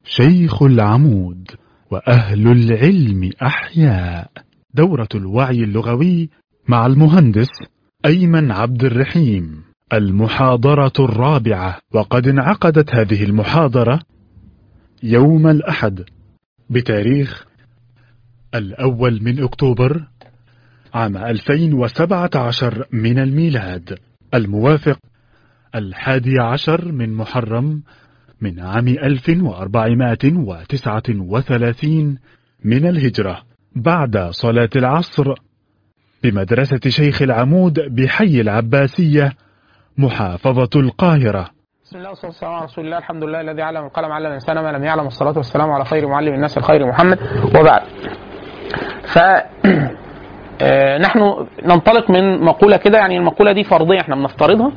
شيخ العمود وأهل العلم أحياء دورة الوعي اللغوي مع المهندس أيمن عبد الرحيم المحاضرة الرابعة وقد انعقدت هذه المحاضرة يوم الأحد بتاريخ الأول من أكتوبر عام 2017 من الميلاد الموافق الحادي عشر من محرم من عام 1439 من الهجرة بعد صلاة العصر بمدرسة شيخ العمود بحي العباسية محافظة القاهرة بسم الله والصلاه والسلام على رسول الله الحمد لله الذي علم القلم علم الانسان ما لم يعلم الصلاه والسلام على خير معلم الناس الخير محمد وبعد ف آه، نحن ننطلق من مقوله كده يعني المقوله دي فرضيه احنا بنفترضها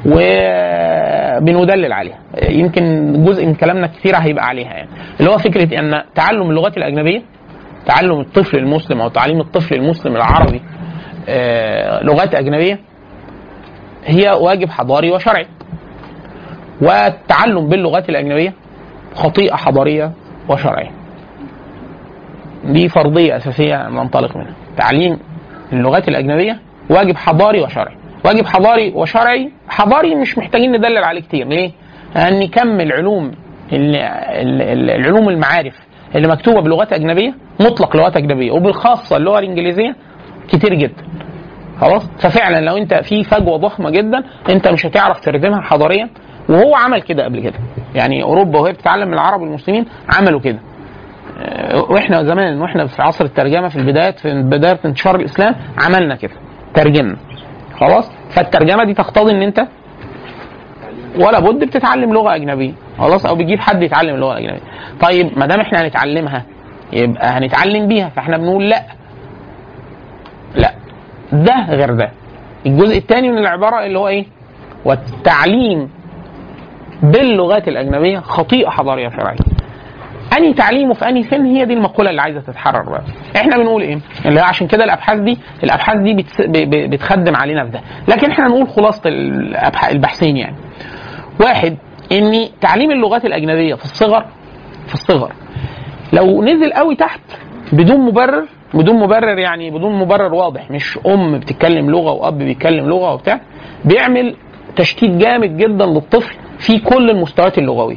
وبندلل عليها آه، يمكن جزء من كلامنا كثير هيبقى عليها يعني اللي هو فكره ان تعلم اللغات الاجنبيه تعلم الطفل المسلم او تعليم الطفل المسلم العربي آه، لغات اجنبيه هي واجب حضاري وشرعي والتعلم باللغات الأجنبية خطيئة حضارية وشرعية دي فرضية أساسية ننطلق منها تعليم اللغات الأجنبية واجب حضاري وشرعي واجب حضاري وشرعي حضاري مش محتاجين ندلل عليه كتير ليه؟ لأن كم العلوم ال- ال- ال- العلوم المعارف اللي مكتوبة بلغات أجنبية مطلق لغات أجنبية وبالخاصة اللغة الإنجليزية كتير جدا خلاص ففعلا لو انت في فجوه ضخمه جدا انت مش هتعرف تردمها حضاريا وهو عمل كده قبل كده يعني اوروبا وهي بتتعلم من العرب والمسلمين عملوا كده اه، واحنا زمان واحنا في عصر الترجمه في البدايات في بدايه انتشار الاسلام عملنا كده ترجمنا خلاص فالترجمه دي تقتضي ان انت ولا بد بتتعلم لغه اجنبيه خلاص او بتجيب حد يتعلم اللغه الاجنبيه طيب ما دام احنا هنتعلمها يبقى هنتعلم بيها فاحنا بنقول لا لا ده غير ده الجزء الثاني من العباره اللي هو ايه والتعليم باللغات الاجنبيه خطيئه حضاريه شرعيه اني تعليمه في اني سن هي دي المقوله اللي عايزه تتحرر بقى احنا بنقول ايه اللي هو عشان كده الابحاث دي الابحاث دي بتس... ب... ب... بتخدم علينا في ده لكن احنا نقول خلاصه الأبح... البحثين يعني واحد ان تعليم اللغات الاجنبيه في الصغر في الصغر لو نزل قوي تحت بدون مبرر بدون مبرر يعني بدون مبرر واضح مش ام بتتكلم لغه واب بيتكلم لغه وبتاع بيعمل تشتيت جامد جدا للطفل في كل المستويات اللغويه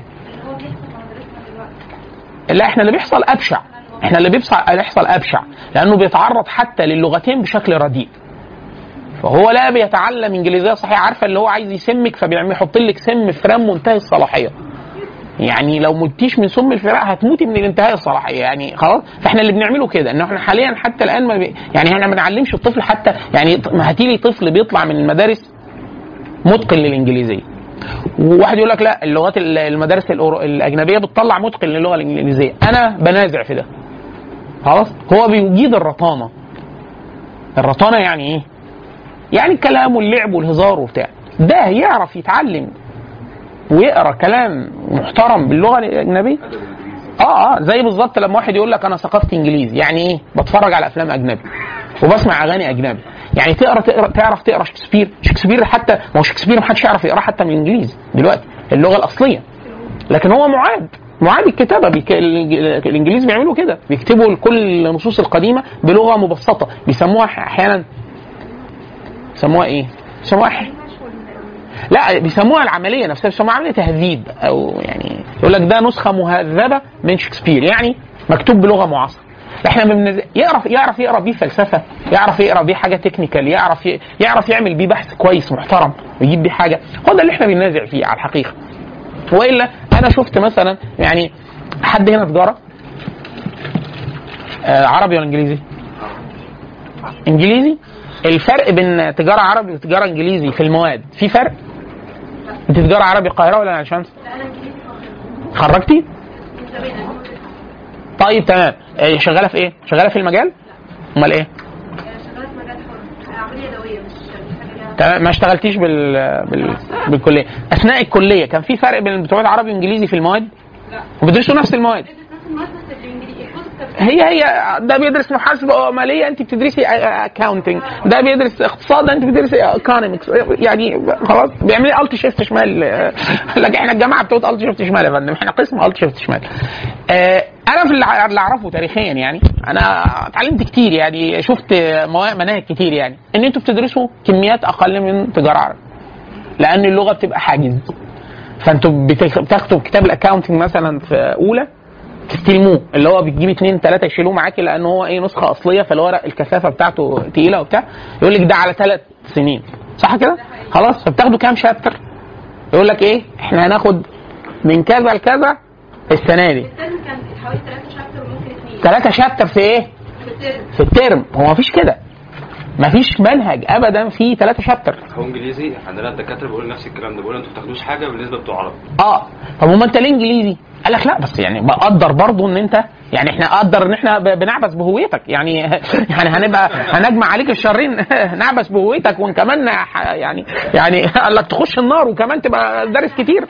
لا احنا اللي بيحصل ابشع احنا اللي بيحصل بيحصل ابشع لانه بيتعرض حتى للغتين بشكل رديء فهو لا بيتعلم انجليزيه صحيحه عارفه اللي هو عايز يسمك فبيعمل يحط لك سم فرام منتهي الصلاحيه يعني لو متيش من سم الفراق هتموتي من الانتهاء الصلاحيه يعني خلاص فاحنا اللي بنعمله كده ان احنا حاليا حتى الان ما بي يعني احنا ما بنعلمش الطفل حتى يعني ما هاتيلي طفل بيطلع من المدارس متقن للانجليزيه وواحد يقول لك لا اللغات ال- المدارس الأورو- الاجنبيه بتطلع متقن للغه الانجليزيه انا بنازع في ده خلاص هو بيجيد الرطانه الرطانه يعني ايه يعني الكلام واللعب والهزار وبتاع ده يعرف يتعلم ويقرا كلام محترم باللغه الاجنبيه اه اه زي بالظبط لما واحد يقول لك انا ثقافتي انجليزي يعني ايه بتفرج على افلام اجنبي وبسمع اغاني اجنبي يعني تقرا تقرا تعرف تقرا شكسبير شكسبير حتى ما هو شكسبير ما حدش يعرف يقراه حتى من الانجليزي دلوقتي اللغه الاصليه لكن هو معاد معاد الكتابه بيك... الإنج- الانجليز بيعملوا كده بيكتبوا كل النصوص القديمه بلغه مبسطه بيسموها احيانا بيسموها ايه؟ بيسموها ح- لا بيسموها العمليه نفسها بيسموها عمليه تهذيب او يعني يقول لك ده نسخه مهذبه من شكسبير يعني مكتوب بلغه معاصره احنا بنز... يعرف يعرف يقرا بيه فلسفه يعرف يقرا بيه حاجه تكنيكال يعرف ي... يعرف يعمل بيه بحث كويس محترم ويجيب بيه حاجه هو ده اللي احنا بننازع فيه على الحقيقه والا انا شفت مثلا يعني حد هنا تجاره آه عربي ولا انجليزي؟ انجليزي الفرق بين تجاره عربي وتجاره انجليزي في المواد في فرق؟ انت تجاره عربي القاهره ولا عين شمس؟ خرجتي؟ طيب تمام آه، شغاله في ايه؟ شغاله في المجال؟ امال ايه؟ شغاله في مجال حر عمليه يدويه مش مش حاجه ليها تمام ما اشتغلتيش بال... بال... بالكليه اثناء الكليه كان في فرق بين بتوع عربي وانجليزي في المواد لا وبيدرسوا نفس المواد بتدرس نفس المواد بس بالانجليزي الجزء هي هي ده بيدرس محاسبه ماليه انت بتدرسي اكاونتنج ده بيدرس اقتصاد انت بتدرسي ايكونومكس يعني خلاص بيعملي الت شيفت شمال لكن احنا الجماعه بتوع الت شيفت شمال يا فندم احنا قسم الت شيفت شمال آه، انا في اللي ع- اللي اعرفه تاريخيا يعني انا اتعلمت كتير يعني شفت موا- مناهج كتير يعني ان انتوا بتدرسوا كميات اقل من تجاره عربي لان اللغه بتبقى حاجز فانتوا بتخ- بتاخدوا كتاب الاكاونتنج مثلا في اولى تستلموه اللي هو بتجيب اثنين ثلاثه يشيلوه معاكي لان هو ايه نسخه اصليه فالورق الكثافه بتاعته تقيله وبتاع يقول لك ده على ثلاث سنين صح كده؟ خلاص فبتاخدوا كام شابتر؟ يقول لك ايه؟ احنا هناخد من كذا لكذا السنه دي الترم كان حوالي ثلاثة شابتر وممكن اثنين ثلاثه شابتر في ايه؟ في الترم في الترم هو مفيش كده مفيش منهج ابدا فيه ثلاثه شابتر هو انجليزي عندنا الدكاتره بيقولوا نفس الكلام ده بيقولوا انتوا ما بتاخدوش حاجه بالنسبه بتوع عربي اه طب وما انت ليه انجليزي؟ قال لك لا بس يعني بقدر برضو ان انت يعني احنا قدر ان احنا ب- بنعبث بهويتك يعني يعني هنبقى هنجمع عليك الشرين نعبث بهويتك وان كمان ح- يعني يعني قال لك تخش النار وكمان تبقى دارس كتير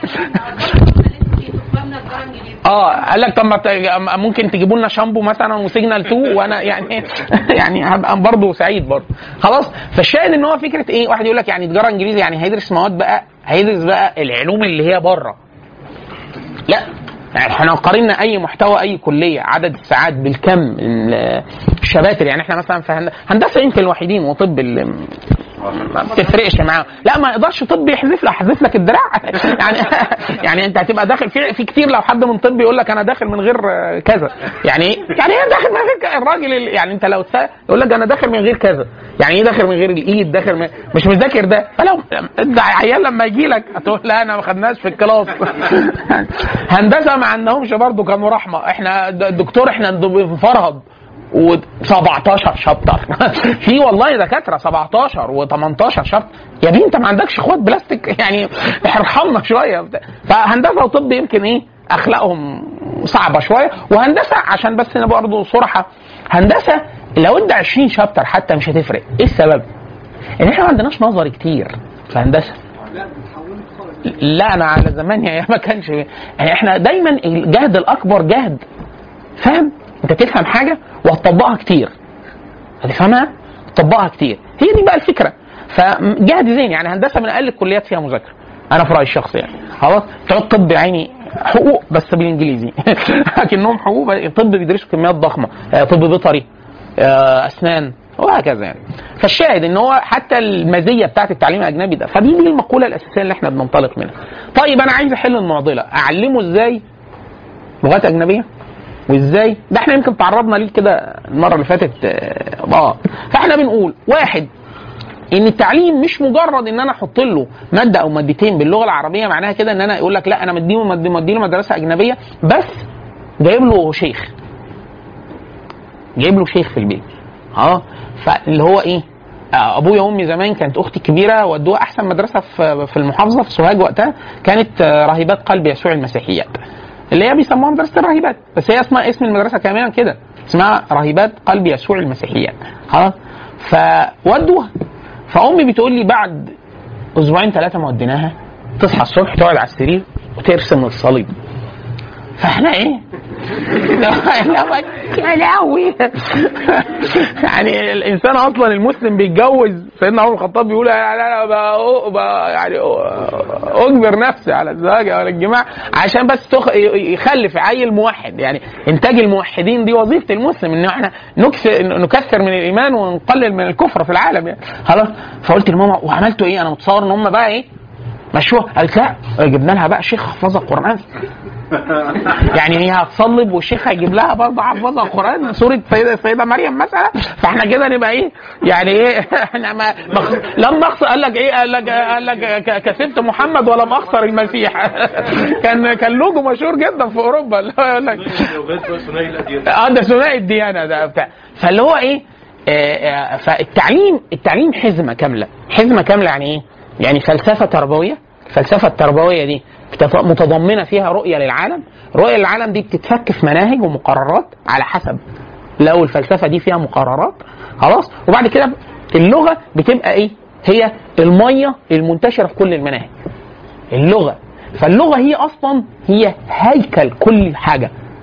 فهمنا الجرى انجليزي اه قال لك طب ما ت- ممكن تجيبوا لنا شامبو مثلا وسيجنال 2 وانا يعني يعني هبقى برضه سعيد برضه خلاص فالشاهد ان هو فكره ايه واحد يقول لك يعني تجاره انجليزي يعني هيدرس مواد بقى هيدرس بقى العلوم اللي هي بره لا يعني احنا لو قارنا اي محتوى اي كليه عدد الساعات بالكم ال- الشباتر يعني احنا مثلا في هند- هندسه يمكن الوحيدين وطب اللي ما بتفرقش معاه لا ما يقدرش طب يحذف له يحذف لك الدراع يعني يعني انت هتبقى داخل في في كتير لو حد من طب يقول لك انا داخل من غير آه، كذا يعني ايه يعني ايه داخل من غير كذا؟ الراجل اللي- يعني انت لو تسأل يقول لك انا داخل من غير كذا يعني ايه داخل من غير الايد داخل من مش مذاكر ده فلو انت عيال لما يجي لك هتقول لا انا ما خدناش في الكلاس هندسه ما عندهمش برضه كانوا رحمه احنا د- الدكتور احنا بنفرهد و17 شابتر في والله دكاتره 17 و18 شابتر يا بني انت ما عندكش اخوات بلاستيك يعني ارحمنا شويه فهندسه وطب يمكن ايه اخلاقهم صعبه شويه وهندسه عشان بس نبقى برضه صراحه هندسه لو ادى 20 شابتر حتى مش هتفرق ايه السبب؟ ان احنا ما عندناش نظري كتير في هندسه لا انا على زمان يعني ما كانش يعني احنا دايما الجهد الاكبر جهد فاهم انت تفهم حاجه وهتطبقها كتير هتفهمها تطبقها كتير هي دي بقى الفكره فجهد ذهني يعني هندسه من اقل الكليات فيها مذاكره انا في رايي الشخصي يعني خلاص تقعد طب عيني حقوق بس بالانجليزي لكنهم حقوق طب بيدرسوا كميات ضخمه آه، طب بيطري آه، اسنان وهكذا يعني فالشاهد ان هو حتى المزيه بتاعت التعليم الاجنبي ده فدي دي المقوله الاساسيه اللي احنا بننطلق منها طيب انا عايز احل المعضله اعلمه ازاي لغات اجنبيه وازاي ده احنا يمكن تعرضنا ليه كده المره اللي فاتت اه آه. فاحنا بنقول واحد ان التعليم مش مجرد ان انا احط له ماده او مادتين باللغه العربيه معناها كده ان انا يقول لك لا انا مديله مد- مديله مدرسه اجنبيه بس جايب له شيخ جايب له شيخ في البيت اه فاللي هو ايه آه، ابويا وامي زمان كانت اختي الكبيره ودوها احسن مدرسه في في المحافظه في سوهاج وقتها كانت آه، راهبات قلب يسوع المسيحيات اللي هي بيسموها مدرسه الراهبات بس هي اسمها اسم المدرسه كاملا كده اسمها راهبات قلب يسوع المسيحيات خلاص فودوها فامي بتقول لي بعد اسبوعين ثلاثه ما وديناها تصحى الصبح تقعد على السرير وترسم الصليب فاحنا ايه؟ يا لهوي يعني الانسان اصلا المسلم بيتجوز سيدنا عمر الخطاب بيقول يعني انا ب- ب- يعني اجبر نفسي على الزواج او الجماع عشان بس تخ... يخلف عيل موحد يعني انتاج الموحدين دي وظيفه المسلم ان احنا نكثر نكثر من الايمان ونقلل من الكفر في العالم يعني خلاص فقلت لماما وعملتوا ايه انا متصور ان هم بقى ايه مشوها قالت لا جبنا لها بقى شيخ حفظها قران يعني هي هتصلب والشيخ هيجيب لها برضه حفظها قران سوره سيده سيده مريم مثلا فاحنا كده نبقى ايه يعني ايه احنا ما مخ... لم نخسر قال لك ايه قال لك قال لك ك- كسبت محمد ولم اخسر المسيح كان كان لوجو مشهور جدا في اوروبا اللي هو يقول لك اه ده ثنائي الديانه ده بتاع فاللي هو ايه آه، آه، فالتعليم التعليم حزمه كامله حزمه كامله يعني ايه يعني فلسفه تربويه الفلسفه التربويه دي بتت- متضمنه فيها رؤيه للعالم رؤيه للعالم دي بتتفك في مناهج ومقررات على حسب لو الفلسفه دي فيها مقررات خلاص وبعد كده اللغه بتبقى ايه هي الميه المنتشره في كل المناهج اللغه فاللغه هي اصلا هي هيكل كل حاجه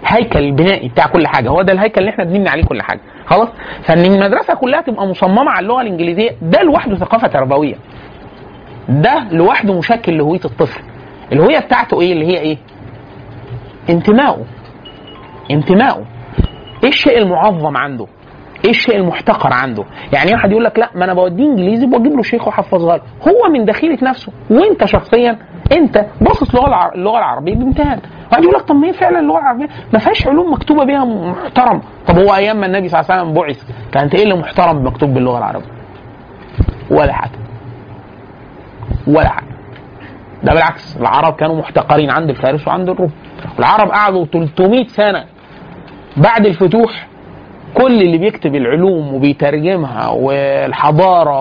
هيكل البنائي بتاع كل حاجه هو ده الهيكل اللي احنا بنبني عليه كل حاجه خلاص فان المدرسه كلها تبقى مصممه على اللغه الانجليزيه ده لوحده ثقافه تربويه ده لوحده مشكل لهويه الطفل الهويه بتاعته ايه اللي هي ايه انتمائه انتمائه ايه الشيء المعظم عنده ايه الشيء المحتقر عنده يعني واحد يقول لك لا ما انا بوديه انجليزي بجيب له شيخ وحفظها له هو من دخيله نفسه وانت شخصيا انت باصص اللغه الع- اللغه العربيه بامتهان واحد يقول لك طب ما هي فعلا اللغه العربيه ما فيهاش علوم مكتوبه بها محترم طب هو ايام ما النبي صلى الله عليه وسلم بعث كانت ايه اللي محترم مكتوب باللغه العربيه ولا حاجه ولا حاجه ده بالعكس العرب كانوا محتقرين عند الفارس وعند الروم العرب قعدوا 300 سنه بعد الفتوح كل اللي بيكتب العلوم وبيترجمها والحضاره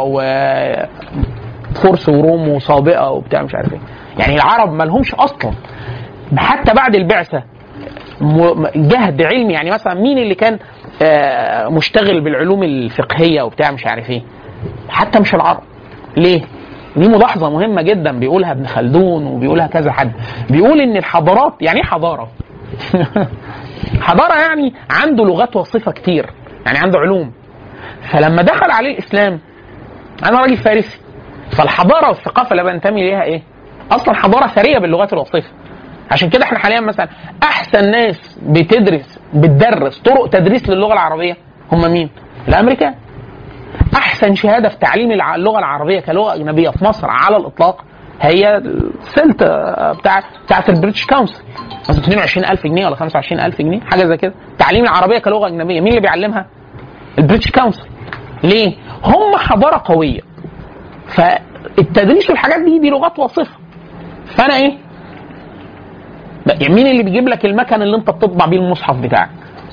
وفرس وروم وسابقه وبتاع مش عارف ايه يعني العرب ما لهمش اصلا حتى بعد البعثه م- جهد علمي يعني مثلا مين اللي كان آه، مشتغل بالعلوم الفقهيه وبتاع مش عارف ايه حتى مش العرب ليه دي ملاحظة مهمة جدا بيقولها ابن خلدون وبيقولها كذا حد بيقول ان الحضارات يعني ايه حضارة حضارة يعني عنده لغات وصفة كتير يعني عنده علوم فلما دخل عليه الاسلام انا راجل فارسي فالحضارة والثقافة اللي بنتمي ليها ايه اصلا حضارة ثرية باللغات الوصفة عشان كده احنا حاليا مثلا احسن ناس بتدرس بتدرس طرق تدريس للغة العربية هم مين الامريكان احسن شهاده في تعليم الع- اللغه العربيه كلغه اجنبيه في مصر على الاطلاق هي السلت بتاع بتاعت البريتش كونسل مثلا 22000 جنيه ولا 25000 جنيه حاجه زي كده تعليم العربيه كلغه اجنبيه مين اللي بيعلمها البريتش كونسل ليه هم حضاره قويه فالتدريس والحاجات دي دي لغات وصفه فانا ايه يعني مين اللي بيجيب لك المكن اللي انت بتطبع بيه المصحف بتاعك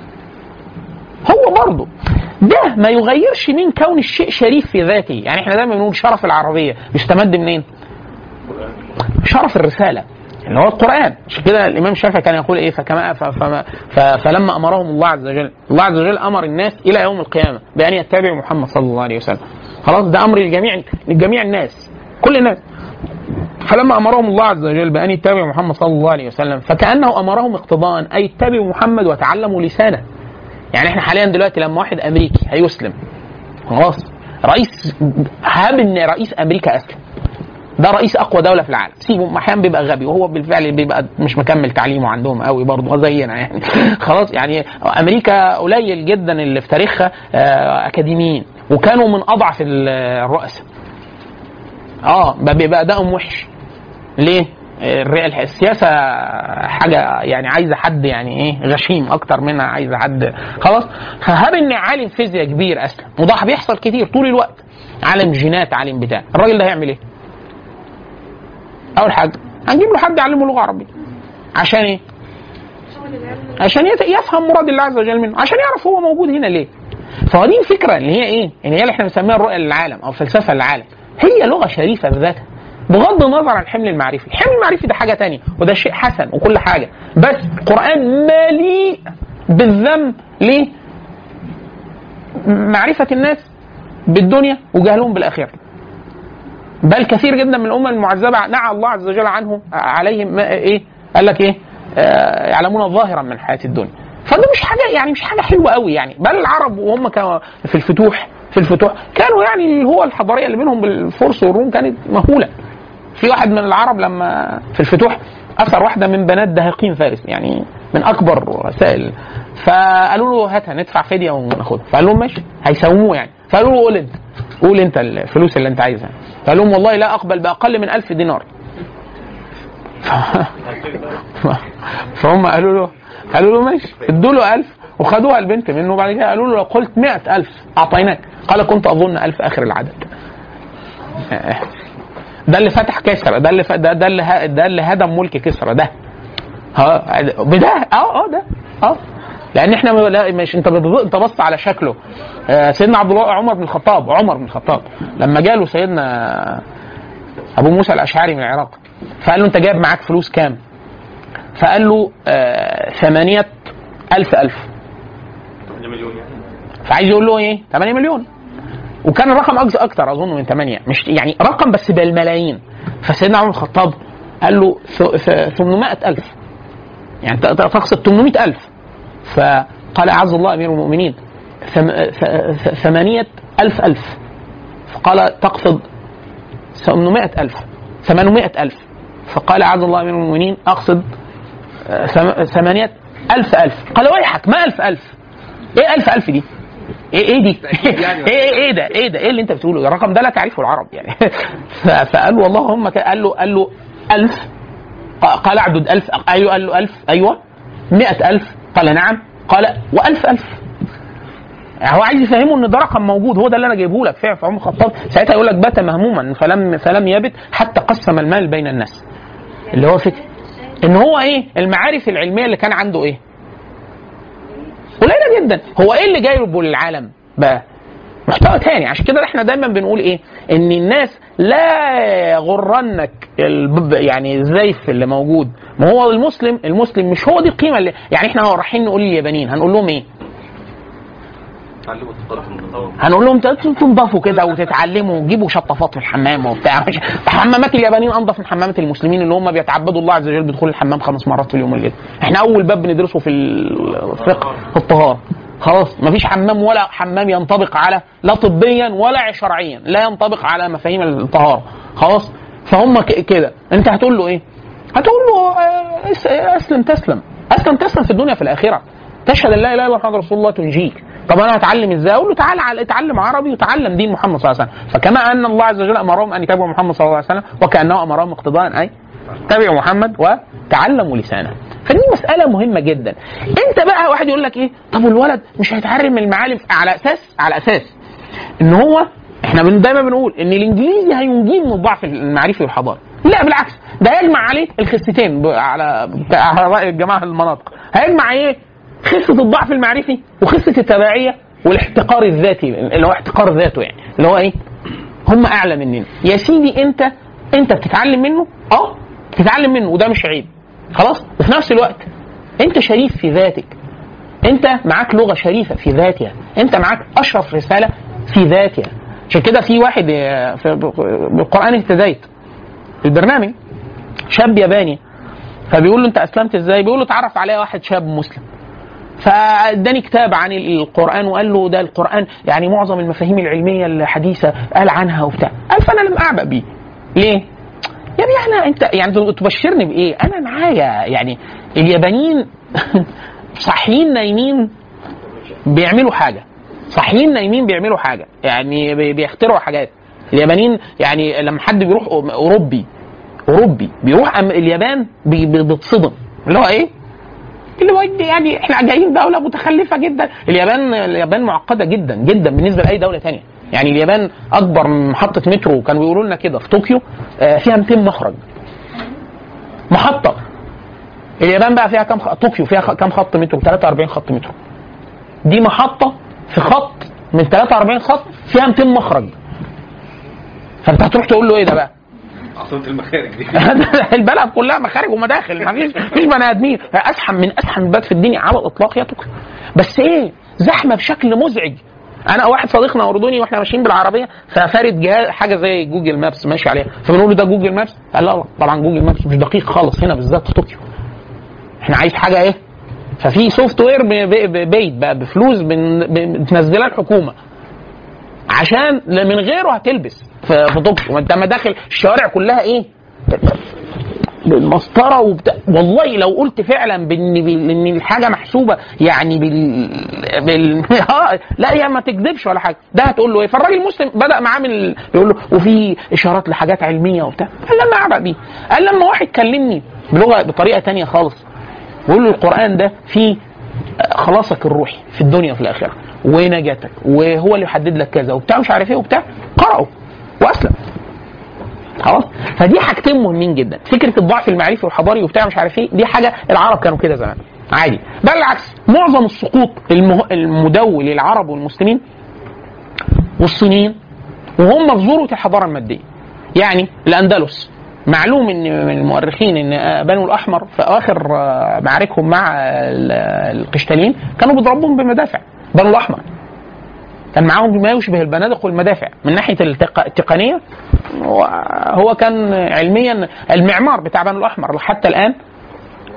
هو برضه ده ما يغيرش من كون الشيء شريف في ذاته يعني احنا دايما بنقول شرف العربيه بيستمد منين شرف الرساله اللي هو القران عشان كده الامام الشافعي كان يقول ايه فكما ف فما ف فلما امرهم الله عز وجل الله عز وجل امر الناس الى يوم القيامه بان يتبعوا محمد صلى الله عليه وسلم خلاص ده امر للجميع لجميع الناس كل الناس فلما امرهم الله عز وجل بان يتبعوا محمد صلى الله عليه وسلم فكانه امرهم اقتضاء ان يتبعوا محمد وتعلموا لسانه يعني احنا حاليا دلوقتي لما واحد امريكي هيسلم خلاص رئيس هاب ان رئيس امريكا اسلم ده رئيس اقوى دوله في العالم سيبه احيانا بيبقى غبي وهو بالفعل بيبقى مش مكمل تعليمه عندهم قوي برضه زينا يعني خلاص يعني امريكا قليل جدا اللي في تاريخها آه، اكاديميين وكانوا من اضعف ال- الرؤساء اه بقى بيبقى ادائهم وحش ليه؟ الر- السياسه حاجه يعني عايزه حد يعني ايه غشيم اكتر منها عايزه حد خلاص فهاب ان عالم فيزياء كبير اسلم وده بيحصل كتير طول الوقت عالم جينات عالم بتاع الراجل ده هيعمل ايه؟ اول حاجه هنجيب له حد يعلمه لغه عربيه عشان ايه؟ عشان يت- يفهم مراد الله عز وجل منه عشان يعرف هو موجود هنا ليه فهو دي الفكره اللي هي ايه؟ اللي هي اللي احنا بنسميها الرؤيه للعالم او فلسفه للعالم هي لغه شريفه بذاتها بغض النظر عن الحمل المعرفي الحمل المعرفي ده حاجه تانية وده شيء حسن وكل حاجه بس القران مليء بالذم ليه؟ معرفه الناس بالدنيا وجهلهم بالاخره بل كثير جدا من الامم المعذبه نعى الله عز وجل عنه عليهم ما ايه؟ قال لك ايه؟ آه يعلمون ظاهرا من الحياه الدنيا. فده مش حاجه يعني مش حاجه حلوه قوي يعني بل العرب وهم كانوا في الفتوح في الفتوح كانوا يعني اللي هو الحضاريه اللي بينهم بالفرس والروم كانت مهوله. في واحد من العرب لما في الفتوح اثر واحده من بنات دهاقين فارس يعني من اكبر وسائل فقالوا له هاتها ندفع فديه وناخدها فقال لهم ماشي هيساوموه يعني فقالوا له قول انت قول انت الفلوس اللي انت عايزها فقال لهم والله لا اقبل باقل من ألف دينار فهم قالوا له قالوا له ماشي ادوا له 1000 وخدوها البنت منه وبعد كده قالوا له لو قلت 100000 اعطيناك قال كنت اظن 1000 اخر العدد ده اللي فتح كسرى ده اللي ف... ده ده اللي ه... ده اللي هدم ملك كسرى ده ها بده اه اه ده اه لان احنا لا مش انت بتض... انت بص على شكله آه سيدنا عبد الله عمر بن الخطاب عمر بن الخطاب لما جاله سيدنا ابو موسى الاشعري من العراق فقال له انت جايب معاك فلوس كام؟ فقال له آه ثمانية ألف ألف 8 مليون يعني فعايز يقول له ايه؟ 8 مليون وكان الرقم أكثر أكتر أظن من 8 مش يعني رقم بس بالملايين فسيدنا عمر بن الخطاب قال له ث- ث- 800 ألف يعني ت- ت- تقصد 800 ألف فقال أعز الله أمير المؤمنين ثم- ث- ث- ثمانية ألف ألف فقال تقصد ثمانمائة ألف ثمانمائة ألف فقال أعز الله أمير المؤمنين أقصد آه، ثم- ثمانية ألف ألف قال ويحك ما ألف ألف إيه ألف ألف دي ايه ايه دي؟ ايه ايه ايه ده؟ ايه ده؟ ايه اللي انت بتقوله؟ الرقم ده لا تعرفه العرب يعني ف- فقال له والله هم ك- قال له قال له ألف ق- قال اعدد ألف ايوه قال له ألف ايوه مئة ألف قال نعم قال وألف ألف يعني هو عايز يفهمه ان ده رقم موجود هو ده اللي انا جايبه لك فعلا فعمر الخطاب ساعتها يقول لك بات مهموما فلم فلم يبت حتى قسم المال بين الناس اللي هو فكره ان هو ايه المعارف العلميه اللي كان عنده ايه قليله جدا هو ايه اللي جايبه للعالم بقى محتوى تاني عشان كده احنا دايما بنقول ايه ان الناس لا يغرنك الب- يعني الزيف اللي موجود ما هو المسلم المسلم مش هو دي القيمه اللي يعني احنا رايحين نقول لليابانيين هنقول لهم ايه تعلموا التقدم والتطور هنقول لهم تن- تنضفوا كده وتتعلموا وتجيبوا شطافات في الحمام وبتاع مش- حمامات اليابانيين انضف من حمامات المسلمين اللي هم بيتعبدوا الله عز وجل بدخول الحمام خمس مرات في اليوم والليله احنا اول باب بندرسه في الفقه في الطهاره خلاص مفيش حمام ولا حمام ينطبق على لا طبيا ولا شرعيا لا ينطبق على مفاهيم الطهاره خلاص فهم ك- كده انت هتقول له ايه هتقول له آه، اس- اسلم تسلم اسلم تسلم في الدنيا في الاخره تشهد ان لا اله الا الله محمد رسول الله تنجيك طب انا هتعلم ازاي؟ اقول له تعالى على- اتعلم عربي وتعلم دين محمد صلى الله عليه وسلم فكما ان الله عز وجل امرهم ان يتبعوا محمد صلى الله عليه وسلم وكانه امرهم اقتضاء اي اتبعوا محمد وتعلموا لسانه فدي مسألة مهمة جدا. أنت بقى واحد يقول لك إيه؟ طب والولد مش هيتعلم المعالم على أساس على أساس إن هو إحنا بن- دايما بنقول إن الإنجليزي هينجيه من الضعف المعرفي والحضاري. لا بالعكس ده يجمع عليه الخستين ب- على على رأي الجماعة المناطق. هيجمع إيه؟ خسة الضعف المعرفي وخسة التبعية والاحتقار الذاتي اللي هو احتقار ذاته يعني اللي هو ايه؟ هم اعلى مننا يا سيدي انت انت بتتعلم منه اه بتتعلم منه وده مش عيب خلاص وفي نفس الوقت انت شريف في ذاتك انت معاك لغه شريفه في ذاتها انت معاك اشرف رساله في ذاتها عشان كده في واحد آه، في بالقران اهتديت البرنامج شاب ياباني فبيقول له انت اسلمت ازاي؟ بيقول له اتعرف عليا واحد شاب مسلم فاداني كتاب عن القران وقال له ده القران يعني معظم المفاهيم العلميه الحديثه قال عنها وبتاع قال فانا لم اعبأ بيه ليه؟ يعني احنا انت يعني تبشرني بايه؟ انا معايا يعني اليابانيين صاحيين نايمين بيعملوا حاجه صاحيين نايمين بيعملوا حاجه يعني بي- بيخترعوا حاجات اليابانيين يعني لما حد بيروح اوروبي اوروبي بيروح أم- اليابان بي- بي- بيتصدم اللي هو ايه؟ اللي هو يعني احنا جايين دوله متخلفه جدا اليابان اليابان معقده جدا جدا بالنسبه لاي دوله تانية يعني اليابان اكبر محطه مترو كانوا بيقولوا لنا كده في طوكيو آه، فيها 200 مخرج محطه اليابان بقى فيها كام خ... طوكيو فيها خ... كام خط مترو 43 خط مترو دي محطه في خط من 43 خط فيها 200 مخرج فانت هتروح تقول له ايه ده بقى عاصمة المخارج دي البلد كلها مخارج ومداخل ما فيش فيش بني ادمين ازحم من ازحم البلد في الدنيا على الاطلاق يا طوكيو بس ايه زحمه بشكل مزعج انا واحد صديقنا اردني واحنا ماشيين بالعربيه ففارد جهاز حاجه زي جوجل مابس ماشي عليها فبنقول له ده جوجل مابس قال لا لا طبعا جوجل مابس مش دقيق خالص هنا بالذات في طوكيو احنا عايز حاجه ايه ففي سوفت وير بيت بقى بفلوس بن- بتنزلها الحكومه عشان لا من غيره هتلبس في في طوكيو وانت مداخل الشوارع كلها ايه بالمسطره وبتاع والله لو قلت فعلا بان بال- ان الحاجه محسوبه يعني بال, بال... آه، لا يا ما تكذبش ولا حاجه ده هتقول له ايه فالراجل المسلم بدا معاه من ال... يقول له وفي اشارات لحاجات علميه وبتاع قال لما اعبأ بيه قال لما واحد كلمني بلغه بطريقه تانية خالص بيقول له القران ده فيه خلاصك الروحي في الدنيا وفي الاخره ونجاتك وهو اللي يحدد لك كذا وبتاع مش عارف ايه وبتاع قرأه واسلم خلاص فدي حاجتين مهمين جدا فكره الضعف المعرفي والحضاري وبتاع مش عارف ايه دي حاجه العرب كانوا كده زمان عادي بل العكس معظم السقوط المه... المدوي للعرب والمسلمين والصينيين وهم في ذروه الحضاره الماديه يعني الاندلس معلوم ان من المؤرخين ان بنو الاحمر في اخر آه، معاركهم مع ال- القشتاليين كانوا بيضربوهم بمدافع بنو الاحمر كان معاهم ما يشبه البنادق والمدافع من ناحيه التق- التقنيه هو- هو كان علميا المعمار بتاع بنو الاحمر حتى الان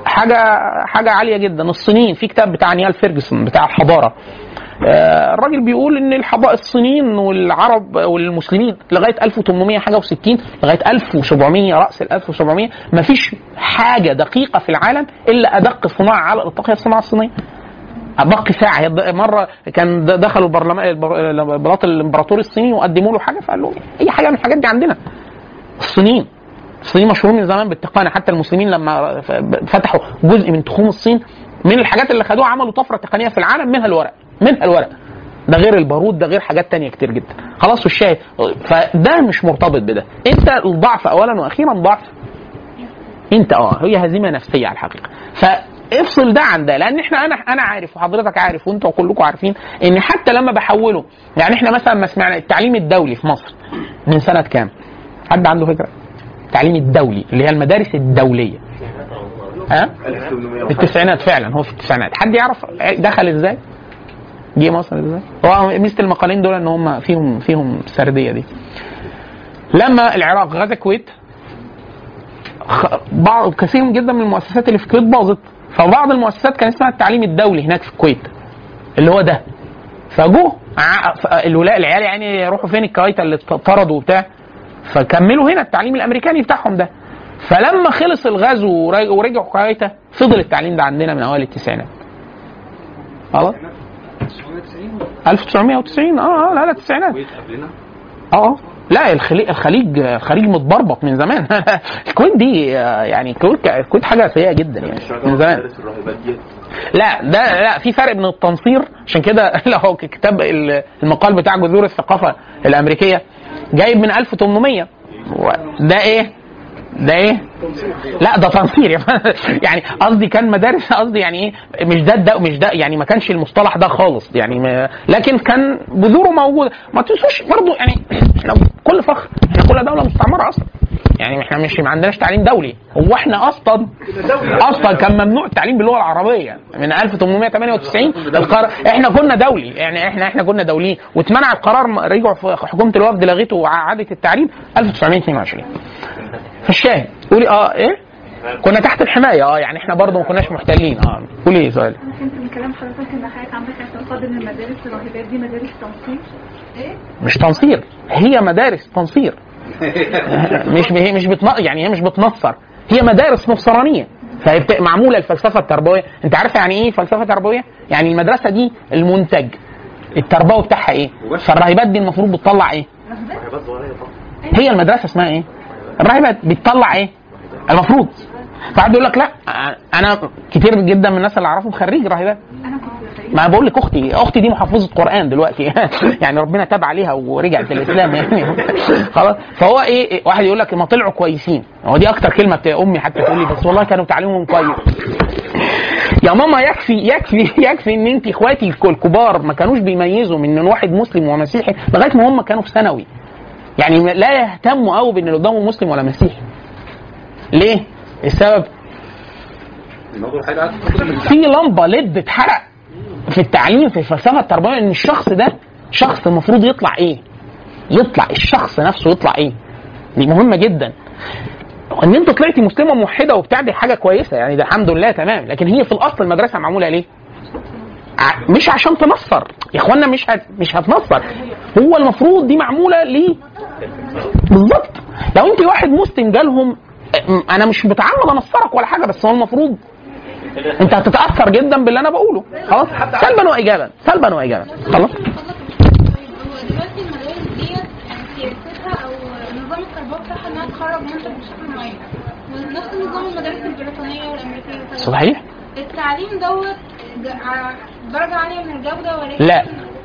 حاجه حاجه عاليه جدا الصينيين في كتاب بتاع نيال فيرجسون بتاع الحضاره آه، الراجل بيقول ان الحضاره الصينيين والعرب والمسلمين لغايه 1800 حاجه و60 لغايه 1700 راس ال 1700 ما فيش حاجه دقيقه في العالم الا ادق صناعه على الاطلاق هي الصناعه الصينيه ادق ساعه هي د- مره كان د- دخلوا البرلمان البر- بلاط الامبراطوري الصيني وقدموا له حاجه فقال له اي حاجه من الحاجات دي عندنا الصينيين الصينيين مشهورين من زمان بالتقنيه حتى المسلمين لما ف- فتحوا جزء من تخوم الصين من الحاجات اللي خدوها عملوا طفره تقنيه في العالم منها الورق منها الورق ده غير البارود ده غير حاجات تانية كتير جدا خلاص والشاهد فده مش مرتبط بده انت الضعف اولا واخيرا ضعف انت اه هي هزيمه نفسيه على الحقيقه فافصل ده عن ده لان احنا انا انا عارف وحضرتك عارف وانتوا كلكم عارفين ان حتى لما بحوله يعني احنا مثلا ما سمعنا التعليم الدولي في مصر من سنه كام؟ حد عنده فكره؟ التعليم الدولي اللي هي المدارس الدوليه ها؟ في التسعينات فعلا هو في التسعينات حد يعرف دخل ازاي؟ جه مصر ازاي؟ هو ميزه المقالين دول ان هم فيهم فيهم السرديه دي لما العراق غزا الكويت خ- بعض كثير جدا من المؤسسات اللي في الكويت باظت فبعض المؤسسات كان اسمها التعليم الدولي هناك في الكويت اللي هو ده فجوه ع- ف- الولاء العيال يعني يروحوا فين الكويت اللي طردوا وبتاع فكملوا هنا التعليم الامريكاني بتاعهم ده فلما خلص الغزو ور- ورجعوا كويتا فضل التعليم ده عندنا من اوائل التسعينات خلاص 1990 اه اه لا لا التسعينات الكويت قبلنا اه اه لا الخليج الخليج الخليج متبربط من زمان الكويت دي آه، يعني الكويت الكويت حاجه سيئه جدا يعني من زمان الراهبات دي لا ده لا في فرق بين التنصير عشان كده لا هو كتاب ال- المقال بتاع جذور الثقافه الامريكيه جايب من 1800 و- ده ايه؟ ده ايه؟ لا ده تنصير يا فندم. يعني قصدي كان مدارس قصدي يعني ايه مش ده ده مش ده يعني ما كانش المصطلح ده خالص يعني ما لكن كان بذوره موجوده ما تنسوش برضو يعني احنا كل فخر احنا كل دوله مستعمره اصلا يعني احنا مش ما عندناش تعليم دولي هو احنا اصلا اصلا كان ممنوع التعليم باللغه العربيه من 1898 القرار احنا كنا دولي يعني احنا احنا كنا دوليين واتمنع القرار م- رجعوا في حكومه الوفد لغته وعادت التعليم 1922 فالشاهد قولي اه ايه كنا تحت الحمايه اه يعني احنا برضه ما كناش محتلين اه قولي ايه سؤال انا فهمت من كلام حضرتك ان حضرتك عندك اعتقاد ان المدارس الراهبات دي مدارس تنصير ايه؟ مش تنصير هي مدارس تنصير مش هي مش بتن... يعني هي مش بتنصر هي مدارس نصرانيه فهي بت... معموله الفلسفه التربويه انت عارف يعني ايه فلسفه تربويه يعني المدرسه دي المنتج التربوي بتاعها ايه فالراهبات دي المفروض بتطلع ايه راهبات صغيره طبعا هي المدرسه اسمها ايه الراهبات بتطلع ايه المفروض فقعد يقول لك لا انا كتير جدا من الناس اللي اعرفهم خريج راهبات انا كنت خريج ما بقول لك اختي اختي دي محافظه قران دلوقتي يعني ربنا تاب عليها ورجعت الاسلام يعني خلاص فهو ايه إيه، واحد يقول لك ما طلعوا كويسين هو دي اكتر كلمه بتاع امي حتى تقول لي بس والله كانوا تعليمهم كويس يا ماما يكفي يكفي يكفي ان انت اخواتي الك- الكبار ما كانوش بيميزوا من ان واحد مسلم ومسيحي لغايه ما هم كانوا في ثانوي يعني لا يهتموا قوي بان اللي قدامه مسلم ولا مسيحي ليه؟ السبب الموضوع حاجه قاعد تفكر في لمبه ليد اتحرق في التعليم في الفلسفه التربويه ان الشخص ده شخص المفروض يطلع ايه؟ يطلع الشخص نفسه يطلع ايه؟ دي مهمه جدا ان انت طلعتي مسلمه موحده وبتاع دي حاجه كويسه يعني ده الحمد لله تمام لكن هي في الاصل المدرسه معموله ليه؟ ع- مش عشان تنصر يا اخوانا مش هت... مش هتنصر هو المفروض دي معموله ليه؟ بالظبط لو انت واحد مسلم جالهم اه، انا مش متعمد انصرك ولا حاجه بس هو المفروض انت هتتاثر جدا باللي انا بقوله خلاص سلبا وايجابا سلبا وايجابا خلاص هو دلوقتي المدارس ديت يعني سياستها او النظام التربوي بتاعها انها تخرج منتج بشكل معين ونفس نظام المدارس البريطانيه والامريكيه وكده. صحيح التعليم دوت ج- ع- درجه عاليه من الجوده ولكن لا.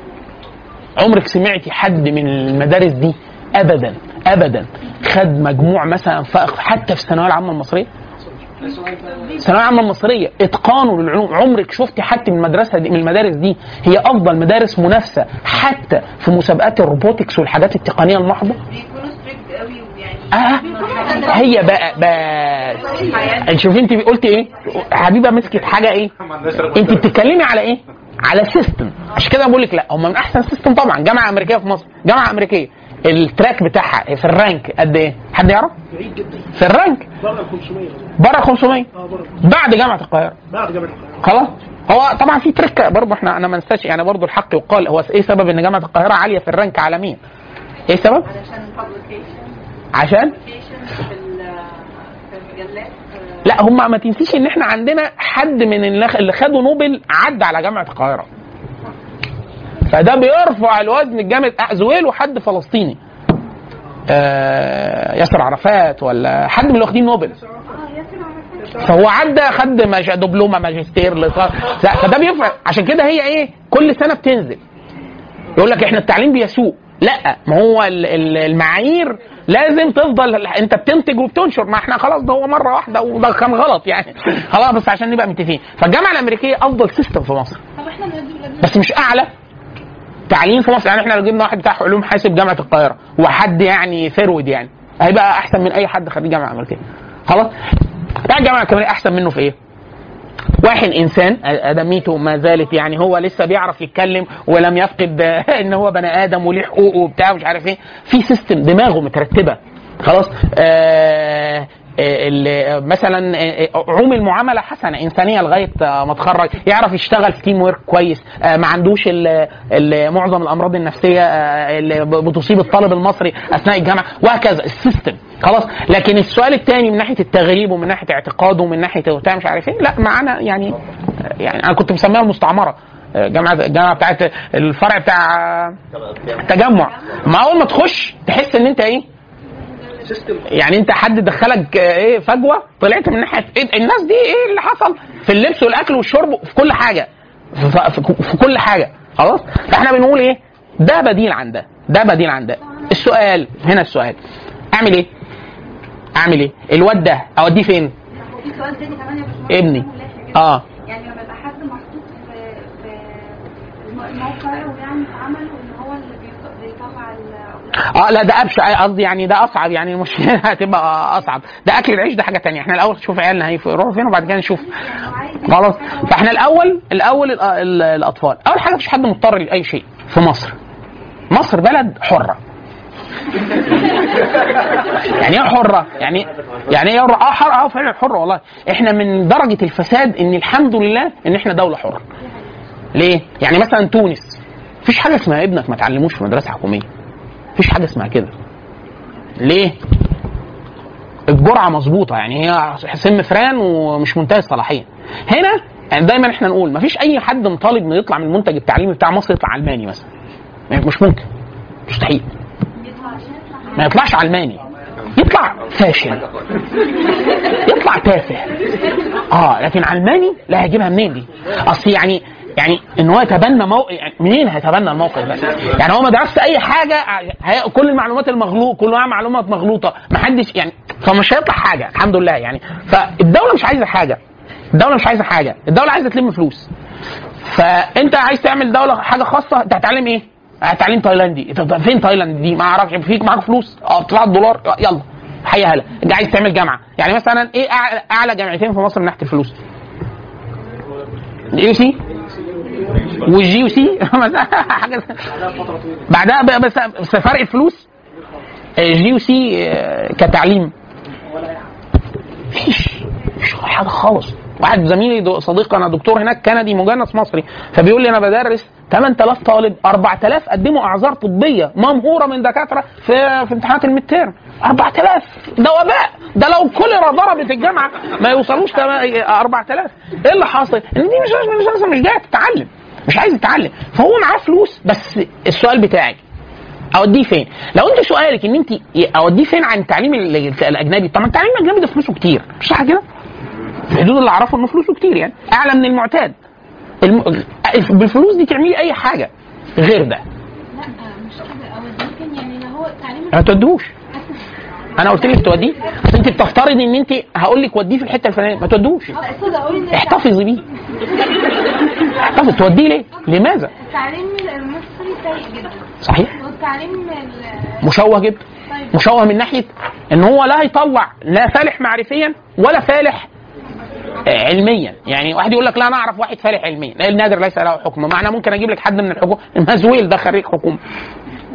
عمرك سمعتي حد من المدارس دي ابدا ابدا خد مجموع مثلا فائق حتى في الثانويه العامه المصريه الثانويه العامه المصريه اتقانوا للعلوم عمرك شفتي حد من المدرسه دي من المدارس دي هي افضل مدارس منافسه حتى في مسابقات الروبوتكس والحاجات التقنيه المحضه بيكونوا ستريكت قوي ويعني اه هي بقى بس شوفي انت قلتي ايه حبيبه مسكت حاجه ايه انت بتتكلمي على ايه على سيستم عشان كده بقول لك لا هم من احسن سيستم طبعا جامعه امريكيه في مصر جامعه امريكيه التراك بتاعها في الرانك قد ايه؟ حد يعرف؟ بعيد جدا في الرانك بره ال 500 بره 500 اه بره بعد جامعه القاهره بعد جامعه القاهره خلاص هو طبعا في تركه برضه احنا انا ما انساش يعني برضه الحق يقال هو ايه سبب ان جامعه القاهره عاليه في الرانك عالميا؟ ايه السبب؟ علشان publication عشان publications في ال- في المجلات آه، لا هم ما تنسيش ان احنا عندنا حد من اللي اللي خدوا نوبل عدى على جامعه القاهره فده بيرفع الوزن الجامد آه، زويل حد فلسطيني آه ياسر عرفات ولا حد من اللي واخدين نوبل اه ياسر عرفات فهو عدى خد مج... دبلومه ماجستير لصار لا فده بيفرق عشان كده هي ايه كل سنه بتنزل يقول لك احنا التعليم بيسوء لا ما هو ال- ال- المعايير لازم تفضل انت بتنتج وبتنشر ما احنا خلاص ده هو مره واحده وده كان غلط يعني خلاص بس عشان نبقى متفقين فالجامعه الامريكيه افضل سيستم في مصر طب احنا نودي ولادنا بس مش اعلى تعليم في مصر يعني احنا لو جبنا واحد بتاع علوم حاسب جامعه القاهره وحد يعني ثروت يعني هيبقى احسن من اي حد خريج جامعه امريكيه خلاص بتاع الجامعه الامريكيه احسن منه في ايه؟ واحد انسان ادميته ما زالت يعني هو لسه بيعرف يتكلم ولم يفقد ان هو بني ادم وليه حقوق وبتاع مش عارف ايه في سيستم دماغه مترتبه خلاص آه ال- مثلا آه، عموم المعامله حسنه انسانيه لغايه آه، ما اتخرج يعرف يشتغل في تيم ورك كويس آه، ما عندوش ال- ال- معظم الامراض النفسيه آه، اللي ب- بتصيب الطالب المصري اثناء الجامعه وهكذا السيستم خلاص لكن السؤال الثاني من ناحيه التغريب ومن ناحيه اعتقاده ومن ناحيه بتاع مش عارف ايه لا معانا يعني يعني انا كنت مسميها المستعمره آه، جامعه الجامعه بتاعت الفرع بتاع آه، التجمع ما اول ما تخش تحس ان انت ايه سيستم يعني انت حد دخلك آه، ايه فجوه طلعت من ناحيه إيه الناس دي ايه اللي حصل في اللبس والاكل والشرب في كل حاجه في, في, في كل حاجه خلاص فاحنا بنقول ايه ده بديل عن ده ده بديل عن ده السؤال هنا السؤال اعمل ايه اعمل ايه الواد ده اوديه فين وفي سؤال تاني كمان يا باشمهندس ابني. ملاحق جدا. اه يعني لما يبقى حد محطوط في في الم- الموقع ويعمل عمل وان هو اللي بيط- بيطلع ال- اه لا ده ابشع قصدي يعني ده اصعب يعني المشكله هتبقى اصعب ده اكل العيش ده حاجه تانية احنا الاول نشوف عيالنا هيروحوا فين وبعد كده نشوف يعني هو عايز خلاص فاحنا الاول الاول ال- ال- الاطفال اول حاجه مفيش حد مضطر لاي شيء في مصر مصر بلد حره يعني ايه حره يعني يعني ايه حره اه حره اه فعلا حره والله احنا من درجه الفساد ان الحمد لله ان احنا دوله حره ليه يعني مثلا تونس مفيش حاجه اسمها ابنك ما تعلموش في مدرسه حكوميه مفيش حاجه اسمها كده ليه الجرعه مظبوطه يعني هي سم فران ومش منتهي الصلاحيه هنا يعني دايما احنا نقول مفيش اي حد مطالب انه يطلع من المنتج التعليمي بتاع مصر يطلع علماني مثلا يعني مش ممكن مستحيل ما يطلعش علماني يطلع فاشل يطلع تافه اه لكن علماني لا هيجيبها منين دي اصل يعني يعني ان هو يتبنى موقف يعني منين هيتبنى الموقف ده؟ يعني هو ما درسش اي حاجه هي كل المعلومات المغلوط كل معلومات مغلوطه ما حدش يعني فمش هيطلع حاجه الحمد لله يعني فالدوله مش عايزه حاجه الدوله مش عايزه حاجه الدوله عايزه تلم فلوس فانت عايز تعمل دوله حاجه خاصه انت هتعلم ايه؟ هتعلم تايلاندي طب فين تايلاند دي؟ ما اعرفش فيك معاك فلوس اه بتطلع الدولار آه، يلا حي هلا انت عايز تعمل جامعه يعني مثلا ايه اعلى, أعلى جامعتين في مصر من ناحيه الفلوس؟ الاي سي والجي يو سي حاجه بعدها بقى بس بس فرق الفلوس الجي يو سي آه، كتعليم مفيش مفيش حاجه خالص واحد زميلي دو- صديق انا دكتور هناك كندي مجنس مصري فبيقول لي انا بدرس 8000 طالب 4000 قدموا اعذار طبيه ممهوره من دكاتره في في امتحانات الميد تيرم 4000 ده وباء ده لو كوليرا ضربت الجامعه ما يوصلوش تم- 4000 ايه اللي حاصل؟ ان دي مش مش مش, مش جايه تتعلم مش عايز يتعلم فهو معاه فلوس بس السؤال بتاعي اوديه فين؟ لو انت سؤالك ان انت اوديه فين عن التعليم ال- الاجنبي؟ طب ما التعليم الاجنبي ده فلوسه كتير مش صح كده؟ في حدود اللي اعرفه انه فلوسه كتير يعني اعلى من المعتاد الم... بالفلوس دي تعملي اي حاجه غير ده لا مش كده او ممكن يعني لو هو تعليم ما تودوش انا قلت لك توديه بس انت بتفترض ان انت هقول لك وديه في الحته الفلانيه ما تودوش اقصد اقول ان احتفظي بيه احتفظ توديه ليه؟ لماذا؟ التعليم المصري سيء جدا صحيح والتعليم ال- مشوه جدا طيب مشوه من ناحيه ان هو لا هيطلع لا فالح معرفيا ولا فالح آه، علميا يعني واحد يقول لك لا انا اعرف واحد فالح علميا لا النادر ليس له حكم معنى ممكن اجيب لك حد من الحكومه مازويل ده خريج حكومه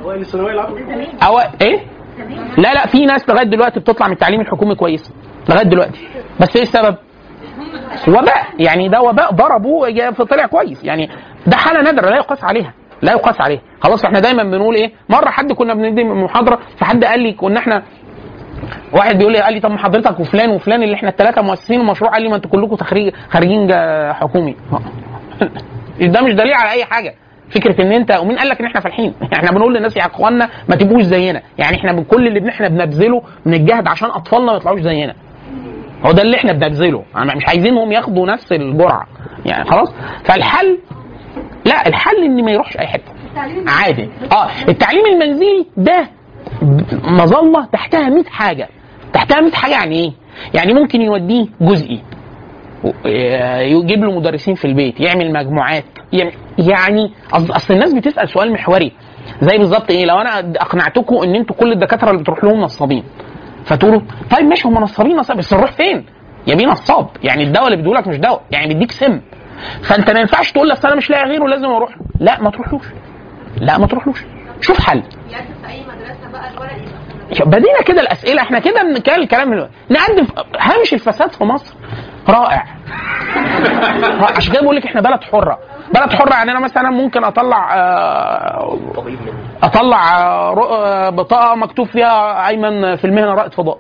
اوائل الثانويه العامه أو ايه؟ لا لا في ناس لغايه دلوقتي بتطلع من التعليم الحكومي كويسه لغايه دلوقتي بس ايه السبب؟ وباء يعني ده وباء ضربه جا- فطلع كويس يعني ده حاله نادره لا يقاس عليها لا يقاس عليها خلاص احنا دايما بنقول ايه مره حد كنا بندي محاضره فحد قال لي كنا احنا واحد بيقول لي قال لي طب ما حضرتك وفلان وفلان اللي احنا الثلاثه مؤسسين المشروع قال لي ما انتوا كلكم تخريج خارجين جا- حكومي ده مش دليل على اي حاجه فكره ان انت ومين قال لك ان احنا فالحين احنا بنقول للناس يا اخوانا ما تبقوش زينا يعني احنا من كل اللي احنا بنبذله بنجهد عشان اطفالنا ما يطلعوش زينا هو ده اللي احنا بنبذله يعني مش عايزينهم ياخدوا نفس الجرعه يعني خلاص فالحل لا الحل ان ما يروحش اي حته عادي اه التعليم المنزلي ده مظله تحتها 100 حاجه تحتها 100 حاجه يعني ايه يعني ممكن يوديه جزئي يجيب له مدرسين في البيت يعمل مجموعات يعمل- يعني أص- اصل الناس بتسال سؤال محوري زي بالظبط ايه لو انا اقنعتكم ان انتوا كل الدكاتره اللي بتروح لهم نصابين فتقولوا طيب ماشي هم نصابين نصاب بس نروح فين؟ يا بيه نصاب يعني الدواء اللي بيديهولك مش دواء يعني بيديك سم فانت ما ينفعش تقول لك انا مش لاقي غيره لازم اروح له لا ما تروحلوش لا ما تروحلوش شوف حل يقدم في اي مدرسه بقى الورق يبقى في بدينا كده الاسئله احنا كده بنتكلم الكلام دلوقتي نقدم هامش الفساد في مصر رائع رائع. عشان كده بقول لك احنا بلد حره بلد حره يعني انا مثلا ممكن اطلع آه، اطلع آه، رؤ- آه، بطاقه مكتوب فيها ايمن في المهنه رائد فضاء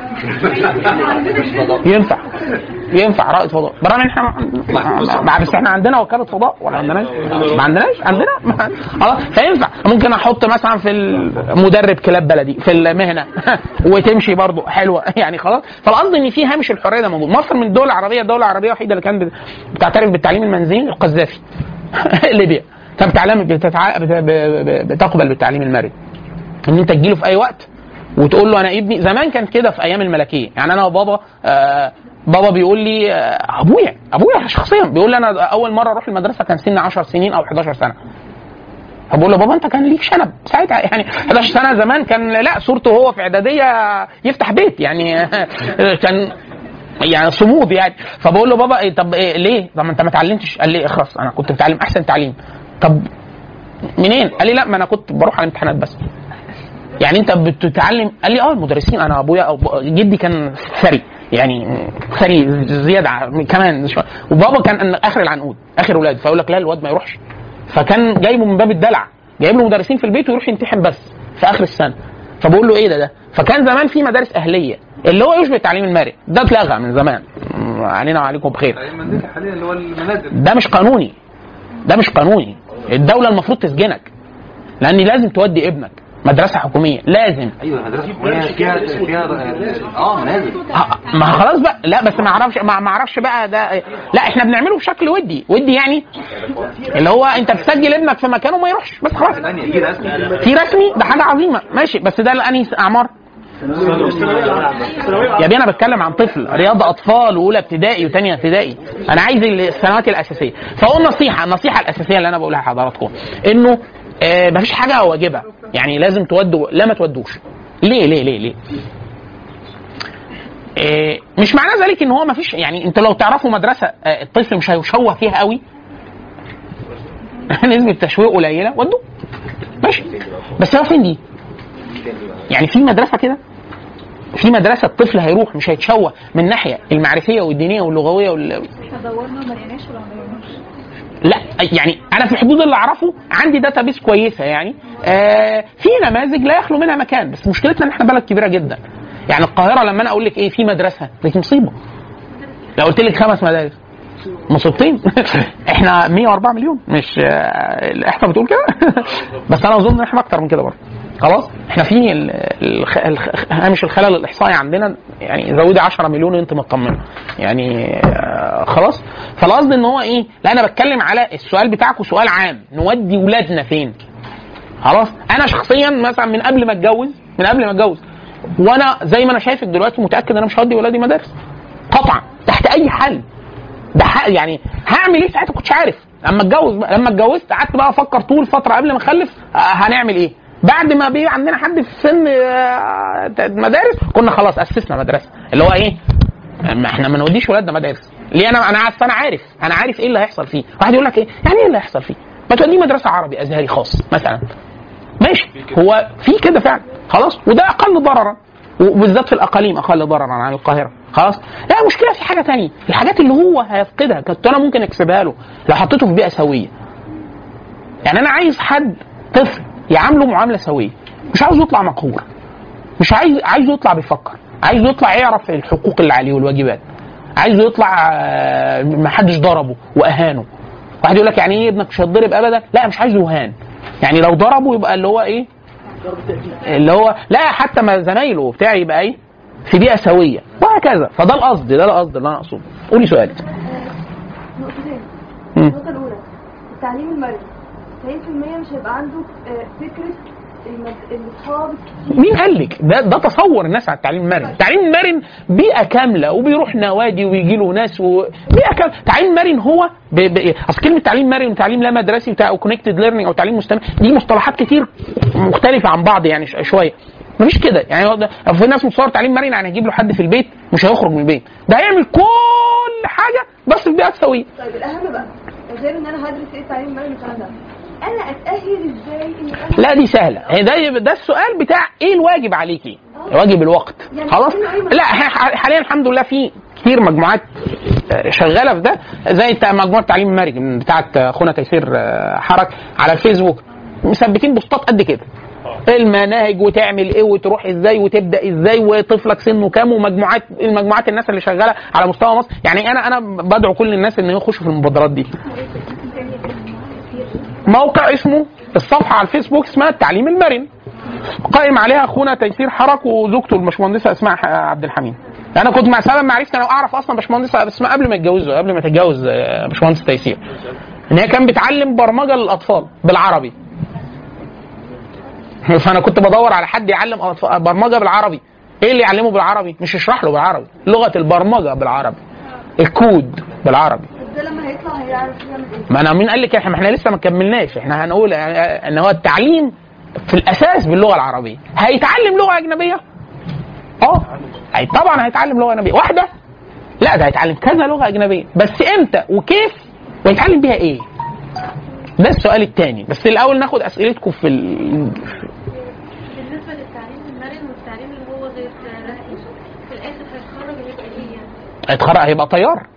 ينفع ينفع رائد فضاء برغم ان احنا ما- ما- بس احنا عندنا وكاله فضاء ولا عندناش؟ ما عندناش عندنا خلاص فينفع ممكن احط مثلا في المدرب كلاب بلدي في المهنه وتمشي برضو حلوه يعني خلاص فالقصد ان في هامش الحريه ده موجود مصر من الدول العربيه الدوله العربيه الوحيده اللي كانت بتعترف بالتعليم المنزلي القذافي ليبيا كانت بتعلم بتتع... بت- ب- ب- بتقبل بالتعليم المرن ان انت تجيله في اي وقت وتقول له انا ابني زمان كان كده في ايام الملكيه يعني انا وبابا آه بابا بيقول لي آه ابويا ابويا شخصيا بيقول لي انا اول مره اروح المدرسه كان سني 10 سنين او 11 سنه فبقول له بابا انت كان ليك شنب ساعتها يعني 11 سنه زمان كان لا صورته هو في اعداديه يفتح بيت يعني كان يعني صمود يعني فبقول له بابا إيه طب إيه ليه؟ طب ما انت ما اتعلمتش قال لي اخرس انا كنت بتعلم احسن تعليم طب منين؟ قال لي لا ما انا كنت بروح على الامتحانات بس يعني انت بتتعلم قال لي اه المدرسين انا ابويا او ب- جدي كان ثري يعني ثري زياده ع- كمان شويه وبابا كان اخر العنقود اخر ولاد فيقول لك لا الواد ما يروحش فكان جايبه من باب الدلع جايب له مدرسين في البيت ويروح يمتحن بس في اخر السنه فبقول له ايه ده ده فكان زمان في مدارس اهليه اللي هو يشبه التعليم المرئي ده اتلغى من زمان م- علينا وعليكم بخير المنزل حاليا اللي هو المنازل ده مش قانوني ده مش قانوني الدوله المفروض خلاص لان لازم تودي ابنك مدرسه حكوميه لازم ايوه المدرسه فيها فيها فيها اه منازل آه، ما خلاص بقى لا بس ما اعرفش ما ما اعرفش بقى ده لا احنا بنعمله بشكل ودي ودي يعني اللي هو انت تسجل ابنك في مكانه وما يروحش بس خلاص ثانيه اكيد اسمع في رسمي ده حاجه عظيمه ماشي بس ده لاني اعمار يا بيه انا بتكلم عن طفل رياضه اطفال واولى ابتدائي وثانيه ابتدائي انا عايز السنوات الاساسيه فهو النصيحه النصيحه الاساسيه اللي انا بقولها لحضراتكم انه آه مفيش حاجه واجبه يعني لازم تودوا لا ما تودوش ليه ليه ليه ليه آه مش معنى ذلك ان هو مفيش يعني انت لو تعرفوا مدرسه آه الطفل مش هيشوه فيها قوي نسبه تشويه قليله ودوه ماشي بس هو فين دي؟ يعني في مدرسه كده في مدرسه الطفل هيروح مش هيتشوه من الناحيه المعرفيه والدينيه واللغويه وال... دورنا ما لقيناش ولا ما دورناش لا يعني انا في الحدود اللي اعرفه عندي داتا بيس كويسه يعني آه في نماذج لا يخلو منها مكان بس مشكلتنا ان احنا بلد كبيره جدا يعني القاهره لما انا اقول لك ايه في مدرسه دي مصيبه لو قلت لك خمس مدارس مصيبتين احنا 104 مليون مش آه، الاحصاء بتقول كده بس انا اظن ان احنا اكتر من كده برضه خلاص احنا في ال- الخ- الخ- هامش الخلل الاحصائي عندنا يعني زودي 10 مليون وانت مطمنه يعني آه، خلاص فالقصد ان هو ايه لا انا بتكلم على السؤال بتاعكم سؤال عام نودي ولادنا فين خلاص انا شخصيا مثلا من قبل ما اتجوز من قبل ما اتجوز وانا زي ما انا شايفك دلوقتي متاكد ان انا مش هودي ولادي مدارس قطعا تحت اي حل ده حق يعني هعمل ايه ساعتها كنتش عارف لما اتجوز بقى لما اتجوزت قعدت بقى افكر طول فتره قبل ما اخلف آه، هنعمل ايه بعد ما بيبقى عندنا حد في سن آه، مدارس كنا خلاص اسسنا مدرسه اللي هو ايه ما احنا ما نوديش ولادنا مدارس ليه انا انا عارف انا عارف انا عارف ايه اللي هيحصل فيه واحد يقول لك ايه يعني ايه اللي هيحصل فيه ما توديه مدرسه عربي ازهري خاص مثلا ماشي هو في كده فعلا خلاص وده اقل ضررا وبالذات في الاقاليم اقل ضررا عن القاهره خلاص لا المشكله في حاجه تانية الحاجات اللي هو هيفقدها كنت انا ممكن اكسبها له لو حطيته في بيئه سويه يعني انا عايز حد طفل يعامله معامله سويه مش عاوز يطلع مقهور مش عايز عايزه يطلع بيفكر عايزه يطلع يعرف الحقوق اللي عليه والواجبات عايزه يطلع آه، ما حدش ضربه واهانه واحد يقول لك يعني ايه ابنك مش هيتضرب ابدا لا مش عايزه يهان يعني لو ضربه يبقى اللي هو ايه اللي هو لا حتى ما زمايله وبتاع يبقى ايه في بيئه سويه وهكذا فده القصد ده القصد اللي انا اقصده قولي سؤالك نقطتين مم. النقطة الأولى التعليم المرن 90% مش هيبقى عنده آه، فكرة المد- الأصحاب الكتير مين قال لك ده ده تصور الناس على التعليم المرن التعليم المرن بيئه كامله وبيروح نوادي ويجي له ناس و... بيئه كامله التعليم المرن هو ب... ب... اصل كلمه تعليم مرن وتعليم لا مدرسي وتع... او كونكتد ليرنينج او تعليم مستمر دي مصطلحات كتير مختلفه عن بعض يعني ش... شويه مفيش كده يعني هو ده- في ناس متصور تعليم مرن يعني هيجيب له حد في البيت مش هيخرج من البيت ده هيعمل كل حاجه بس في بيئات سويه طيب الأهم بقى غير إن أنا هدرس إيه التعليم المرن والكلام ده أنا أتأهل إزاي إن أنا لا دي سهله هي ده ده السؤال بتاع ايه الواجب عليكي واجب الوقت يعني خلاص كله أي لا ح- حاليا الحمد لله في كتير مجموعات آه، شغاله في ده زي بتاع مجموعه تعليم المرج بتاعت اخونا تيسير آه، حرك على الفيسبوك مثبتين بوستات قد كده المناهج وتعمل ايه وتروح ازاي وتبدا ازاي وطفلك سنه كام ومجموعات المجموعات الناس اللي شغاله على مستوى مصر يعني انا انا بدعو كل الناس ان يخشوا في المبادرات دي موقع اسمه الصفحه على الفيسبوك اسمها التعليم المرن قائم عليها اخونا تيسير حرك وزوجته الباشمهندسه اسماء ح- عبد الحميد انا كنت مع سبب معرفتي انا اعرف اصلا باشمهندسه اسماء قبل ما يتجوزوا قبل ما تتجوز آه، باشمهندس تيسير ان هي كان بتعلم برمجه للاطفال بالعربي فانا كنت بدور على حد يعلم أطف- برمجه بالعربي ايه اللي يعلمه بالعربي مش يشرح له بالعربي لغه البرمجه بالعربي الكود بالعربي ده لما هيطلع هيعرف يعمل إيه ما انا مين قال لك احنا ما احنا لسه ما كملناش احنا هنقول يعني ان هو التعليم في الاساس باللغه العربيه هيتعلم لغه اجنبيه اه هي طبعا هيتعلم لغه اجنبيه واحده لا ده هيتعلم كذا لغه اجنبيه بس امتى وكيف ويتعلم بيها ايه ده السؤال الثاني بس الاول ناخد اسئلتكم في ال... بالنسبة للتعليم المرن والتعليم اللي هو غير رسمي في الآخر هيتخرج هيبقى إيه يعني؟ هيتخرج هيبقى طيار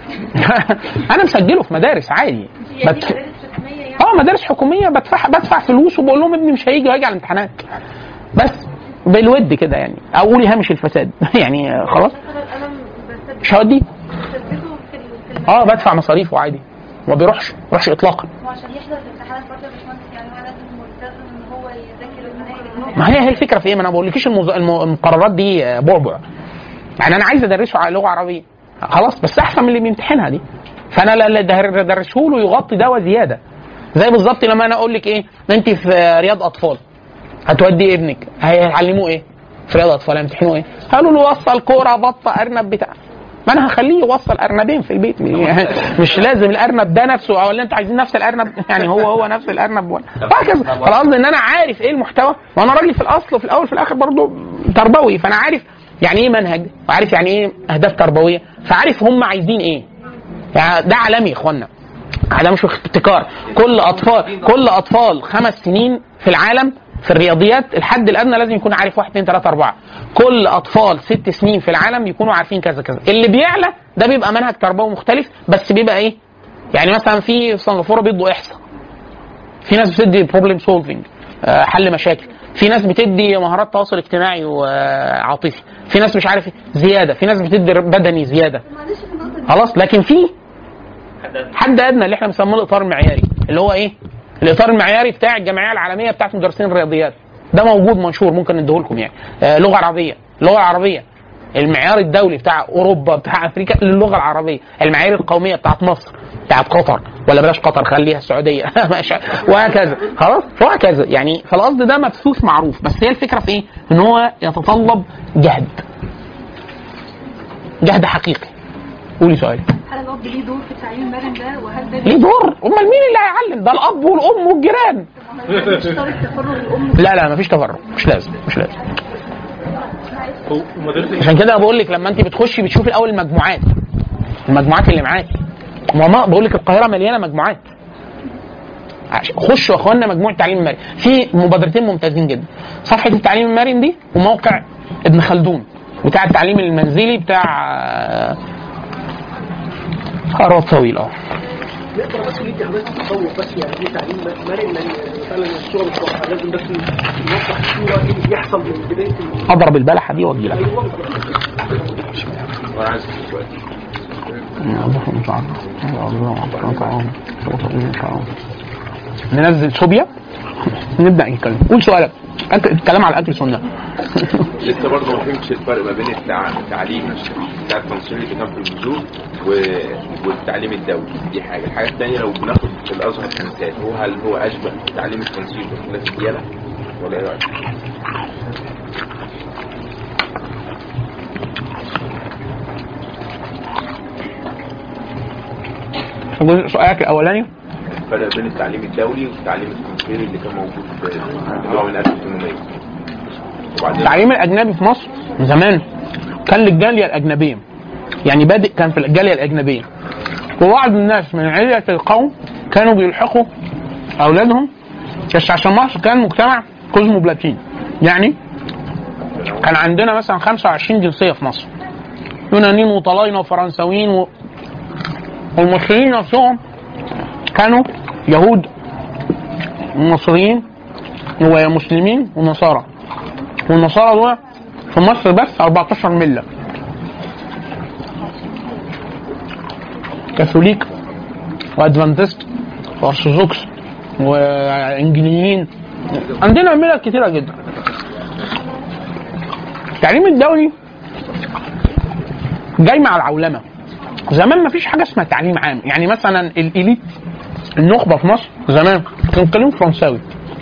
انا مسجله في مدارس عادي يعني بت... مدارس رسمية يعني اه مدارس حكوميه بدفع بدفع فلوس وبقول لهم ابني مش هيجي وهيجي على الامتحانات بس بالود كده يعني او قولي هامش الفساد يعني آه، خلاص مثلا أنا بثبت مش هوديه بثبته في ال- في اه بدفع مصاريفه عادي ما بيروحش ما بيروحش اطلاقا وعشان يحضر الامتحانات برضه يا باشمهندس يعني هو لازم ملتزم ان هو يذاكر المناهج ما هي هي الفكره في ايه ما انا ما بقولكيش المز... الم- المقررات دي آه، بعبع يعني انا عايز ادرسه على لغه عربيه خلاص بس احسن من اللي بيمتحنها دي فانا لا- لا ادرسه له يغطي دواء زياده زي بالظبط لما انا اقول لك ايه انت في رياض اطفال هتودي ابنك هيعلموه ايه في رياض اطفال هيمتحنوه ايه قالوا له وصل كوره بطه ارنب بتاع ما انا هخليه يوصل ارنبين في البيت مش لازم الارنب ده نفسه او اللي انتوا عايزين نفس الارنب يعني هو هو نفس الارنب ولا وهكذا فالقصد ان انا عارف ايه المحتوى وانا راجل في الاصل وفي الاول في الاخر برضه تربوي فانا عارف يعني ايه منهج وعارف يعني ايه اهداف تربويه فعارف هم عايزين ايه يعني ده عالمي يا اخوانا ده مش ابتكار كل اطفال كل اطفال خمس سنين في العالم في الرياضيات الحد الادنى لازم يكون عارف واحد اثنين ثلاثه اربعه كل اطفال ست سنين في العالم يكونوا عارفين كذا كذا اللي بيعلى ده بيبقى منهج تربوي مختلف بس بيبقى ايه يعني مثلا في سنغافوره بيدوا احصاء في ناس بتدي بروبلم سولفنج حل مشاكل في ناس بتدي مهارات تواصل اجتماعي وعاطفي في ناس مش عارف إيه، زياده في ناس بتدي بدني زياده معلش في النقطة دي خلاص لكن في حد ادنى اللي احنا بنسموه الاطار المعياري اللي هو ايه؟ الاطار المعياري بتاع الجمعيه العالميه بتاعت مدرسين الرياضيات ده موجود منشور ممكن نديه لكم يعني آه لغه عربيه اللغه العربيه المعيار الدولي بتاع اوروبا بتاع افريقيا للغه العربيه المعايير القوميه بتاعت مصر بتاعت قطر ولا بلاش قطر خليها السعوديه ماشي. وهكذا خلاص وهكذا يعني فالقصد ده مبثوث معروف بس هي الفكره في ايه؟ ان هو يتطلب جهد جهد حقيقي قولي سؤالك هل الأب ليه دور في التعليم المرن ده وهل ده ليه دور؟ امال مين اللي هيعلم؟ ده الاب والام والجيران. مش شرط تفرغ الأم لا لا مفيش تفرق مش لازم مش لازم. ومدرسة عشان كده بقول لك لما انت بتخشي بتشوفي الاول المجموعات. المجموعات اللي معاكي. ما ما بقول لك القاهره مليانه مجموعات. عش- خشوا يا اخوانا مجموعه التعليم المرن في مبادرتين ممتازين جدا صفحه التعليم المرن دي وموقع ابن خلدون بتاع التعليم المنزلي بتاع آه، خروط طويل اه نقدر بس ندي حضرتك تصور بس يعني ايه تعليم مرن لان فعلا الشغل بتاع لازم بس نوضح الصوره ايه اللي بيحصل من بدايه ال- اضرب البلحه دي واجي لك ايوه وانا عايز أسأل سؤال ننزل صوبيا نبدا نتكلم قول سؤالك أنت الكلام على الاكل سنه لسه برضه ما فهمتش الفرق ما بين التع- التعليم بتاع التنصير اللي كان في البذور و- والتعليم الدولي دي حاجه الحاجه الثانيه لو بناخد في الازهر كمثال هو هل هو اشبه تعليم التنصير بخلاف الديانه ولا ايه رايك؟ قول سؤالك الاولاني الفرق بين التعليم الدولي والتعليم التنصيري اللي كان موجود في اللي هو من 1800 وبعدين التعليم الاجنبي في مصر زمان كان للجاليه الاجنبيه يعني بادئ كان في الجاليه الاجنبيه وبعض الناس من علية القوم كانوا بيلحقوا اولادهم بس عشان مصر كان مجتمع كوزموبلاتين يعني كان عندنا مثلا 25 جنسيه في مصر يونانيين وطلاينه وفرنساويين و... والمصريين نفسهم كانوا يهود ومصريين ومسلمين ونصارى والنصارى دول في مصر بس 14 مله كاثوليك وادفانتست وارثوذكس وانجليين عندنا ملل كتيره جدا التعليم الدولي جاي مع العولمه زمان ما فيش حاجه اسمها تعليم عام يعني مثلا الاليت النخبه في مصر زمان كانوا بيتكلموا فرنساوي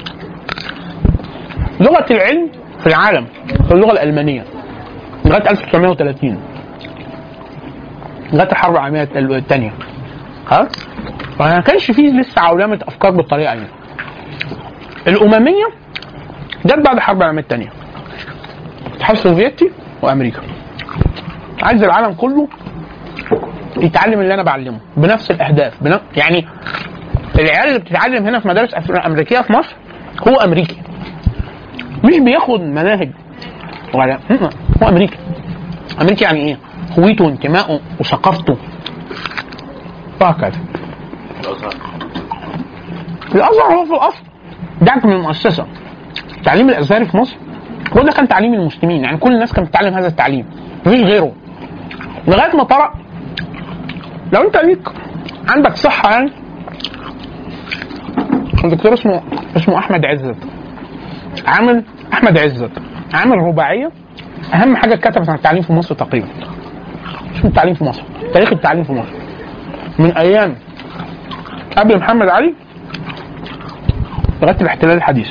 لغه العلم في العالم في اللغه الالمانيه لغايه 1930 لغايه الحرب العالميه الثانيه خلاص فما كانش فيه لسه عولمه افكار بالطريقه دي الامميه جت بعد الحرب العالميه الثانيه الاتحاد السوفيتي وامريكا عايز العالم كله يتعلم اللي انا بعلمه بنفس الاهداف بنفس يعني العيال اللي بتتعلم هنا في مدارس أف- امريكيه في مصر هو امريكي مش بياخد مناهج ولا م- هو امريكي امريكي يعني ايه هويته وانتمائه وثقافته وهكذا الازهر الازهر هو في الاصل دعك من المؤسسه التعليم الازهري في مصر هو ده كان تعليم المسلمين يعني كل الناس كانت بتتعلم هذا التعليم مفيش غيره لغايه ما طرأ لو انت ليك عندك صحه يعني الدكتور اسمه اسمه احمد عزت عامل احمد عزت عامل رباعيه اهم حاجه اتكتبت عن التعليم في مصر تقريبا اسمه التعليم في مصر تاريخ التعليم في مصر من ايام قبل محمد علي لغايه الاحتلال الحديث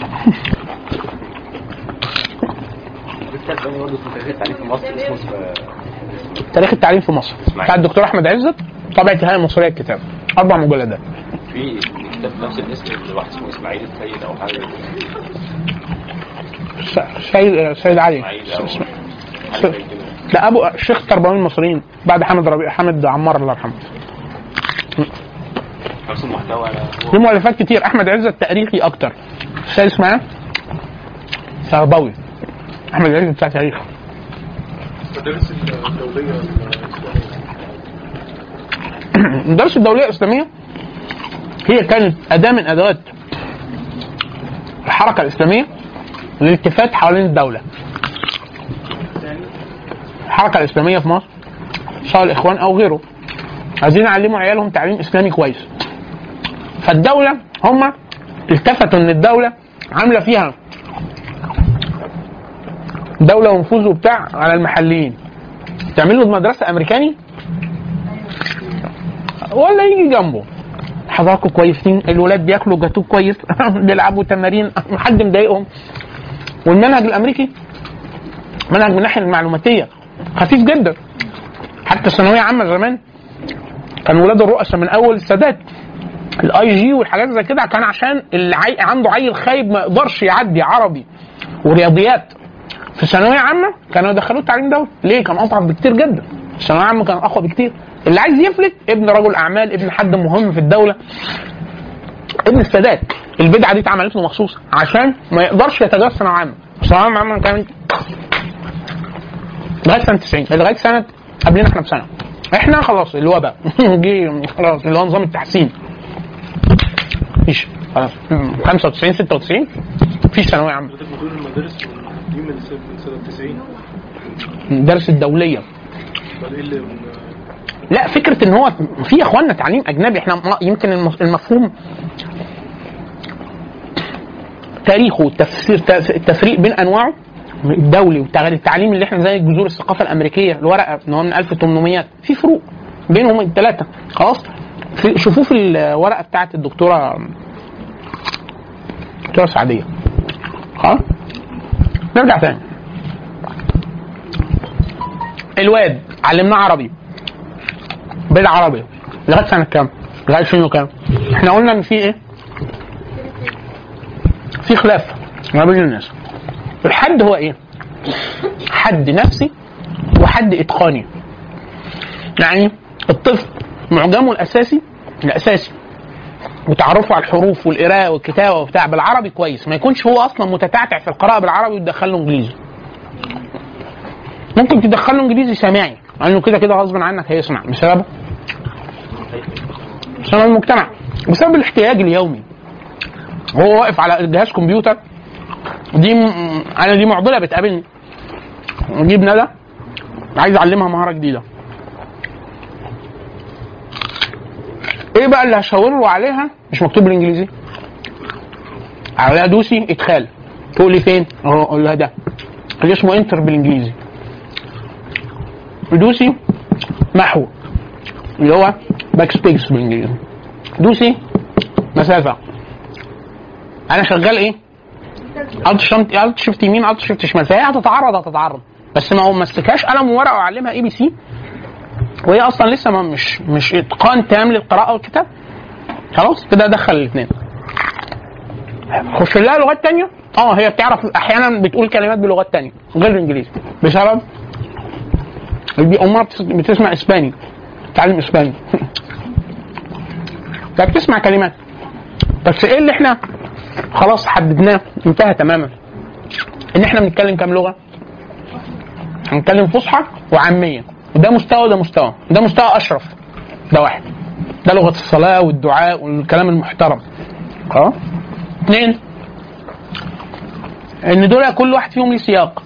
الكتاب تاني برضه اسمه تاريخ التعليم في مصر اسمه آه، تاريخ التعليم في مصر بتاع الدكتور احمد عزت طبعة الهيئه المصريه للكتاب اربع مجلدات في كتاب نفس الاسم لواحد اسمه اسماعيل السيد او حاجه زي كده. س- سيد سيد علي اسماعيل او اسمه- حاجه زي كده ده ابو شيخ التربويين المصريين بعد حمد ربيع حمد عمار الله يرحمه نفس المحتوى في مؤلفات كتير احمد عزت تاريخي اكتر السيد اسمه ايه؟ تربوي احمد عزت بتاع تاريخ المدارس الدوليه المدارس الدوليه الاسلاميه هي كانت اداه من ادوات الحركه الاسلاميه للالتفات حوالين الدوله الحركه الاسلاميه في مصر سواء الاخوان او غيره عايزين يعلموا عيالهم تعليم اسلامي كويس فالدوله هم التفتوا ان الدوله عامله فيها دوله ونفوذ وبتاع على المحليين تعمل له مدرسه امريكاني ولا يجي جنبه حضراتكم كويسين الولاد بياكلوا جاتوه كويس بيلعبوا تمارين حد مضايقهم والمنهج الامريكي منهج من الناحيه المعلوماتيه خفيف جدا حتى ثانويه عامه زمان كان ولاد الرؤساء من اول السادات الاي جي والحاجات زي كده كان عشان اللي عي... عنده عيل خايب ما يقدرش يعدي عربي ورياضيات في ثانويه عامه كانوا يدخلوه تعليم دولي ليه كان اصعب بكتير جدا الثانويه عامه كان اقوى بكتير اللي عايز يفلت ابن رجل اعمال ابن حد مهم في الدوله ابن السادات البدعه دي اتعملت له مخصوص عشان ما يقدرش يتجاوز ثانويه عامه ثانويه عامه كانت لغايه سنه 90 لغايه سنه قبلنا احنا بسنه احنا خلاص الوباء جه خلاص اللي هو نظام التحسين مفيش خلاص 95 96 مفيش ثانويه عامه حضرتك بتقول المدارس دي من سنة من سنة 90 المدارس الدوليه بعد ايه اللي لا فكره ان هو في يا اخوانا تعليم اجنبي احنا م- يمكن المف- المفهوم تاريخه والتفسير التفريق بين انواعه الدولي والتعليم اللي احنا زي جذور الثقافه الامريكيه الورقه ان هو من 1800 في فروق بينهم الثلاثه خلاص في شوفوه في الورقه بتاعت الدكتوره الدكتوره سعديه خلاص نرجع تاني الواد علمناه عربي بالعربي لغايه سنه كام؟ لغايه سنه كام؟ احنا قلنا ان في ايه؟ في خلاف ما بين الناس. الحد هو ايه؟ حد نفسي وحد اتقاني. يعني الطفل معجمه الاساسي الاساسي وتعرفه على الحروف والقراءه والكتابه وبتاع بالعربي كويس ما يكونش هو اصلا متتعتع في القراءه بالعربي وتدخل له انجليزي. ممكن تدخل له انجليزي سماعي لانه كده كده غصب عنك هيسمع بسبب بسبب المجتمع بسبب الاحتياج اليومي هو واقف على جهاز كمبيوتر دي م... انا دي معضله بتقابلني اجيب ندى عايز اعلمها مهاره جديده ايه بقى اللي هشاور له عليها مش مكتوب بالانجليزي عليها دوسي ادخال تقول لي فين اهو اقول لها ده اللي اسمه انتر بالانجليزي دوسي محو اللي هو باك سبيس بالانجليزي دوسي مسافه انا شغال ايه؟ الت شمت الت شفت يمين الت شفت شمال فهي هتتعرض هتتعرض بس ما هو مسكهاش قلم وورقه وعلمها اي بي سي وهي اصلا لسه ما مش مش اتقان تام للقراءه والكتاب خلاص كده ادخل الاثنين خش لها لغات تانية اه هي بتعرف احيانا بتقول كلمات بلغات تانية غير الانجليزي بسبب دي امها بتس- بتسمع اسباني بتتعلم اسباني فبتسمع كلمات بس ايه اللي احنا خلاص حددناه انتهى تماما ان احنا بنتكلم كام لغه هنتكلم فصحى وعاميه وده مستوى وده مستوى ده مستوى اشرف ده واحد ده لغه الصلاه والدعاء والكلام المحترم اه اثنين ان دول كل واحد فيهم ليه سياق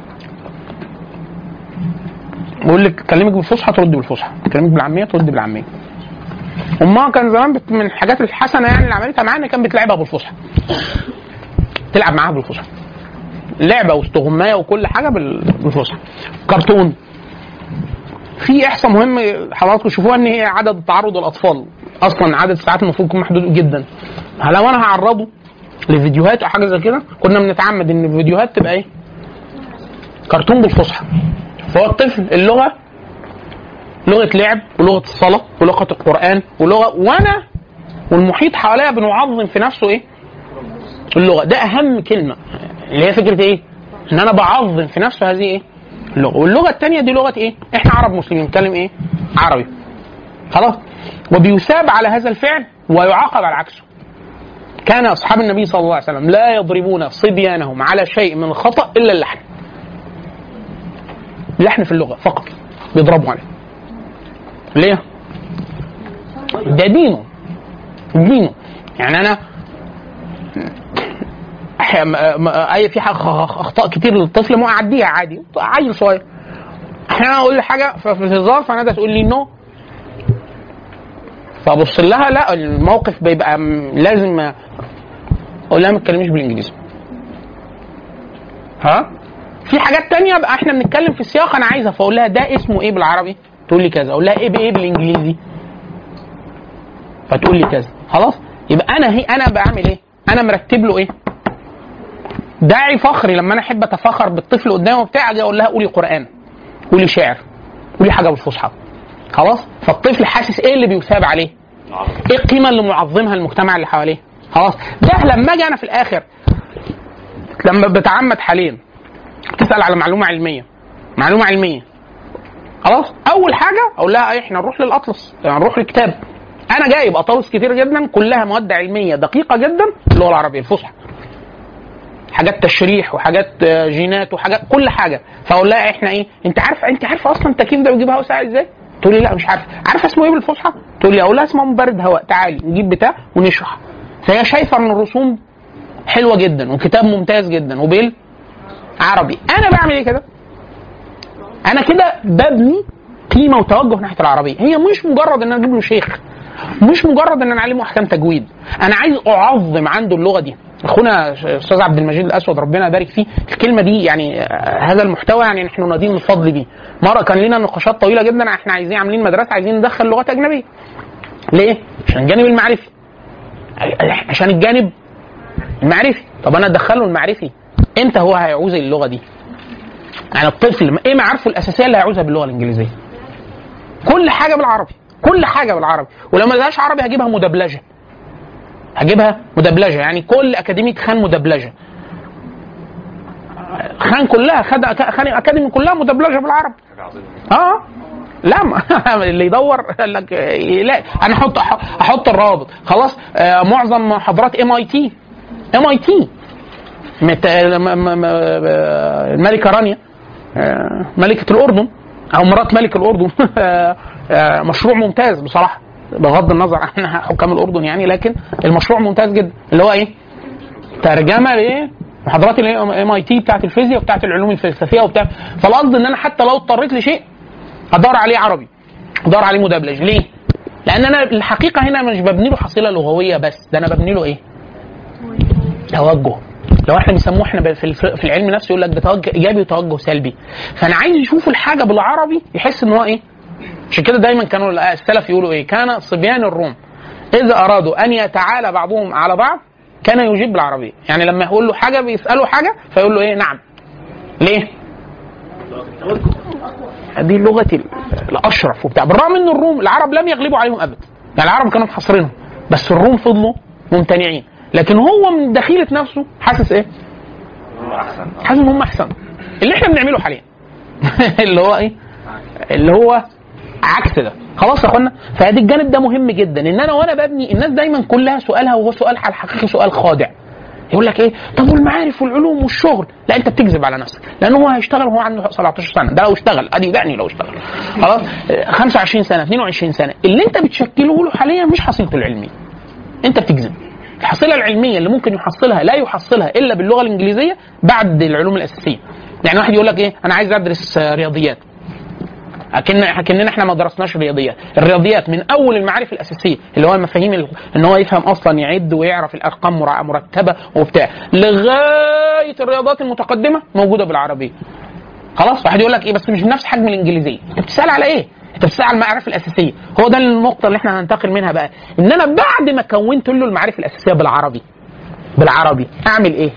بقول لك كلمك بالفصحى ترد بالفصحى كلمك بالعاميه ترد بالعاميه امها كان زمان بت من الحاجات الحسنه يعني اللي عملتها معانا كان بتلعبها بالفصحى تلعب معاها بالفصحى لعبه واستغمايه وكل حاجه بال- بالفصحى كرتون في احصاء مهم حضراتكم تشوفوها ان هي عدد تعرض الاطفال اصلا عدد الساعات المفروض يكون محدود جدا لو انا هعرضه لفيديوهات او حاجه زي كده كنا بنتعمد ان الفيديوهات تبقى ايه كرتون بالفصحى فهو الطفل اللغه لغه لعب ولغه الصلاه ولغه القران ولغه وانا والمحيط حواليا بنعظم في نفسه ايه اللغه ده اهم كلمه اللي هي فكره ايه ان انا بعظم في نفسه هذه ايه اللغه واللغه الثانيه دي لغه ايه احنا عرب مسلمين بنتكلم ايه عربي خلاص وبيثاب على هذا الفعل ويعاقب على عكسه كان اصحاب النبي صلى الله عليه وسلم لا يضربون صبيانهم على شيء من الخطا الا اللحن اللحن في اللغه فقط بيضربوا عليه ليه؟ ده دينه دينه يعني انا أح- م- م- اي في حاجة اخطاء كتير للطفل ما اعديها عادي عيل صغير احيانا اقول له حاجه ف- في الهزار فندى تقول لي نو فابص لها لا الموقف بيبقى م- لازم اقول لها ما تتكلميش بالانجليزي ها في حاجات تانية بقى احنا بنتكلم في السياق انا عايزها فاقول لها ده اسمه ايه بالعربي تقول لي كذا اقول لها ايه بايه بالانجليزي فتقول لي كذا خلاص يبقى انا هي انا بعمل ايه انا مرتب له ايه داعي فخري لما انا احب اتفاخر بالطفل قدامي وبتاع اجي اقول لها قولي قران قولي شعر قولي حاجه بالفصحى خلاص فالطفل حاسس ايه اللي بيثاب عليه ايه القيمه اللي معظمها المجتمع اللي حواليه خلاص ده لما اجي انا في الاخر لما بتعمد حاليا تسال على معلومه علميه معلومه علميه خلاص اول حاجه اقول لها ايه احنا نروح للاطلس يعني نروح لكتاب انا جايب اطاوس كتير جدا كلها مواد علميه دقيقه جدا اللغه العربيه الفصحى حاجات تشريح وحاجات آه، جينات وحاجات كل حاجه فاقول لها احنا ايه انت عارف انت عارفه اصلا التكييف ده بيجيب هواء ساقع ازاي؟ تقول لي لا مش عارف عارفه اسمه ايه بالفصحى؟ تقول لي اقول لها اسمه مبرد هواء تعالي نجيب بتاع ونشرح فهي شايفه ان الرسوم حلوه جدا وكتاب ممتاز جدا وبيل عربي انا بعمل ايه كده؟ انا كده ببني قيمه وتوجه ناحيه العربيه هي مش مجرد ان انا اجيب له شيخ مش مجرد ان انا اعلمه احكام تجويد انا عايز اعظم عنده اللغه دي اخونا استاذ عبد المجيد الاسود ربنا يبارك فيه الكلمه دي يعني آه، هذا المحتوى يعني نحن ندين الفضل بيه مره كان لنا نقاشات طويله جدا احنا عايزين عاملين مدرسه عايزين ندخل لغات اجنبيه ليه عشان الجانب المعرفي عشان الجانب المعرفي طب انا ادخله المعرفي امتى هو هيعوز اللغه دي يعني الطفل ايه معارفه الاساسيه اللي هيعوزها باللغه الانجليزيه كل حاجه بالعربي كل حاجه بالعربي ولو ما لقاش عربي هجيبها مدبلجه هجيبها مدبلجه يعني كل اكاديميه خان مدبلجه خان كلها خد خان اكاديمي كلها مدبلجه بالعربي اه لا ما اللي يدور قال لك لا انا احط احط الرابط خلاص آه معظم محاضرات ام اي تي ام اي تي الملكه رانيا آه، ملكه الاردن او مرات ملك الاردن آه، آه، مشروع ممتاز بصراحه بغض النظر عن حكام الاردن يعني لكن المشروع ممتاز جدا اللي هو ايه؟ ترجمه لايه؟ محاضرات الام اي تي بتاعت الفيزياء وبتاعت العلوم الفلسفيه وبتاع فالقصد ان انا حتى لو اضطريت لشيء ادور عليه عربي ادور عليه مدبلج ليه؟ لان انا الحقيقه هنا مش ببني له حصيله لغويه بس ده انا ببني له ايه؟ توجه لو احنا بنسموه احنا في الف- في العلم نفسه يقول لك ده توجه ايجابي وتوجه سلبي فانا عايز يشوف الحاجه بالعربي يحس ان هو ايه عشان كده دايما كانوا السلف يقولوا ايه كان صبيان الروم اذا ارادوا ان يتعالى بعضهم على بعض كان يجيب بالعربيه يعني لما يقول له حاجه بيساله حاجه فيقول له ايه نعم ليه دي لغه ال- الاشرف وبتاع بالرغم ان الروم العرب لم يغلبوا عليهم ابدا يعني العرب كانوا محاصرينهم بس الروم فضلوا ممتنعين لكن هو من دخيله نفسه حاسس ايه حاسس ان هم احسن اللي احنا بنعمله حاليا اللي هو ايه اللي هو عكس ده خلاص يا اخوانا فادي الجانب ده مهم جدا ان انا وانا ببني الناس دايما كلها سؤالها وهو سؤال على الحقيقي سؤال خادع يقول لك ايه طب والمعارف والعلوم والشغل لا انت بتكذب على نفسك لان هو هيشتغل وهو عنده 17 سنه ده لو اشتغل ادي دعني لو اشتغل خلاص آه، 25 سنه 22 سنه اللي انت بتشكله له حاليا مش حصيلته العلميه انت بتكذب الحصيله العلميه اللي ممكن يحصلها لا يحصلها الا باللغه الانجليزيه بعد العلوم الاساسيه يعني واحد يقول لك ايه انا عايز ادرس آه، رياضيات اكن اكننا احنا ما درسناش الرياضيات الرياضيات من اول المعارف الاساسيه اللي هو المفاهيم ال- ان هو يفهم اصلا يعد ويعرف الارقام مرع- مرتبه وبتاع لغايه الرياضات المتقدمه موجوده بالعربيه خلاص واحد يقول لك ايه بس مش بنفس حجم الانجليزيه انت بتسال على ايه انت بتسال على المعارف الاساسيه هو ده النقطه اللي احنا هننتقل منها بقى ان انا بعد ما كونت له المعارف الاساسيه بالعربي بالعربي اعمل ايه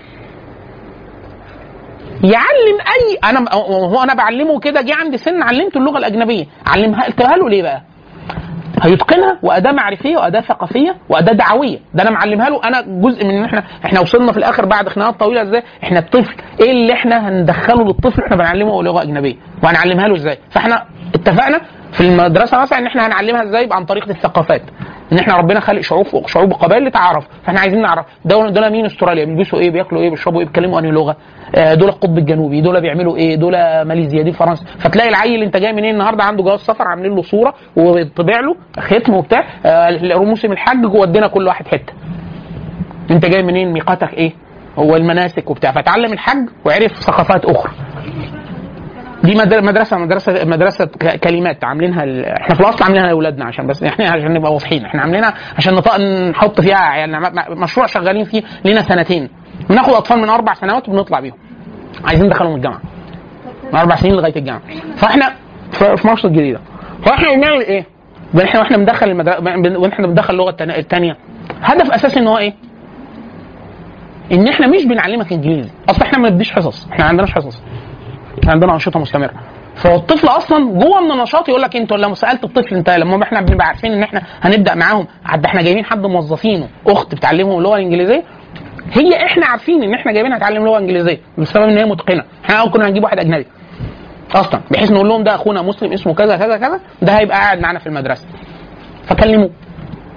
يعلم اي انا هو انا بعلمه كده جه عند سن علمته اللغه الاجنبيه علمها قلتها له ليه بقى هيتقنها واداه معرفيه واداه ثقافيه واداه دعويه ده انا معلمها له انا جزء من ان احنا احنا وصلنا في الاخر بعد خناقات طويله ازاي احنا الطفل ايه اللي احنا هندخله للطفل احنا بنعلمه لغه اجنبيه وهنعلمها له ازاي فاحنا اتفقنا في المدرسه مثلا ان احنا هنعلمها ازاي يبقى عن طريق الثقافات ان احنا ربنا خلق شعوب شعوب وقبائل لتعارف فاحنا عايزين نعرف دول دول مين استراليا بيلبسوا ايه بياكلوا ايه بيشربوا ايه بيتكلموا انهي لغه آه، دول القطب الجنوبي دول بيعملوا ايه دول ماليزيا دي فرنسا فتلاقي العيل انت جاي منين النهارده عنده جواز سفر عاملين له صوره وطبع له ختم وبتاع آه، موسم الحج ودينا كل واحد حته انت جاي منين ميقاتك ايه هو المناسك وبتاع فتعلم الحج وعرف ثقافات اخرى دي مدر- مدرسه مدرسه مدرسه ك- كلمات عاملينها ال... احنا في الاصل عاملينها لاولادنا عشان بس احنا عشان نبقى واضحين احنا عاملينها عشان نط... نحط فيها يعني م- م- مشروع شغالين فيه لينا سنتين بناخد اطفال من اربع سنوات وبنطلع بيهم عايزين ندخلهم الجامعه من اربع سنين لغايه الجامعه فاحنا في في مصر الجديده فاحنا بنعمل ايه؟ احنا واحنا بندخل المدر... بن- واحنا بندخل اللغه التانية- الثانيه هدف اساسي ان هو ايه؟ ان احنا مش بنعلمك انجليزي اصلا احنا ما بنديش حصص احنا ما عندناش حصص احنا عندنا انشطه مستمره فالطفل اصلا جوه من النشاط يقول لك انت لما سالت الطفل انت لما احنا بنبقى عارفين ان احنا هنبدا معاهم حد احنا جايبين حد موظفينه اخت بتعلمهم اللغه الانجليزيه هي احنا عارفين ان احنا جايبينها تعلم لغه انجليزيه بسبب ان هي متقنه احنا اول كنا هنجيب واحد اجنبي اصلا بحيث نقول لهم ده اخونا مسلم اسمه كذا كذا كذا ده هيبقى قاعد معانا في المدرسه فكلموه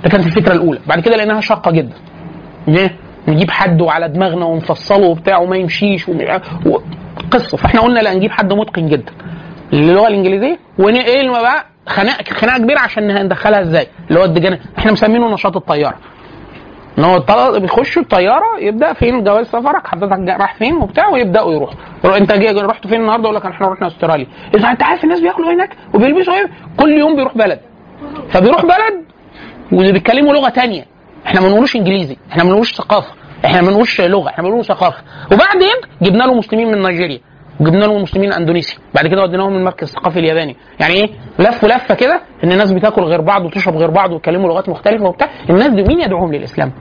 ده كانت الفكره الاولى بعد كده لقيناها شاقه جدا ليه؟ نجيب حد وعلى دماغنا ونفصله وبتاع وما يمشيش وم- و... قصه فاحنا قلنا لا نجيب حد متقن جدا للغه الانجليزيه وايه اللي بقى خناقه خناقه كبيره عشان ندخلها ازاي اللي هو الدجانه احنا مسمينه نشاط الطياره ان هو الطل- بيخشوا الطياره يبدا فين جواز سفرك حضرتك جا- رايح فين وبتاع ويبداوا يروحوا يروح انت جاي رحت فين النهارده يقول لك احنا رحنا استراليا اذا انت عارف الناس بياكلوا هناك وبيلبسوا ايه كل يوم بيروح بلد فبيروح بلد واللي بيتكلموا لغه تانية احنا ما بنقولوش انجليزي احنا ما بنقولوش ثقافه احنا ما بنقولوش لغه احنا بنقول ثقافه وبعدين جبنا له مسلمين من نيجيريا وجبنا له مسلمين اندونيسي بعد كده وديناهم المركز الثقافي الياباني يعني ايه لفوا لفه كده ان الناس بتاكل غير بعض وتشرب غير بعض ويتكلموا لغات مختلفه وبتاع الناس دي مين يدعوهم للاسلام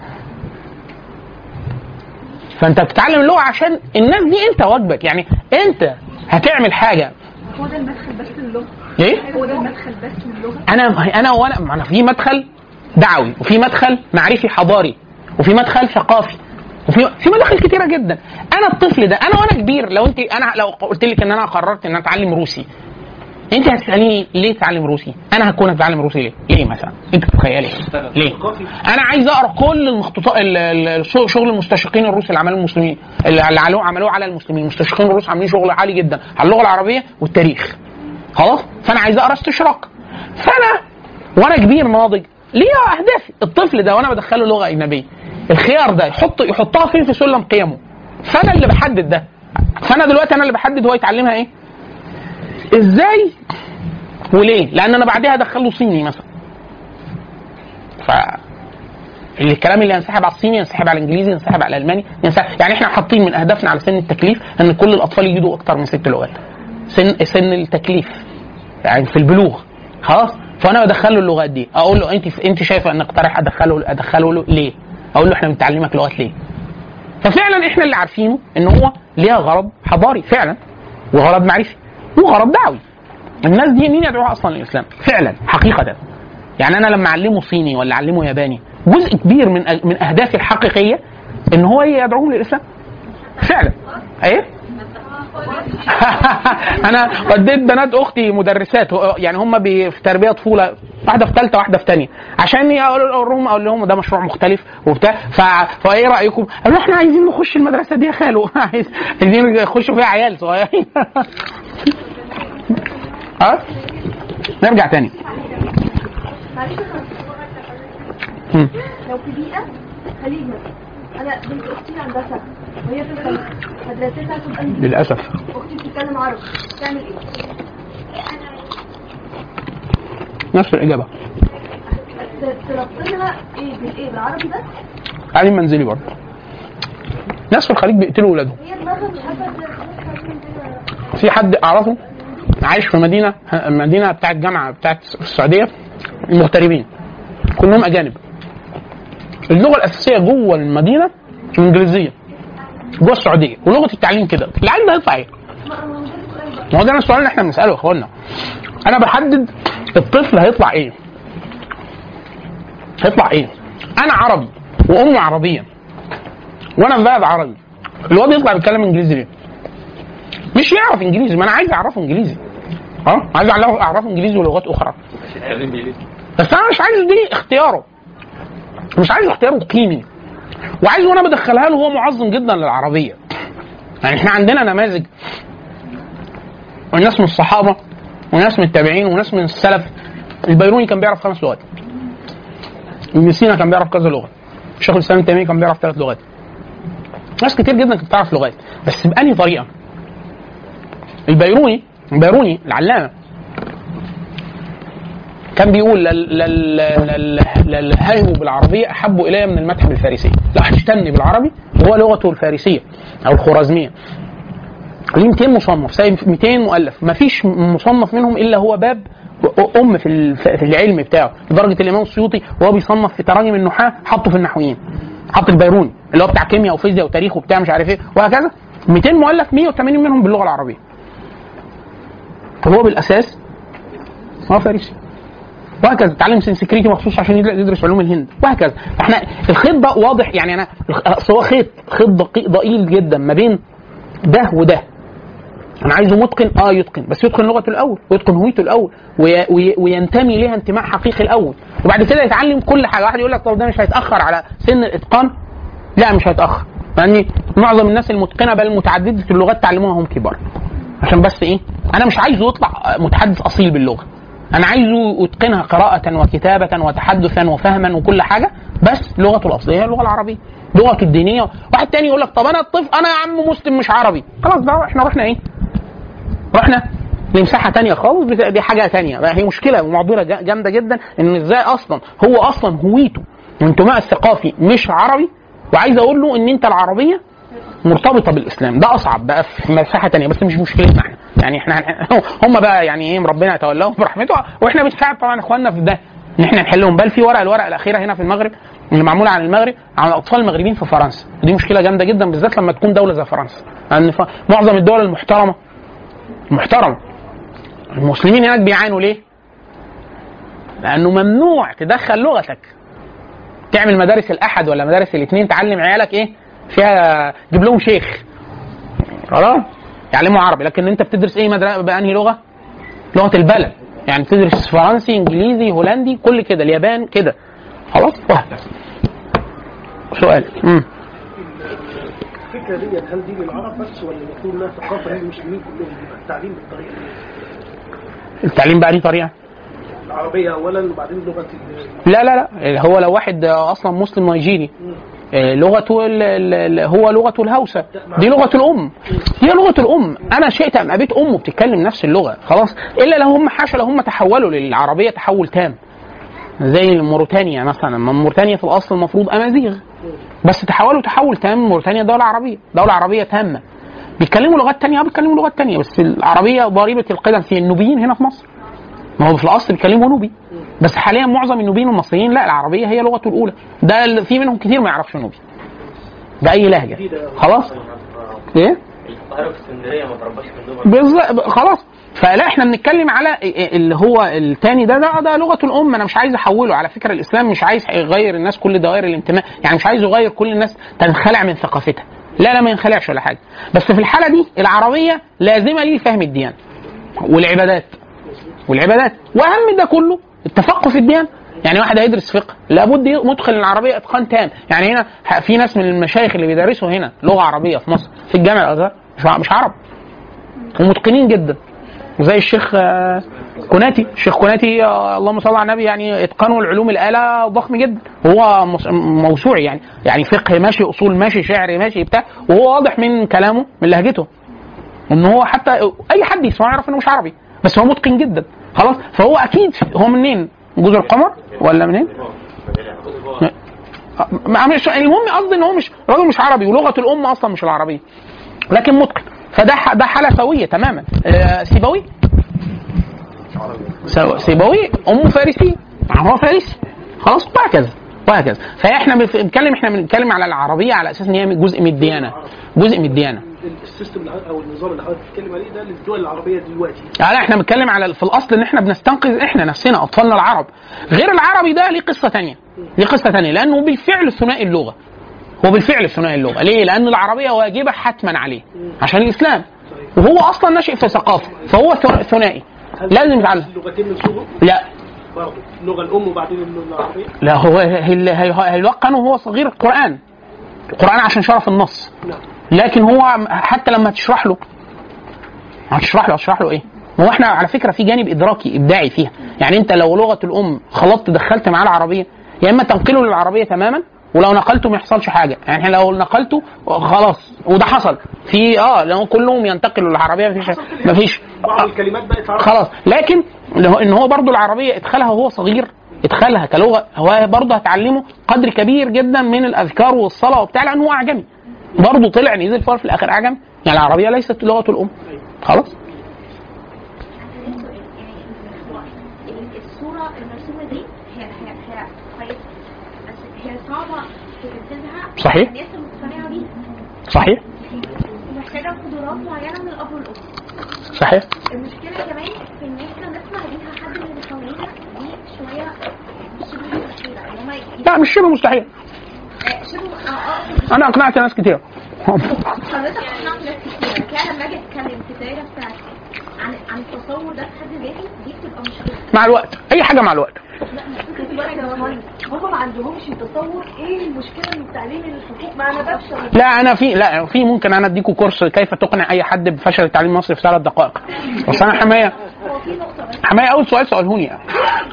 فانت بتتعلم اللغه عشان الناس دي انت واجبك يعني انت هتعمل حاجه هو ده المدخل بس للغه ايه هو ده المدخل بس للغه انا انا وانا ما انا في مدخل دعوي وفي مدخل معرفي حضاري وفي مدخل ثقافي وفي في مداخل كتيره جدا انا الطفل ده انا وانا كبير لو انت انا لو قلت لك ان انا قررت ان انا اتعلم روسي انت هتساليني ليه تتعلم روسي؟ انا هكون اتعلم روسي ليه؟ ليه مثلا؟ انت تتخيلي ليه؟ انا عايز اقرا كل المخطوطات ال- ال- ال- شغل المستشرقين الروس اللي عملوه المسلمين اللي اللي عملوه عملوه على المسلمين، المستشرقين الروس عاملين شغل عالي جدا على اللغه العربيه والتاريخ. خلاص؟ فانا عايز اقرا استشراق. فانا وانا كبير ناضج ليه اهدافي الطفل ده وانا بدخله لغه اجنبيه الخيار ده يحط يحطها فين في سلم قيمه فانا اللي بحدد ده فانا دلوقتي انا اللي بحدد هو يتعلمها ايه ازاي وليه لان انا بعدها ادخله صيني مثلا ف الكلام اللي ينسحب على الصيني ينسحب على الانجليزي ينسحب على الالماني ينسحب يعني احنا حاطين من اهدافنا على سن التكليف ان كل الاطفال يجيدوا اكتر من ست لغات سن سن التكليف يعني في البلوغ خلاص فانا بدخله اللغات دي اقول له انت انت شايفه ان اقترح ادخله ادخله له ليه؟ اقول له احنا بنتعلمك لغات ليه؟ ففعلا احنا اللي عارفينه ان هو ليها غرض حضاري فعلا وغرض معرفي وغرض دعوي الناس دي مين يدعوها اصلا للاسلام؟ فعلا حقيقه يعني انا لما اعلمه صيني ولا اعلمه ياباني جزء كبير من من اهدافي الحقيقيه ان هو يدعوهم للاسلام فعلا ايه انا وديت بنات اختي مدرسات يعني هم بي- في تربيه طفوله واحده في ثالثه واحده في ثانيه عشان اقول لهم اقول لهم ده مشروع مختلف وبتاع ف... فايه رايكم؟ قالوا احنا عايزين نخش المدرسه دي يا خالو عايز- عايزين يخشوا فيها عيال صغيرين ها نرجع تاني معلش مم. لو في بيئه خليج مثلا انا بنت اختي هندسه وهي في الخليج مدرستها تبقى انجليزي للاسف اختي بتتكلم عربي تعمل ايه؟ نفس الاجابه تربط لها ايه بالايه بالعربي بس تعليم منزلي برضه ناس في الخليج بيقتلوا اولادهم هي دماغها مش حابه في حد اعرفه عايش في مدينه مدينه بتاعت جامعه بتاعت السعوديه مغتربين كلهم اجانب اللغه الاساسيه جوه المدينه الانجليزيه جوه السعوديه ولغه التعليم كده العيل ده هيطلع ايه؟ ما هو ده السؤال اللي احنا بنساله يا اخوانا انا بحدد الطفل هيطلع ايه؟ هيطلع ايه؟ انا عربي وامي عربيه وانا في بلد عربي الواد يطلع بيتكلم انجليزي ليه؟ مش يعرف انجليزي ما انا عايز اعرفه انجليزي اه عايز اعرفه أعرفه انجليزي ولغات اخرى اتكلم بيه ليه؟ بس انا مش عايز دي اختياره مش عايز اختياره قيمي وعايز وانا بدخلها له هو معظم جدا للعربيه يعني احنا عندنا نماذج وناس من الصحابه وناس من التابعين وناس من السلف البيروني كان بيعرف خمس لغات ابن سينا كان بيعرف كذا لغه شيخ الاسلام ابن تيميه كان بيعرف ثلاث لغات ناس كتير جدا كانت بتعرف لغات بس بأنهي طريقه البيروني البيروني العلامه كان بيقول لل- لل- لل- للهجو بالعربيه احب الي من المدح بالفارسيه لا هتشتني بالعربي وهو لغته الفارسيه او الخوارزميه ليه 200 مصنف سايب 200 مؤلف ما فيش مصنف منهم الا هو باب ام في ال- في العلم بتاعه لدرجه الامام السيوطي وهو بيصنف في تراجم النحاه حطه في النحويين حط البيروني اللي هو بتاع كيمياء وفيزياء وتاريخ وبتاع مش عارف ايه وهكذا 200 مؤلف 180 منهم باللغه العربيه هو بالاساس هو فارسي وهكذا اتعلم سنسكريتي مخصوص عشان يدر- يدرس علوم الهند وهكذا احنا الخيط ده واضح يعني انا أصل هو خيط خيط دقيق ضئيل جدا ما بين ده وده انا عايزه متقن اه يتقن بس يتقن لغته الاول ويتقن هويته الاول وي وي وينتمي ليها انتماء حقيقي الاول وبعد كده يتعلم كل حاجه واحد يقول لك طب ده مش هيتاخر على سن الاتقان لا مش هيتاخر يعني معظم الناس المتقنه بل متعدده اللغات تعلموها هم كبار عشان بس ايه انا مش عايزه يطلع متحدث اصيل باللغه انا عايزه يتقنها قراءة وكتابة وتحدثا وفهما وكل حاجة بس لغته الأصلية هي اللغة العربية لغته الدينية واحد تاني يقول لك طب أنا الطفل أنا يا عم مسلم مش عربي خلاص ده احنا رحنا إيه؟ رحنا لمساحة تانية خالص بت- دي حاجة تانية بقى هي مشكلة ومعضلة جا- جامدة جدا إن إزاي أصلا هو أصلا هويته وانتماء الثقافي مش عربي وعايز أقول له إن أنت العربية مرتبطه بالاسلام ده اصعب بقى في مساحه تانية بس مش مشكلتنا احنا يعني احنا هن- هم بقى يعني ايه ربنا يتولاهم برحمته واحنا بنساعد طبعا اخواننا في ده ان احنا نحلهم بل في ورقه الورقه الاخيره هنا في المغرب اللي معموله عن المغرب عن الاطفال المغربيين في فرنسا ودي مشكله جامده جدا بالذات لما تكون دوله زي فرنسا لان ف- معظم الدول المحترمه المحترمه المسلمين هناك بيعانوا ليه؟ لانه ممنوع تدخل لغتك تعمل مدارس الاحد ولا مدارس الاثنين تعلم عيالك ايه فيها جيب لهم شيخ خلاص يعلموا عربي لكن انت بتدرس ايه مدرسه بانهي لغه لغه البلد يعني بتدرس فرنسي انجليزي هولندي كل كده اليابان كده خلاص وهكذا سؤال امم الفكره دي هل دي للعرب بس ولا المفروض انها ثقافه للمسلمين كلهم يبقى التعليم بالطريقه دي التعليم بأنهي طريقه العربيه اولا وبعدين لغه ال- لا لا لا هو لو واحد اصلا مسلم نيجيري آه، لغته ال- ال- ال- هو لغته الهوسه دي لغه الام هي لغه الام انا شئت ام ابيت امه بتتكلم نفس اللغه خلاص الا لو هم حاشا لو هم تحولوا للعربيه تحول تام زي موريتانيا مثلا ما موريتانيا في الاصل المفروض امازيغ بس تحولوا تحول تام موريتانيا دوله عربيه دوله عربيه تامه بيتكلموا لغات تانية اه بيتكلموا لغات تانية بس العربيه ضريبه القدم في النوبيين هنا في مصر ما هو في الاصل بيتكلموا نوبي بس حاليا معظم النوبيين والمصريين لا العربيه هي لغته الاولى ده اللي- في منهم كتير ما يعرفش نوبي باي لهجه خلاص ايه القاهره واسكندريه ما ترباش في اللغه بالظبط خلاص فلا احنا بنتكلم على اللي هو التاني ده ده ده لغه الام انا مش عايز احوله على فكره الاسلام مش عايز يغير الناس كل دوائر الانتماء يعني مش عايز يغير كل الناس تنخلع من ثقافتها لا لا ما ينخلعش ولا حاجه بس في الحاله دي العربيه لازمه ليه فهم الديانه والعبادات والعبادات واهم من ده كله التفقه في الديانه يعني واحد هيدرس فقه لابد مدخل العربيه اتقان تام يعني هنا ح- في ناس من المشايخ اللي بيدرسوا هنا لغه عربيه في مصر في الجامع الازهر مش ع- مش عرب ومتقنين جدا زي الشيخ آه، كوناتي الشيخ كوناتي آه، اللهم صل على النبي يعني اتقانه العلوم الاله ضخم جدا وهو مص- موسوعي يعني يعني فقه ماشي اصول ماشي شعر ماشي بتاع وهو واضح من كلامه من لهجته ان هو حتى اي حد يسمعه يعرف انه مش عربي بس هو متقن جدا خلاص فهو اكيد هو منين جزر القمر ولا منين ما- مش المهم قصدي ان هو مش راجل مش عربي ولغه الام اصلا مش العربيه لكن متقن فده ح- ده حاله سويه تماما آه، سيبوي سو- سيبوي امه فارسي يعني هو فارسي خلاص وهكذا وهكذا فاحنا بنف- بنتكلم احنا بنتكلم على العربيه على اساس ان هي جزء من الديانه جزء من الديانه السيستم اللي حضرتك- او النظام اللي حضرتك بتتكلم عليه ده للدول العربيه دلوقتي يعني احنا بنتكلم على في الاصل ان احنا بنستنقذ احنا نفسنا اطفالنا العرب غير العربي ده ليه قصه تانية ليه قصه تانية لانه بالفعل ثنائي اللغه هو بالفعل ثنائي اللغه ليه لان العربيه واجبه حتما عليه عشان الاسلام وهو اصلا ناشئ في ثقافه فهو ث- ثنائي هل لازم يتعلم اللغتين من صغره لا برضه اللغه الام وبعدين اللغه العربيه لا هو هي- هي- هيلقن وهو صغير القران القران عشان شرف النص نعم لكن هو حتى لما تشرح له هتشرح له هتشرح له ايه؟ ما هو احنا على فكره في جانب ادراكي ابداعي فيها، يعني انت لو لغه الام خلطت دخلت معاه العربيه يا اما تنقله للعربيه تماما ولو نقلته ما يحصلش حاجه، يعني احنا لو نقلته خلاص وده حصل في اه لو كلهم ينتقلوا للعربيه مفيش مفيش بعض الكلمات بقت عربي خلاص لكن لو- ان هو برضو العربيه ادخالها وهو صغير ادخالها كلغه هو برضه هتعلمه قدر كبير جدا من الاذكار والصلاه وبتاع لانه هو اعجمي برضه طلع نزل فار في الاخر اعجمي يعني العربيه ليست لغه الام خلاص الصورة المرسومة دي هي هي هي كويسة بس هي صعبة في تنفيذها صحيح. الناس المقتنعة بيها صحيح محتاجة قدرات معينة من الأب والأم صحيح المشكلة كمان في إن إحنا نسمع بيها حد من اللي حوالينا دي شوية شبه مستحيلة إن هما ي- لا مش شبه مستحيل آه، شبه اه اه انا اقنعت ناس كتير حضرتك أقنعت ناس كتير كده لما اجي اتكلم في الدايره بتاعتي عن عن التصور ده في حد ذاته دي بتبقى مشكله مع الوقت اي حاجه مع الوقت لا مش بقى يا جماعه هم ما عندهمش تصور ايه المشكله من تعليم الحقوق ما انا بفشل لا انا في لا في ممكن انا اديكوا كورس كيف تقنع اي حد بفشل التعليم المصري في ثلاث دقائق بس انا حمايه هو في نقطه بس حمايه اول سؤال سالهوني يعني.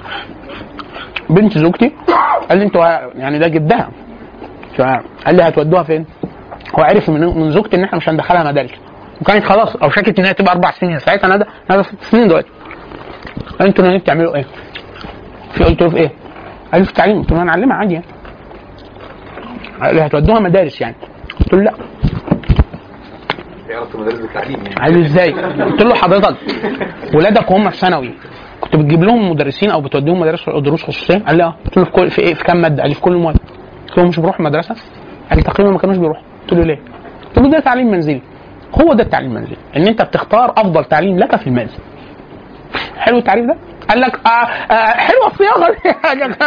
بنت زوجتي قال لي انتوا يعني ده جدها قال لي هتودوها فين؟ هو عرف من من زوجتي ان احنا مش هندخلها مدارس وكانت خلاص او شكت ان هي تبقى اربع سنين ساعتها ندى ندى ست سنين دلوقتي قال انتوا ناويين تعملوا ايه؟ في قلت له في ايه؟ قال لي في التعليم قلت له انا اعلمها عادي يعني قال لي هتودوها مدارس يعني قلت له لا يعرف مدارس التعليم يعني قال لي ازاي؟ قلت له حضرتك ولادك وهم في ثانوي كنت بتجيب لهم مدرسين او بتوديهم مدارس دروس خصوصيه؟ قال لي اه قلت له في كل في ايه في كام ماده؟ قال لي في كل المواد قلت له مش بروح المدرسه؟ قال لي تقريبا ما كانوش بيروحوا قلت له ليه؟ قلت له ده تعليم منزلي هو ده التعليم المنزلي ان انت بتختار افضل تعليم لك في المنزل حلو التعريف ده؟ قال لك آه آه حلوه الصياغه دي قال لك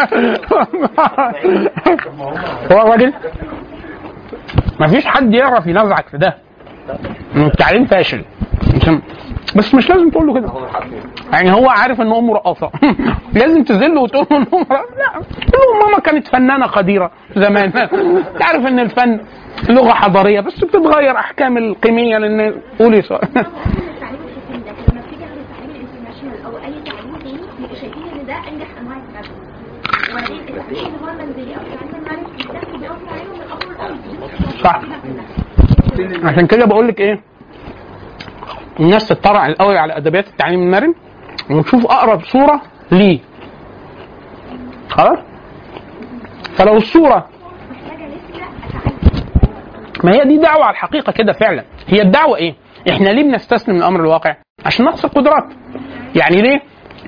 هو الراجل ما فيش حد يعرف ينازعك في ده انه التعليم فاشل عشان- بس مش لازم تقول له كده يعني هو عارف ان امه رقاصه لازم تذله وتقول له ان امه رقاصة. لا تقول له ماما كانت فنانه قديره زمان انت عارف ان الفن لغه حضاريه بس بتتغير احكام القيميه لان قولي سؤال التعليم الحكومي ده لما بتيجي على التعليم الانترناشونال او اي تعليم تاني بيبقوا شايفين ان ده انجح انواع التعليم وبعدين التعليم اللي هو المنزلي او التعليم المعرفي ده بيقفوا عليهم من اول الارض صح عشان كده بقول لك ايه الناس تتطرع الاول على ادبيات التعليم المرن ونشوف اقرب صوره ليه خلاص فلو الصوره محتاجه لسه اتعلم ما هي دي دعوه على الحقيقه كده فعلا هي الدعوه ايه احنا ليه بنستسلم الامر الواقع عشان نقص القدرات يعني ليه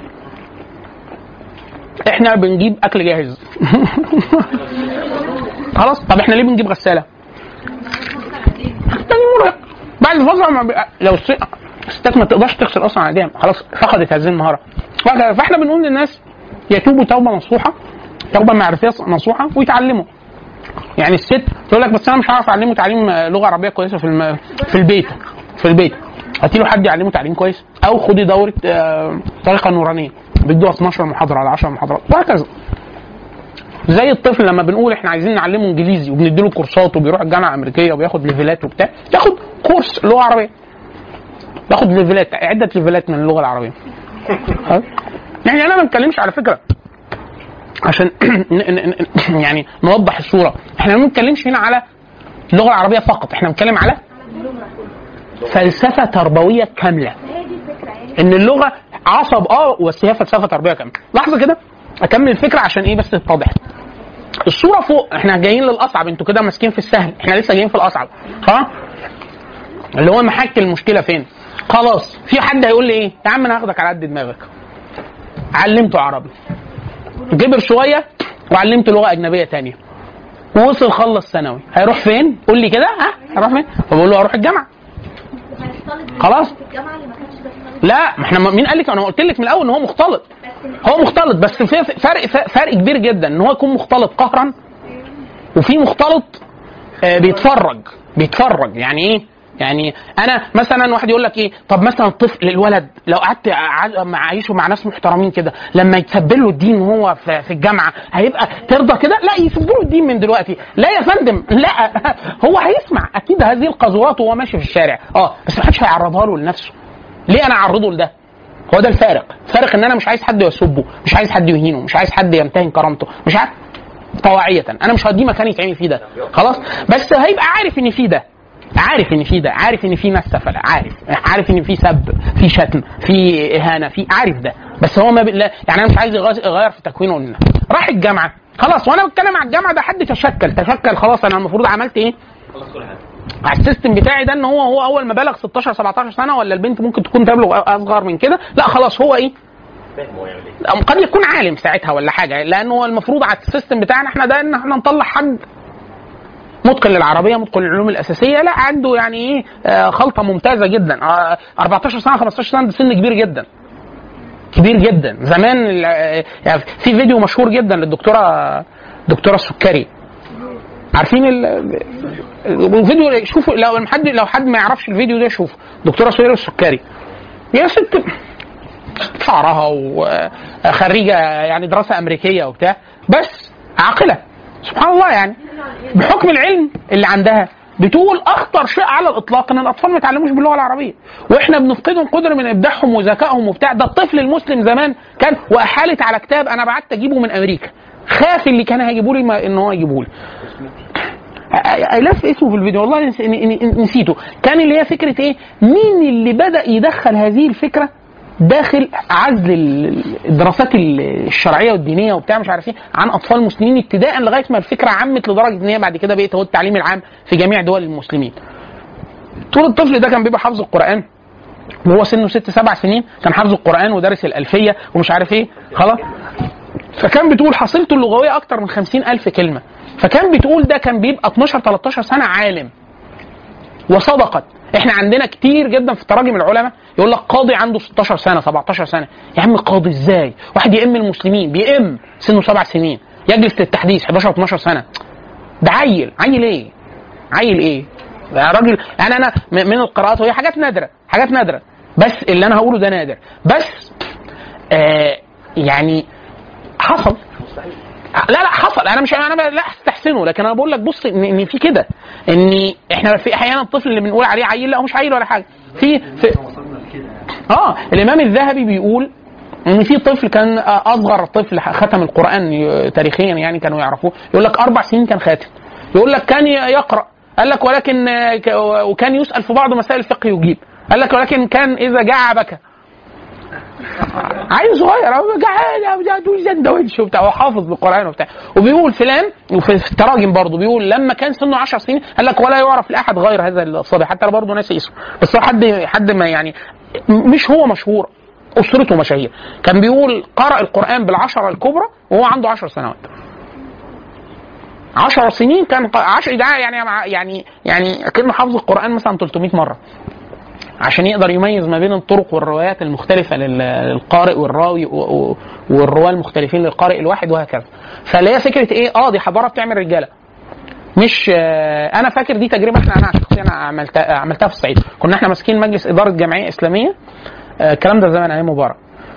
احنا بنجيب اكل جاهز خلاص طب احنا ليه بنجيب غساله تاني مرهق بعد فتره ما بي... لو الس- الستات ما تقدرش تغسل اصلا على ايديها خلاص فقدت هذه المهاره وهكذا. فاحنا بنقول للناس يتوبوا توبه نصوحه توبه معرفيه نصوحه ويتعلموا يعني الست تقول لك بس انا مش هعرف اعلمه تعليم آه، لغه عربيه كويسه في الم... في البيت في البيت هاتي له حد يعلمه تعليم كويس او خدي دوره آه، طريقه نورانيه بيدوها 12 محاضره على 10 محاضرات وهكذا زي الطفل لما بنقول احنا عايزين نعلمه انجليزي وبنديله كورسات وبيروح الجامعه الامريكيه وبياخد ليفلات وبتاع ياخد كورس لغه عربيه ياخد ليفلات عده ليفلات من اللغه العربيه خلاص؟ يعني انا ما بتكلمش على فكره عشان ن- ن- ن- يعني نوضح الصوره احنا ما بنتكلمش هنا على اللغه العربيه فقط احنا بنتكلم على فلسفه تربويه كامله هي دي الفكره يعني ان اللغه عصب اه بس هي فلسفه تربيه كامله لحظه كده اكمل الفكره عشان ايه بس تتضح الصوره فوق احنا جايين للاصعب انتوا كده ماسكين في السهل احنا لسه جايين في الاصعب ها اللي هو محك المشكله فين خلاص في حد هيقول لي ايه يا عم انا هاخدك على قد دماغك علمته عربي كبر شويه وعلمته لغه اجنبيه تانية ووصل خلص ثانوي هيروح فين قول لي كده ها هيروح فين فبقول له هروح الجامعه هنختلط خلاص. في الجامعه اللي ما كانش بيختلط لا ما احنا مين قال لك انا قلت لك من الاول ان هو مختلط هو مختلط بس في فرق فرق كبير جدا ان هو يكون مختلط قهرا وفي مختلط آه، بيتفرج بيتفرج يعني ايه يعني انا مثلا واحد يقول لك ايه طب مثلا الطفل الولد لو قعدت أع- مع عايشه مع ناس محترمين كده لما يتسبب له الدين وهو في في الجامعه هيبقى ترضى كده لا يسبوا له الدين من دلوقتي لا يا فندم لا هو هيسمع اكيد هذه القذورات وهو ماشي في الشارع اه بس ما حدش هيعرضها له لنفسه ليه انا اعرضه لده هو ده الفارق الفارق ان انا مش عايز حد يسبه مش عايز حد يهينه مش عايز حد يمتهن كرامته مش عارف طواعية انا مش هديه مكان يتعمل فيه ده خلاص بس هيبقى عارف ان في ده عارف ان في ده عارف ان في ناس سفله عارف عارف ان في سب في شتم في اهانه في عارف ده بس هو ما ب... لا يعني انا مش عايز يغز- يغير في تكوينه لنا راح الجامعه خلاص وانا بتكلم على الجامعه ده حد تشكل تشكل خلاص انا المفروض عملت ايه خلص كل حاجه على السيستم بتاعي ده ان هو هو اول ما بلغ 16 17 سنه ولا البنت ممكن تكون تبلغ اصغر من كده لا خلاص هو ايه فاهم هو يعمل ايه قد يكون عالم ساعتها ولا حاجه لانه هو المفروض على السيستم بتاعنا احنا ده ان احنا نطلع حد متقن للعربيه متقن للعلوم الاساسيه لا عنده يعني ايه آه، خلطه ممتازه جدا آه، 14 سنه 15 سنه ده سن كبير جدا كبير جدا زمان ال- آه، يعني في فيديو مشهور جدا للدكتوره دكتوره السكري عارفين ال- ال- الفيديو شوفوا لو حد لو حد ما يعرفش الفيديو ده شوفه دكتوره سهير السكري يا ست شعرها وخريجه يعني دراسه امريكيه وبتاع بس عاقله سبحان الله يعني بحكم العلم اللي عندها بتقول اخطر شيء على الاطلاق ان الاطفال ما يتعلموش باللغه العربيه واحنا بنفقدهم قدر من ابداعهم وذكائهم وبتاع ده الطفل المسلم زمان كان واحالت على كتاب انا بعت اجيبه من امريكا خاف اللي كان هيجيبوا لي ما- ان هو يجيبه لي لف اسمه في الفيديو والله نس- ن- ن- نسيته كان اللي هي فكره ايه مين اللي بدا يدخل هذه الفكره داخل عزل ال- الدراسات ال- الشرعيه والدينيه وبتاع مش عارف ايه عن اطفال مسلمين ابتداء لغايه ما الفكره عمت لدرجه ان هي بعد كده بقت هو التعليم العام في جميع دول المسلمين. طول الطفل ده كان بيبقى حافظ القران وهو سنه ست سبع سنين كان حافظ القران ودارس الالفيه ومش عارف ايه خلاص فكان بتقول حصيلته اللغويه اكتر من خمسين الف كلمه فكان بتقول ده كان بيبقى 12 13 سنه عالم وصدقت احنا عندنا كتير جدا في تراجم العلماء يقول لك قاضي عنده 16 سنه 17 سنه يا عم قاضي ازاي واحد يئم المسلمين بيئم سنه سبع سنين يجلس للتحديث 11 12 سنه ده عيل عيل ايه عيل ايه ده راجل يعني انا م- من القراءات وهي حاجات نادره حاجات نادره بس اللي انا هقوله ده نادر بس آه يعني حصل لا لا حصل انا مش انا لا استحسنه لكن انا بقول لك بص ان, إن في كده ان احنا في احيانا الطفل اللي بنقول عليه عيل لا هو مش عيل ولا حاجه في, في اه الامام الذهبي بيقول ان في طفل كان اصغر طفل ختم القران ي- تاريخيا يعني كانوا يعرفوه يقول لك اربع سنين كان خاتم يقول لك كان ي- يقرا قال لك ولكن آه، ك- وكان يسال في بعض مسائل الفقه يجيب قال لك ولكن كان اذا جاع بكى عيل صغير هو جعان دول سندوتش وبتاع هو حافظ بالقران وبتاع وبيقول فلان وفي في التراجم برضه بيقول لما كان سنه 10 سنين قال لك ولا يعرف لاحد غير هذا الصبي حتى لو برضه ناسي اسمه بس هو حد حد ما يعني مش هو مشهور اسرته مشاهير كان بيقول قرأ القران بالعشره الكبرى وهو عنده 10 سنوات 10 سنين كان 10 ده يعني يعني يعني كانه حافظ القران مثلا 300 مره عشان يقدر يميز ما بين الطرق والروايات المختلفة لل- للقارئ والراوي و- و- والرواة المختلفين للقارئ الواحد وهكذا. فاللي هي فكرة ايه؟ اه دي حضارة بتعمل رجالة. مش آه، انا فاكر دي تجربه احنا انا شخصيا عملتها عملتها في الصعيد كنا احنا ماسكين مجلس اداره جمعيه اسلاميه آه، الكلام ده زمان ايام مبارك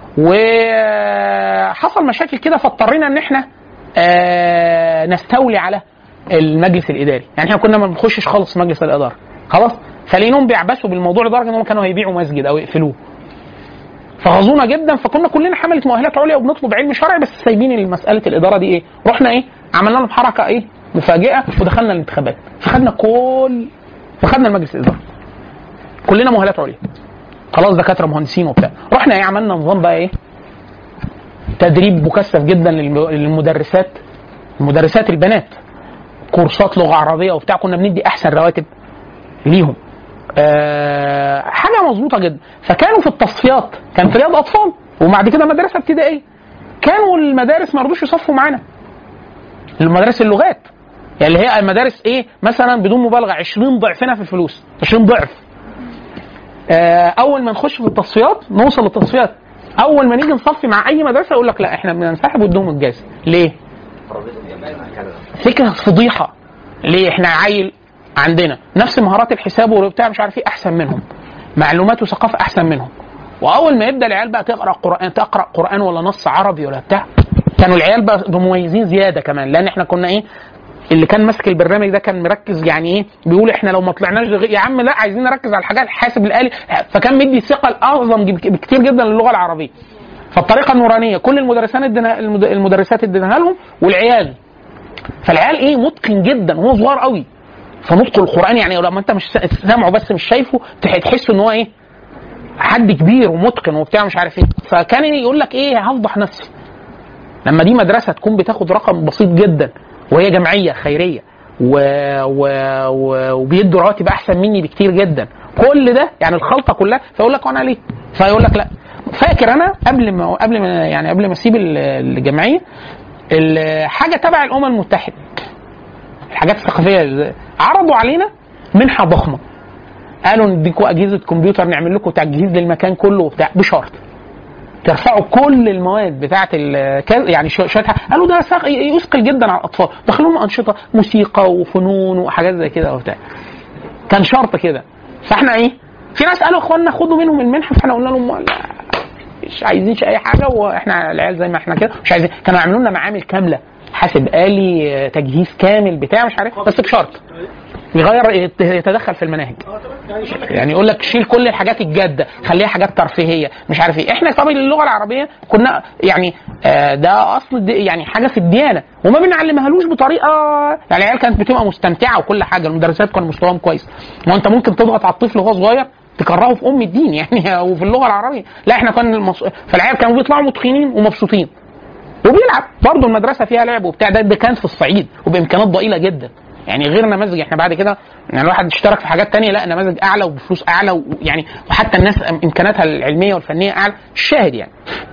وحصل مشاكل كده فاضطرينا ان احنا آه، نستولي على المجلس الاداري يعني احنا كنا ما بنخشش خالص مجلس الاداره خلاص فلقيناهم بيعبثوا بالموضوع لدرجه انهم كانوا هيبيعوا مسجد او يقفلوه فغزونا جدا فكنا كلنا حمله مؤهلات عليا وبنطلب علم شرعي بس سايبين مساله الاداره دي ايه رحنا ايه عملنا لهم حركه ايه مفاجئه ودخلنا الانتخابات فخدنا كل فخدنا المجلس الاداره كلنا مؤهلات عليا خلاص دكاتره مهندسين وبتاع رحنا ايه عملنا نظام بقى ايه تدريب مكثف جدا للم- للمدرسات المدرسات البنات كورسات لغه عربيه وبتاع كنا بندي احسن رواتب ليهم آه حاجه مظبوطه جدا فكانوا في التصفيات كان في رياض اطفال وبعد كده مدرسه ابتدائيه كانوا المدارس ما رضوش يصفوا معانا المدارس اللغات يعني اللي هي المدارس ايه مثلا بدون مبالغه 20 ضعفنا في الفلوس 20 ضعف آه اول ما نخش في التصفيات نوصل للتصفيات اول ما نيجي نصفي مع اي مدرسه يقول لك لا احنا بننسحب وادوهم الجاز ليه؟ فكره فضيحه ليه احنا عيل عندنا نفس مهارات الحساب وبتاع مش عارف ايه احسن منهم معلومات وثقافه احسن منهم واول ما يبدا العيال بقى تقرا قران تقرا قران ولا نص عربي ولا بتاع كانوا العيال بقى مميزين زياده كمان لان احنا كنا ايه اللي كان ماسك البرنامج ده كان مركز يعني ايه بيقول احنا لو ما طلعناش غ- يا عم لا عايزين نركز على الحاجات الحاسب الالي فكان مدي ثقه الاعظم بك- بكتير جدا للغه العربيه فالطريقه النورانيه كل المدرسان ادينا المد- المدرسات اديناها لهم والعيال فالعيال ايه متقن جدا وهو صغير قوي فنطق القران يعني لما انت مش سا- سامعه بس مش شايفه تح- تحس ان هو ايه حد كبير ومتقن وبتاع مش عارف ايه فكان يقول لك ايه هفضح نفسي لما دي مدرسه تكون بتاخد رقم بسيط جدا وهي جمعيه خيريه و... و... و... وبيدوا رواتب احسن مني بكتير جدا كل ده يعني الخلطه كلها فيقول لك وانا ليه؟ فيقول لك لا فاكر انا قبل ما قبل ما يعني قبل ما اسيب ال- الجمعيه الحاجه تبع الامم المتحده الحاجات الثقافيه عرضوا علينا منحه ضخمه قالوا نديكوا اجهزه كمبيوتر نعمل لكم تجهيز للمكان كله وبتاع بشرط ترفعوا كل المواد بتاعه ال- كذا- يعني شو- شويه حاجة. قالوا ده ساق- يثقل جدا على الاطفال دخلوا لهم انشطه موسيقى وفنون وحاجات زي كده وبتاع كان شرط كده فاحنا ايه في ناس قالوا اخواننا خدوا منهم المنحه فاحنا قلنا لهم لا مش عايزينش اي حاجه واحنا العيال زي ما احنا كده مش عايزين كانوا يعملوا لنا معامل كامله حاسب آلي آه، تجهيز كامل بتاع مش عارف بس بشرط يغير يت- يتدخل في المناهج يعني يقول لك شيل كل الحاجات الجاده خليها حاجات ترفيهيه مش عارف ايه احنا طبعا اللغه العربيه كنا يعني آه، ده اصل دي يعني حاجه في الديانه وما بنعلمهالوش بطريقه يعني العيال كانت بتبقى مستمتعه وكل حاجه المدرسات كانوا مستواهم كويس ما انت ممكن تضغط على الطفل وهو صغير تكرهه في ام الدين يعني وفي اللغه العربيه لا احنا كان المص... فالعيال كانوا بيطلعوا متقنين ومبسوطين وبيلعب برضه المدرسه فيها لعب وبتاع ده, ده كانت في الصعيد وبامكانات ضئيله جدا يعني غير نماذج احنا بعد كده يعني الواحد اشترك في حاجات تانية لا نماذج اعلى وبفلوس اعلى ويعني وحتى الناس امكاناتها العلميه والفنيه اعلى الشاهد يعني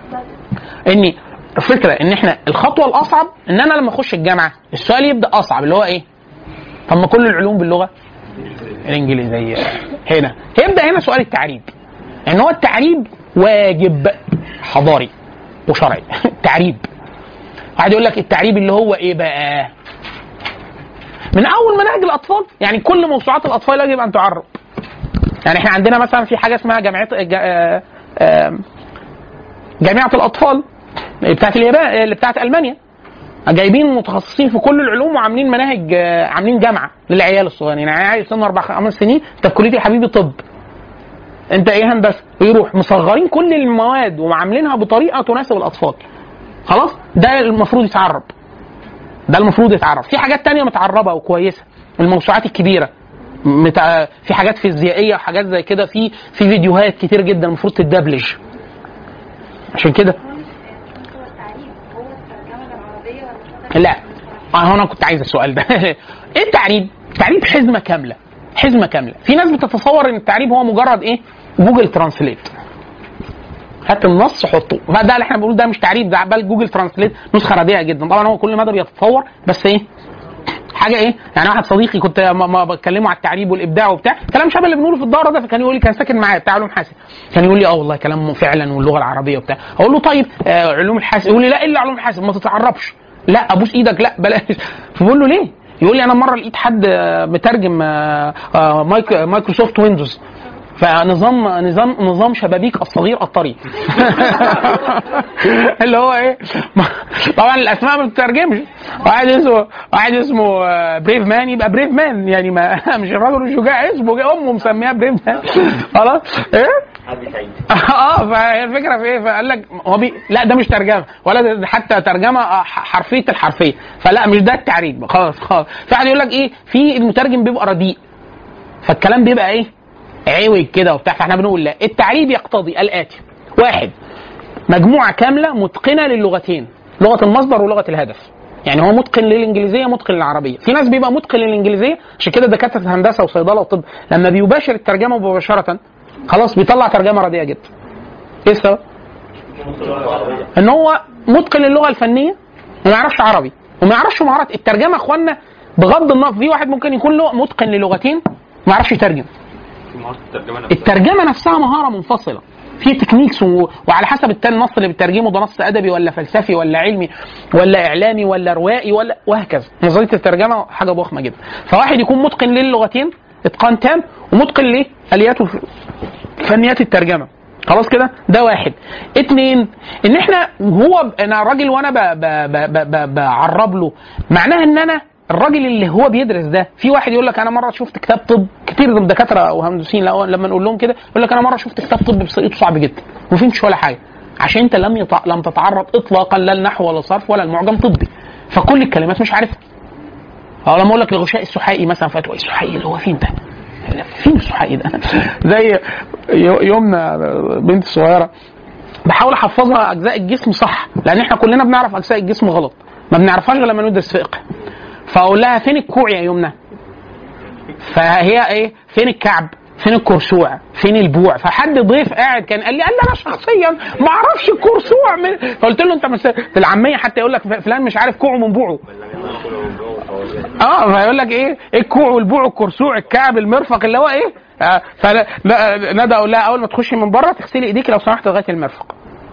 ان الفكره ان احنا الخطوه الاصعب ان انا لما اخش الجامعه السؤال يبدا اصعب اللي هو ايه؟ طب ما كل العلوم باللغه الانجليزيه هنا هيبدا هنا سؤال التعريب ان هو التعريب واجب حضاري وشرعي تعريب واحد يقول لك التعريب اللي هو ايه بقى من اول مناهج الاطفال يعني كل موسوعات الاطفال يجب ان تعرب يعني احنا عندنا مثلا في حاجه اسمها جامعه جا- آه، آه، جامعه الاطفال بتاعت اليابان اللي بتاعت المانيا جايبين متخصصين في كل العلوم وعاملين مناهج آه، عاملين جامعه للعيال الصغيرين يعني عيل سنه اربع خمس سنين انت في كليه يا حبيبي طب انت ايه هندسه ويروح مصغرين كل المواد وعاملينها بطريقه تناسب الاطفال خلاص ده المفروض يتعرب ده المفروض يتعرب في حاجات تانية متعربه وكويسه الموسوعات الكبيره متع... في حاجات فيزيائيه وحاجات زي كده في في فيديوهات كتير جدا المفروض تدبلج عشان كده هو التعريف هو الترجمه العربيه ولا لا اه انا كنت عايز السؤال ده ايه التعريب؟ التعريب حزمه كامله حزمه كامله في ناس بتتصور ان التعريب هو مجرد ايه؟ جوجل ترانسليت هات النص حطه بقى ده اللي احنا بنقول ده مش تعريب ده بل جوجل ترانسليت نسخه رديئه جدا طبعا هو كل مدى بيتطور بس ايه حاجه ايه يعني واحد صديقي كنت ما ما بكلمه على التعريب والابداع وبتاع كلام شبه اللي بنقوله في الدوره ده فكان يقول لي كان ساكن معايا بتاع علوم حاسب كان يقول لي اه والله كلام فعلا واللغه العربيه وبتاع اقول له طيب آه علوم الحاسب يقول لي لا الا علوم الحاسب ما تتعربش لا ابوس ايدك لا بلاش فبقول له ليه يقول لي انا مره لقيت حد آه، مترجم آه، آه، مايك- مايكروسوفت ويندوز فنظام نظام نظام شبابيك الصغير الطري اللي هو ايه طبعا الاسماء ما بتترجمش واحد اسمه واحد اسمه آه، بريف مان يبقى بريف مان يعني ما مش الراجل الشجاع اسمه امه مسميها بريف مان خلاص ايه حد سعيد اه فهي الفكره في ايه فقال لك هو بي... لا ده مش ترجمه ولا ده حتى ترجمه آه، ح- حرفيه الحرفيه فلا مش ده التعريب خلاص خلاص في واحد يقول لك ايه في المترجم بيبقى رديء فالكلام بيبقى ايه عوج كده وبتاع فاحنا بنقول لا التعريب يقتضي الاتي واحد مجموعه كامله متقنه للغتين لغه المصدر ولغه الهدف يعني هو متقن للانجليزيه متقن للعربيه في ناس بيبقى متقن للانجليزيه عشان كده دكاتره هندسه وصيدله وطب لما بيباشر الترجمه مباشره خلاص بيطلع ترجمه رديئه جدا ايه السبب ان هو متقن للغه الفنيه وما يعرفش عربي وما يعرفش مهارات الترجمه يا اخوانا بغض النظر في واحد ممكن يكون له متقن للغتين وما يعرفش يترجم في مهارة الترجمة نفسها الترجمه نفسها مهاره منفصله في تكنيكس و... وعلى حسب التاني النص اللي بتترجمه ده نص ادبي ولا فلسفي ولا علمي ولا اعلامي ولا روائي ولا وهكذا نظريه الترجمه حاجه ضخمه جدا فواحد يكون متقن للغتين اتقان تام ومتقن لاليات وف- فنيات الترجمه خلاص كده ده واحد اتنين ان احنا هو انا راجل وانا ب... ب... ب... ب... ب... بعرب له معناها ان انا الراجل اللي هو بيدرس ده في واحد يقول لك انا مره شفت كتاب طب كتير من الدكاتره ومهندسين لو- لما نقول لهم كده يقول لك انا مره شفت كتاب طب بس لقيته صعب جدا ما فهمتش ولا حاجه عشان انت لم يط... لم تتعرض اطلاقا لا النحو ولا الصرف ولا المعجم طبي فكل الكلمات مش عارفها او لما اقول لك الغشاء السحائي مثلا فتوى السحائي اللي هو فين ده؟ فين السحائي ده؟ زي يو- يومنا بنت صغيره بحاول احفظها اجزاء الجسم صح لان احنا كلنا بنعرف اجزاء الجسم غلط ما بنعرفهاش غير لما ندرس فقه فاقول لها فين الكوع يا يمنى فهي ايه فين الكعب فين الكرسوع فين البوع فحد ضيف قاعد كان قال لي قال لي انا شخصيا ما اعرفش الكرسوع من فقلت له انت مس... في العاميه حتى يقول لك فلان مش عارف كوعه من بوعه اه فيقول لك ايه ايه الكوع والبوع والكرسوع الكعب المرفق اللي هو ايه آه فندى اقول لها اول ما تخشي من بره تغسلي ايديك لو سمحت لغايه المرفق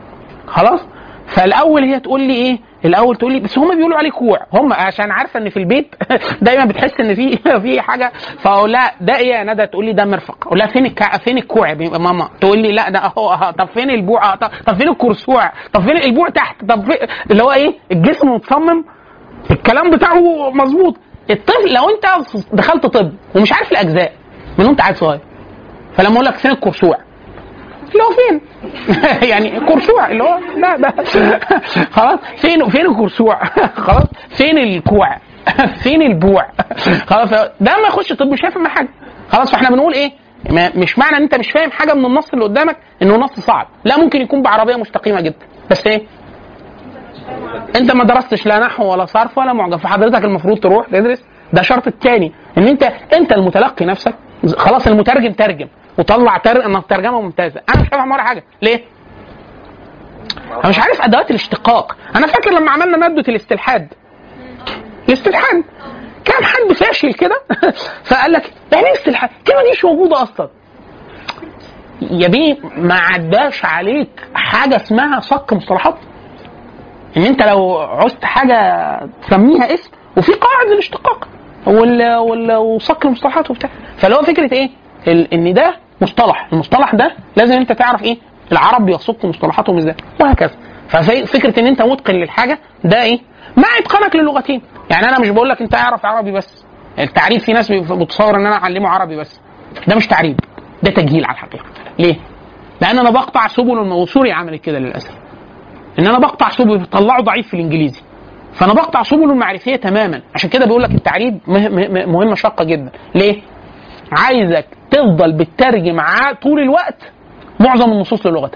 خلاص فالاول هي تقول لي ايه الاول تقول لي بس هم بيقولوا عليه كوع هم عشان عارفه ان في البيت دايما بتحس ان في في حاجه فاقول لها ده ايه يا ندى تقول لي ده مرفق اقول لها فين الكع... فين الكوع يا بي- ماما تقول لي لا ده اهو أهو. طب فين البوع آه، طب, طب فين الكرسوع طب فين البوع تحت طب في... اللي هو ايه الجسم متصمم الكلام بتاعه مظبوط الطفل لو انت دخلت طب ومش عارف الاجزاء من وانت قاعد صغير فلما اقول لك فين الكرسوع اللي هو فين؟ يعني كرسوع اللي هو لا ده خلاص فين فين الكرسوع؟ خلاص فين الكوع؟ فين البوع؟ خلاص ده ما يخش طب مش فاهم حاجه خلاص فاحنا بنقول ايه؟ ما مش معنى ان انت مش فاهم حاجه من النص اللي قدامك انه نص صعب لا ممكن يكون بعربيه مستقيمه جدا بس ايه؟ انت ما درستش لا نحو ولا صرف ولا معجم فحضرتك المفروض تروح تدرس ده شرط الثاني ان انت انت المتلقي نفسك خلاص المترجم ترجم وطلع تر... انك ترجمه ممتازه انا مش فاهم ولا حاجه ليه؟ انا مش عارف ادوات الاشتقاق انا فاكر لما عملنا ماده الاستلحاد الاستلحاد كان حد فاشل كده فقال لك يعني ايه استلحاد؟ الكلمه دي مش موجوده اصلا يا بيه ما عداش عليك حاجه اسمها صك مصطلحات ان انت لو عوزت حاجه تسميها اسم وفي قواعد الاشتقاق وال وال وصك المصطلحات وبتاع فاللي هو فكره ايه؟ ال- ان ده مصطلح المصطلح ده لازم انت تعرف ايه؟ العرب بيصك مصطلحاتهم ازاي وهكذا ففكره ان انت متقن للحاجه ده ايه؟ مع اتقانك للغتين يعني انا مش بقول لك انت اعرف عربي بس التعريف في ناس بتصور ان انا اعلمه عربي بس ده مش تعريب ده تجهيل على الحقيقه ليه؟ لان انا بقطع سبل الم- وسوريا عملت كده للاسف ان انا بقطع سبل بطلعه ضعيف في الانجليزي فانا بقطع سبله المعرفيه تماما عشان كده بيقول لك التعريب مه- مه- مهمه شاقه جدا ليه عايزك تفضل بتترجم ع- طول الوقت معظم النصوص للغتك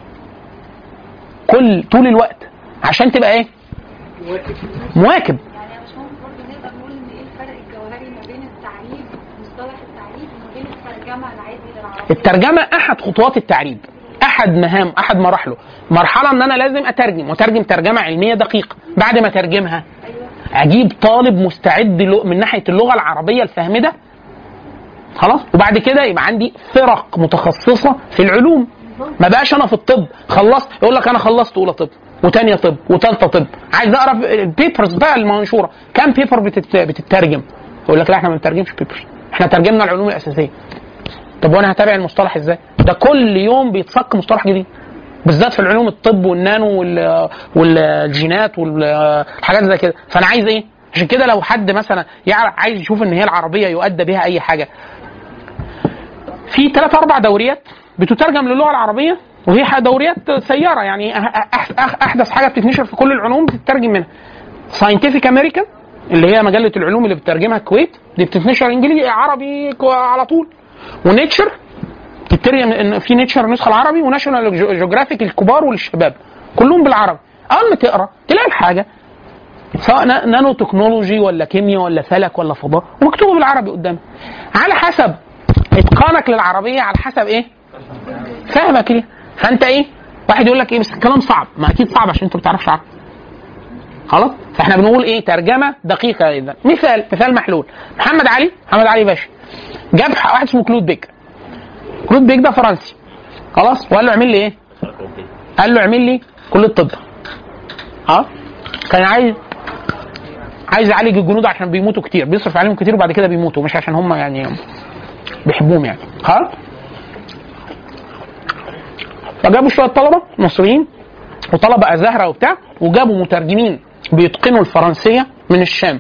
كل طول الوقت عشان تبقى ايه مواكب يعني يا باشمهندس برضه نقدر نقول ان ايه الفرق الجوهري ما بين التعريب مصطلح التعريب وما بين الترجمه العادي للعربيه الترجمه احد خطوات التعريب احد مهام احد مراحله مرحله ان انا لازم اترجم واترجم ترجمه علميه دقيقه بعد ما اترجمها اجيب طالب مستعد له- من ناحيه اللغه العربيه الفاهمده خلاص وبعد كده يبقى عندي فرق متخصصه في العلوم ما بقاش انا في الطب خلصت يقول لك انا خلصت اولى طب وتانية طب وتالتة طب عايز اقرا البيبرز بقى المنشوره كام بيبر بتت... بتترجم يقول لك لا احنا ما بنترجمش بيبرز احنا ترجمنا العلوم الاساسيه طب وانا هتابع المصطلح ازاي ده كل يوم بيتصك مصطلح جديد بالذات في العلوم الطب والنانو وال- والجينات والحاجات زي كده فانا عايز ايه عشان كده لو حد مثلا يعرف عايز يشوف ان هي العربيه يؤدى بها اي حاجه في ثلاث اربع دوريات بتترجم للغه العربيه وهي ح- دوريات سياره يعني أح- أح- أح- احدث حاجه بتتنشر في كل العلوم بتترجم منها ساينتفك امريكان اللي هي مجله العلوم اللي بتترجمها الكويت دي بتتنشر انجليزي عربي كو- على طول ونيتشر تترجم ان في نيتشر النسخه العربي وناشونال جيوغرافيك الكبار والشباب كلهم بالعربي اول ما تقرا تلاقي الحاجه سواء نا- نانو تكنولوجي ولا كيمياء ولا فلك ولا فضاء ومكتوبه بالعربي قدامك على حسب اتقانك للعربيه على حسب ايه فاهمك ليه فانت ايه واحد يقول لك ايه بس الكلام صعب ما اكيد صعب عشان انت ما بتعرفش عربي خلاص فاحنا بنقول ايه ترجمه دقيقه جدا مثال مثال محلول محمد علي محمد علي باشا جاب واحد اسمه كلود بيك كلود بيك ده فرنسي خلاص وقال له اعمل لي ايه قال له اعمل لي كليه طب اه كان عايز عايز يعالج الجنود عشان بيموتوا كتير بيصرف عليهم كتير وبعد كده بيموتوا مش عشان هم يعني بيحبوهم يعني ها فجابوا شويه طلبه مصريين وطلبه ازهره وبتاع وجابوا مترجمين بيتقنوا الفرنسيه من الشام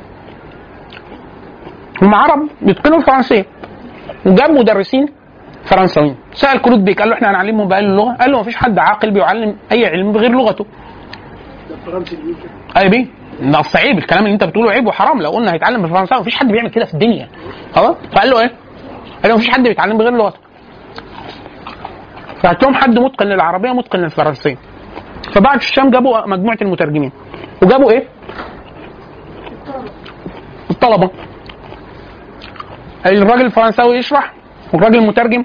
هم عرب بيتقنوا الفرنسيه وجاب مدرسين فرنساويين سال كلود بيك قال له احنا هنعلمهم بأي لغه قال له مفيش حد عاقل بيعلم اي علم بغير لغته فرنسي بيقول كده اي بيه ده اصل عيب الكلام اللي انت بتقوله عيب وحرام لو قلنا هيتعلم بالفرنساوي مفيش حد بيعمل كده في الدنيا خلاص فقال له ايه؟ قال له مفيش حد بيتعلم بغير لغته فهات لهم حد متقن للعربيه متقن للفرنسيه فبعد الشام جابوا مجموعه المترجمين وجابوا ايه؟ الطلبه الراجل الفرنساوي يشرح والراجل المترجم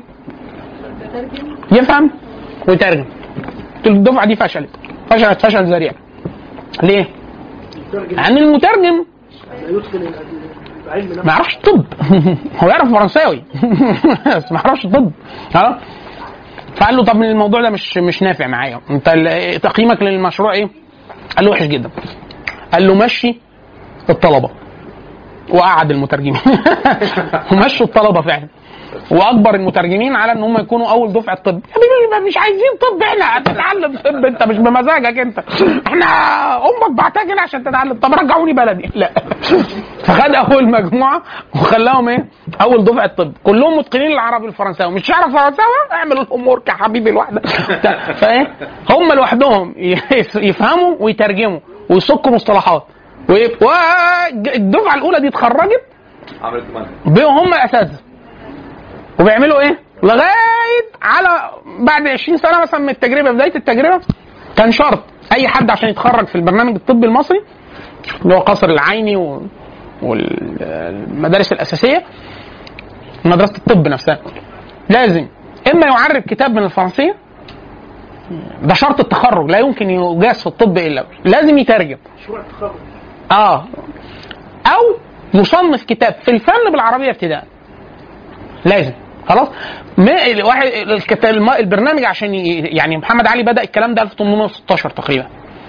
يفهم ويترجم الدفعه دي فشلت فشلت فشل ذريع ليه؟ لان المترجم لا يتقن العلم نفسه ما يعرفش الطب هو يعرف فرنساوي بس ما يعرفش الطب ها فقال له طب الموضوع ده مش مش نافع معايا انت ال- تقييمك للمشروع ايه؟ قال له وحش جدا قال له مشي الطلبه وقعد المترجمين ومشوا الطلبه فعلا واكبر المترجمين على ان هم يكونوا اول دفعه طب يا حبيبي مش عايزين طب احنا هتتعلم طب انت مش بمزاجك انت احنا امك بعتها كده عشان تتعلم طب رجعوني بلدي لا فخد اول مجموعه وخلاهم ايه اول دفعه طب كلهم متقنين العربي والفرنساوي مش تعرف فرنساوي اعمل الهوم ورك يا حبيبي لوحدك فايه هم لوحدهم يفهموا ويترجموا ويسكوا مصطلحات ويب- والدفعه الاولى دي اتخرجت عملت دماغ بقوا هم اساتذه وبيعملوا ايه؟ لغايه على بعد 20 سنه مثلا من التجربه بدايه التجربه كان شرط اي حد عشان يتخرج في البرنامج الطبي المصري اللي هو قصر العيني و... والمدارس الاساسيه مدرسه الطب نفسها لازم اما يعرب كتاب من الفرنسيه ده شرط التخرج لا يمكن يجاز في الطب الا لازم يترجم مشروع التخرج اه او يصنف كتاب في الفن بالعربيه ابتداء لازم خلاص ما الواحد الكت- الم- البرنامج عشان ي- يعني محمد علي بدا الكلام ده 1816 تقريبا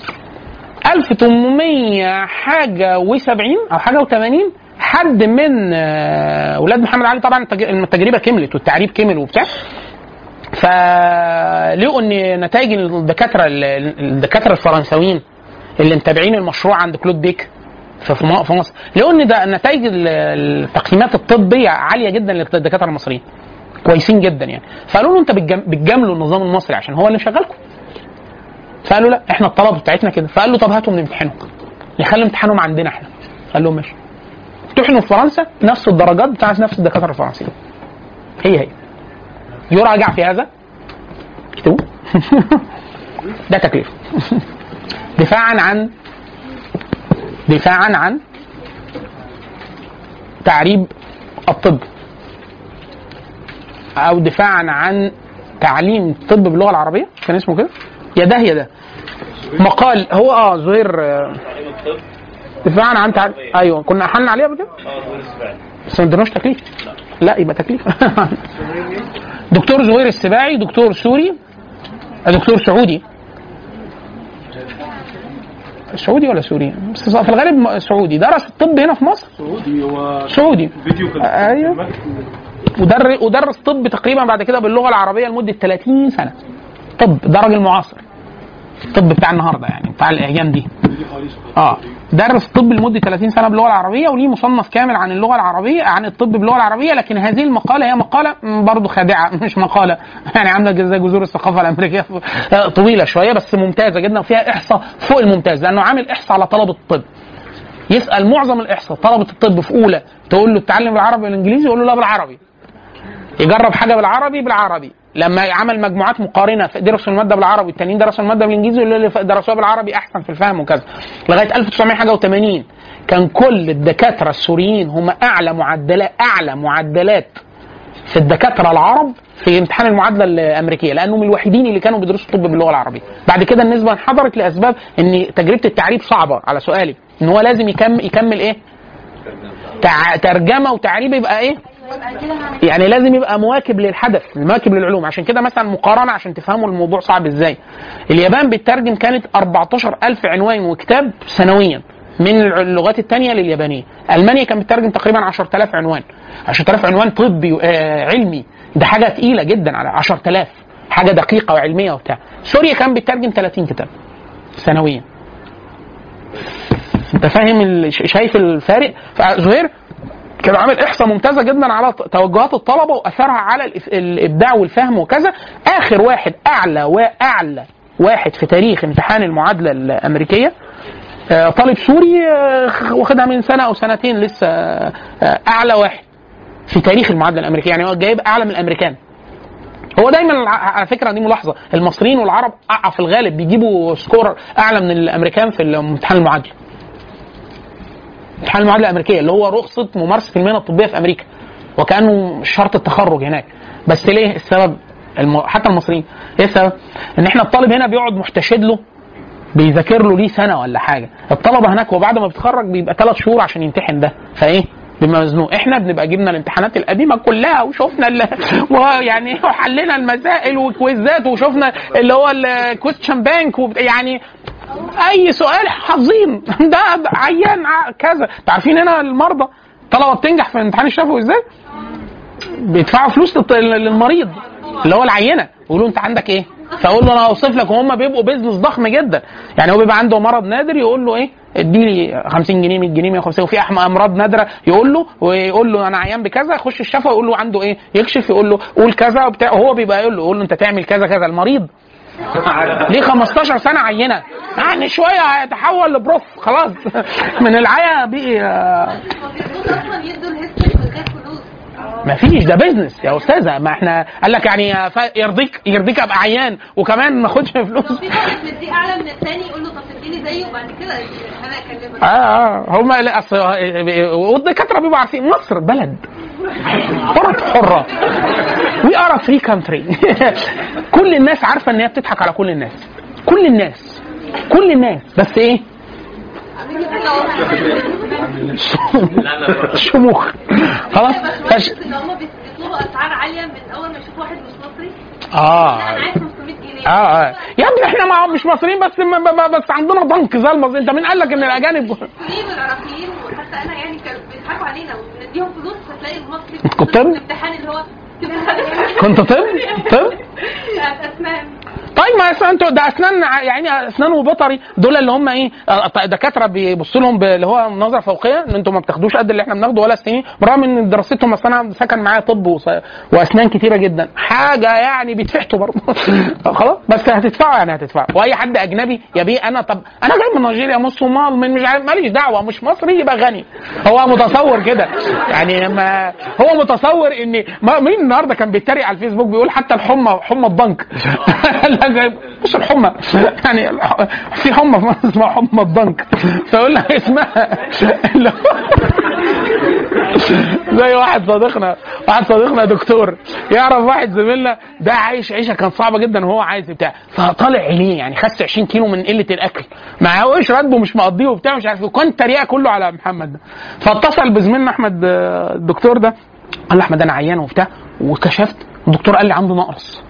1800 حاجه و70 او حاجه و80 حد من آه، اولاد محمد علي طبعا التج- التجربه كملت والتعريب كمل وبتاع فلقوا ان نتائج الدكاتره الدكاتره الفرنساويين اللي متابعين المشروع عند كلود بيك في في م- في مصر لقوا ان ده نتائج ال- التقييمات الطبيه عاليه جدا للدكاتره المصريين كويسين جدا يعني فقالوا له انت بتجم- بتجاملوا النظام المصري عشان هو اللي مشغلكم فقالوا لا احنا الطلبه بتاعتنا كده فقال له طب هاتوا من امتحانهم نخلي امتحانهم عندنا احنا قال لهم ماشي امتحنوا في فرنسا نفس الدرجات بتاعت نفس الدكاتره الفرنسيين هي هي يراجع في هذا اكتبوا ده تكليف دفاعا عن دفاعا عن تعريب الطب او دفاعا عن تعليم الطب باللغه العربيه كان اسمه كده يا ده يا ده مقال هو اه زهير آه، دفاعا عن تعريب ايوه كنا حلنا عليه قبل كده بس ما اديناش تكليف لا يبقى تكليف دكتور زهير السباعي دكتور سوري دكتور سعودي سعودي ولا سوري؟ بس في الغالب م- سعودي درس الطب هنا في مصر سعودي هو سعودي فيديو كان ايوه ودر ودرس طب تقريبا بعد كده باللغه العربيه لمده 30 سنه طب ده راجل معاصر الطب بتاع النهارده يعني بتاع الايام دي اه درس طب لمده 30 سنه باللغه العربيه وليه مصنف كامل عن اللغه العربيه عن الطب باللغه العربيه لكن هذه المقاله هي مقاله برضه خادعه مش مقاله يعني عامله زي جذور الثقافه الامريكيه آه، طويله شويه بس ممتازه جدا وفيها احصاء فوق الممتاز لانه عامل احصاء على طلبه الطب يسال معظم الاحصاء طلبه الطب في اولى تقول له تتعلم بالعربي والانجليزي يقول له لا بالعربي يجرب حاجه بالعربي بالعربي لما عمل مجموعات مقارنه درسوا الماده بالعربي التانيين درسوا الماده بالانجليزي واللي اللي درسوها بالعربي احسن في الفهم وكذا لغايه 1980 كان كل الدكاتره السوريين هم اعلى معدلات اعلى معدلات في الدكاتره العرب في امتحان المعادله الامريكيه لانهم الوحيدين اللي كانوا بيدرسوا طب باللغه العربيه بعد كده النسبه انحدرت لاسباب ان تجربه التعريب صعبه على سؤالي ان هو لازم يكمل يكمل ايه تع... ترجمه وتعريب يبقى ايه يعني لازم يبقى مواكب للحدث مواكب للعلوم عشان كده مثلا مقارنه عشان تفهموا الموضوع صعب ازاي اليابان بتترجم كانت 14000 عنوان وكتاب سنويا من اللغات الثانيه لليابانيه المانيا كانت بتترجم تقريبا 10000 عنوان 10000 عنوان طبي آه علمي ده حاجه تقيله جدا على 10000 حاجه دقيقه وعلميه وبتاع سوريا كان بتترجم 30 كتاب سنويا انت فاهم ال- شايف الفارق فزهير كان عامل احصاء ممتازه جدا على ت- توجهات الطلبه واثرها على الإف- الابداع والفهم وكذا اخر واحد اعلى واعلى واحد في تاريخ امتحان المعادله الامريكيه آه، طالب سوري آه، واخدها من سنه او سنتين لسه آه، اعلى واحد في تاريخ المعادله الامريكيه يعني هو جايب اعلى من الامريكان هو دايما الع- على فكره دي ملاحظه المصريين والعرب أع- في الغالب بيجيبوا سكور اعلى من الامريكان في امتحان المعادله امتحان المعادله الامريكيه اللي هو رخصه ممارسه المهنه الطبيه في امريكا وكانه شرط التخرج هناك بس ليه السبب الم... حتى المصريين ايه السبب ان احنا الطالب هنا بيقعد محتشد له بيذاكر له ليه سنه ولا حاجه الطلبه هناك وبعد ما بيتخرج بيبقى ثلاث شهور عشان يمتحن ده فايه بما مزنوق احنا بنبقى جبنا الامتحانات القديمه كلها وشفنا ال... ويعني وحلينا المسائل وكويزات وشفنا اللي هو الكويستشن بانك وبت... يعني اي سؤال حافظين ده عيان ع- كذا انتوا عارفين هنا المرضى طلبه بتنجح في الامتحان الشفوي ازاي؟ بيدفعوا فلوس للط- للمريض اللي هو العينه يقولوا انت عندك ايه؟ فاقول له انا هوصف لك وهم بيبقوا بيزنس ضخم جدا يعني هو بيبقى عنده مرض نادر يقول له ايه اديني 50 جنيه 100 جنيه 150 وفي أحم- امراض نادره يقول له ويقول له انا عيان بكذا يخش الشفا يقول له عنده ايه يكشف يقول له قول كذا وبتاع وهو بيبقى يقول له يقول له انت تعمل كذا كذا المريض ليه 15 سنه عينه يعني شويه هيتحول لبروف خلاص من العيا بقي آه، المفروض اصلا يدوا الهيستوري من غير فلوس ما فيش ده بيزنس يا استاذه ما احنا قال لك يعني ف- يرضيك يرضيك ابقى عيان وكمان ما اخدش فلوس لو في واحد مديه اعلى من الثاني يقول له طب تديني زيه وبعد كده انا اكلمك اه اه هم لا اصل والدكاتره بيبقوا عارفين مصر بلد بلد حره وي ار فري كانتري كل الناس عارفه ان هي بتضحك على كل الناس كل الناس كل الناس بس ايه شموخ خلاص فش... ان هم بيطلبوا اسعار عاليه من اول ما يشوفوا واحد مش مصري اه لا انا عايز 500 جنيه اه اه يا ابني احنا مع مش مصريين بس ما ما- ما- بس عندنا ضنك زي المصريين انت مين قال لك ان الاجانب الصينيين والعراقيين وحتى انا يعني كانوا بيضحكوا علينا ونديهم فلوس فتلاقي المصري كنت في الامتحان اللي هو كنت طب طب بتاعت اسنان طيب ما أسنان انتوا ده اسنان ع- يعني اسنان وبطري دول اللي هم ايه آه، ط- دكاتره بيبصوا لهم ب- اللي هو نظره فوقيه ان انتوا ما بتاخدوش قد اللي احنا بناخده ولا سنين برغم ان دراستهم اصل انا سكن معايا طب وص- واسنان كتيره جدا حاجه يعني بيتفحتوا برضه خلاص بس هتدفعوا يعني هتدفعوا واي حد اجنبي يا بيه انا طب انا جاي من نيجيريا من الصومال من مش عارف ماليش دعوه مش مصري يبقى غني هو متصور كده يعني ما هو متصور ان ما مين النهارده كان بيتريق على الفيسبوك بيقول حتى الحمى حمى الضنك لا، مش الحمى يعني الح- في حمى في مصر اسمها حمى الضنك فيقول لك اسمها اللي هو- زي واحد صديقنا واحد صديقنا دكتور يعرف واحد زميلنا ده عايش عيشه كانت صعبه جدا وهو عايز بتاع فطالع عينيه يعني خس 20 كيلو من قله الاكل معهوش راتبه مش مقضيه وبتاع مش عارف إيه. وكان تريقه كله على محمد ده فاتصل بزميلنا احمد آه، الدكتور ده قال له احمد انا عيان وبتاع وكشفت الدكتور قال لي عنده نقرس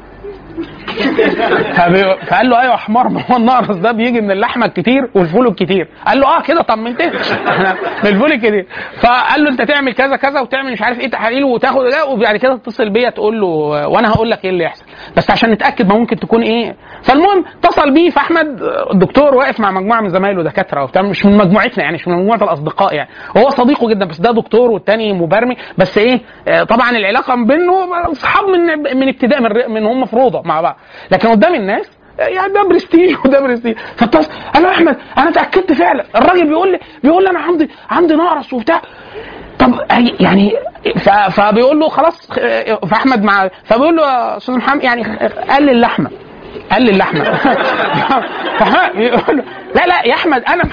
فبي- فقال له ايوه يا حمار ما هو النقرس ده بيجي من اللحمه الكتير والفول الكتير قال له اه كده طمنتني احنا من الفول الكتير فقال له انت تعمل كذا كذا وتعمل مش عارف ايه تحاليل وتاخد ده وبعد كده تتصل بيا تقول له وانا هقول لك ايه اللي يحصل بس عشان نتاكد ما ممكن تكون ايه فالمهم اتصل بيه فاحمد الدكتور واقف مع مجموعه من زمايله دكاتره وبتاع مش من مجموعتنا يعني مش من مجموعه الاصدقاء يعني هو صديقه جدا بس ده دكتور والتاني مبرمج بس ايه آه، طبعا العلاقه بينه اصحاب من من ابتداء من من هم في روضه مع بعض لكن قدام الناس يعني ده برستيج وده برستيج فاتصل قال له يا احمد انا اتاكدت فعلا الراجل بيقول لي بيقول لي انا عندي عندي نقرس وبتاع طب هي- يعني ف- فبيقول له خلاص آه، فاحمد مع فبيقول له يا استاذ محمد يعني قلل اللحمه قلل اللحمه فها- بيقول له لا لا يا احمد انا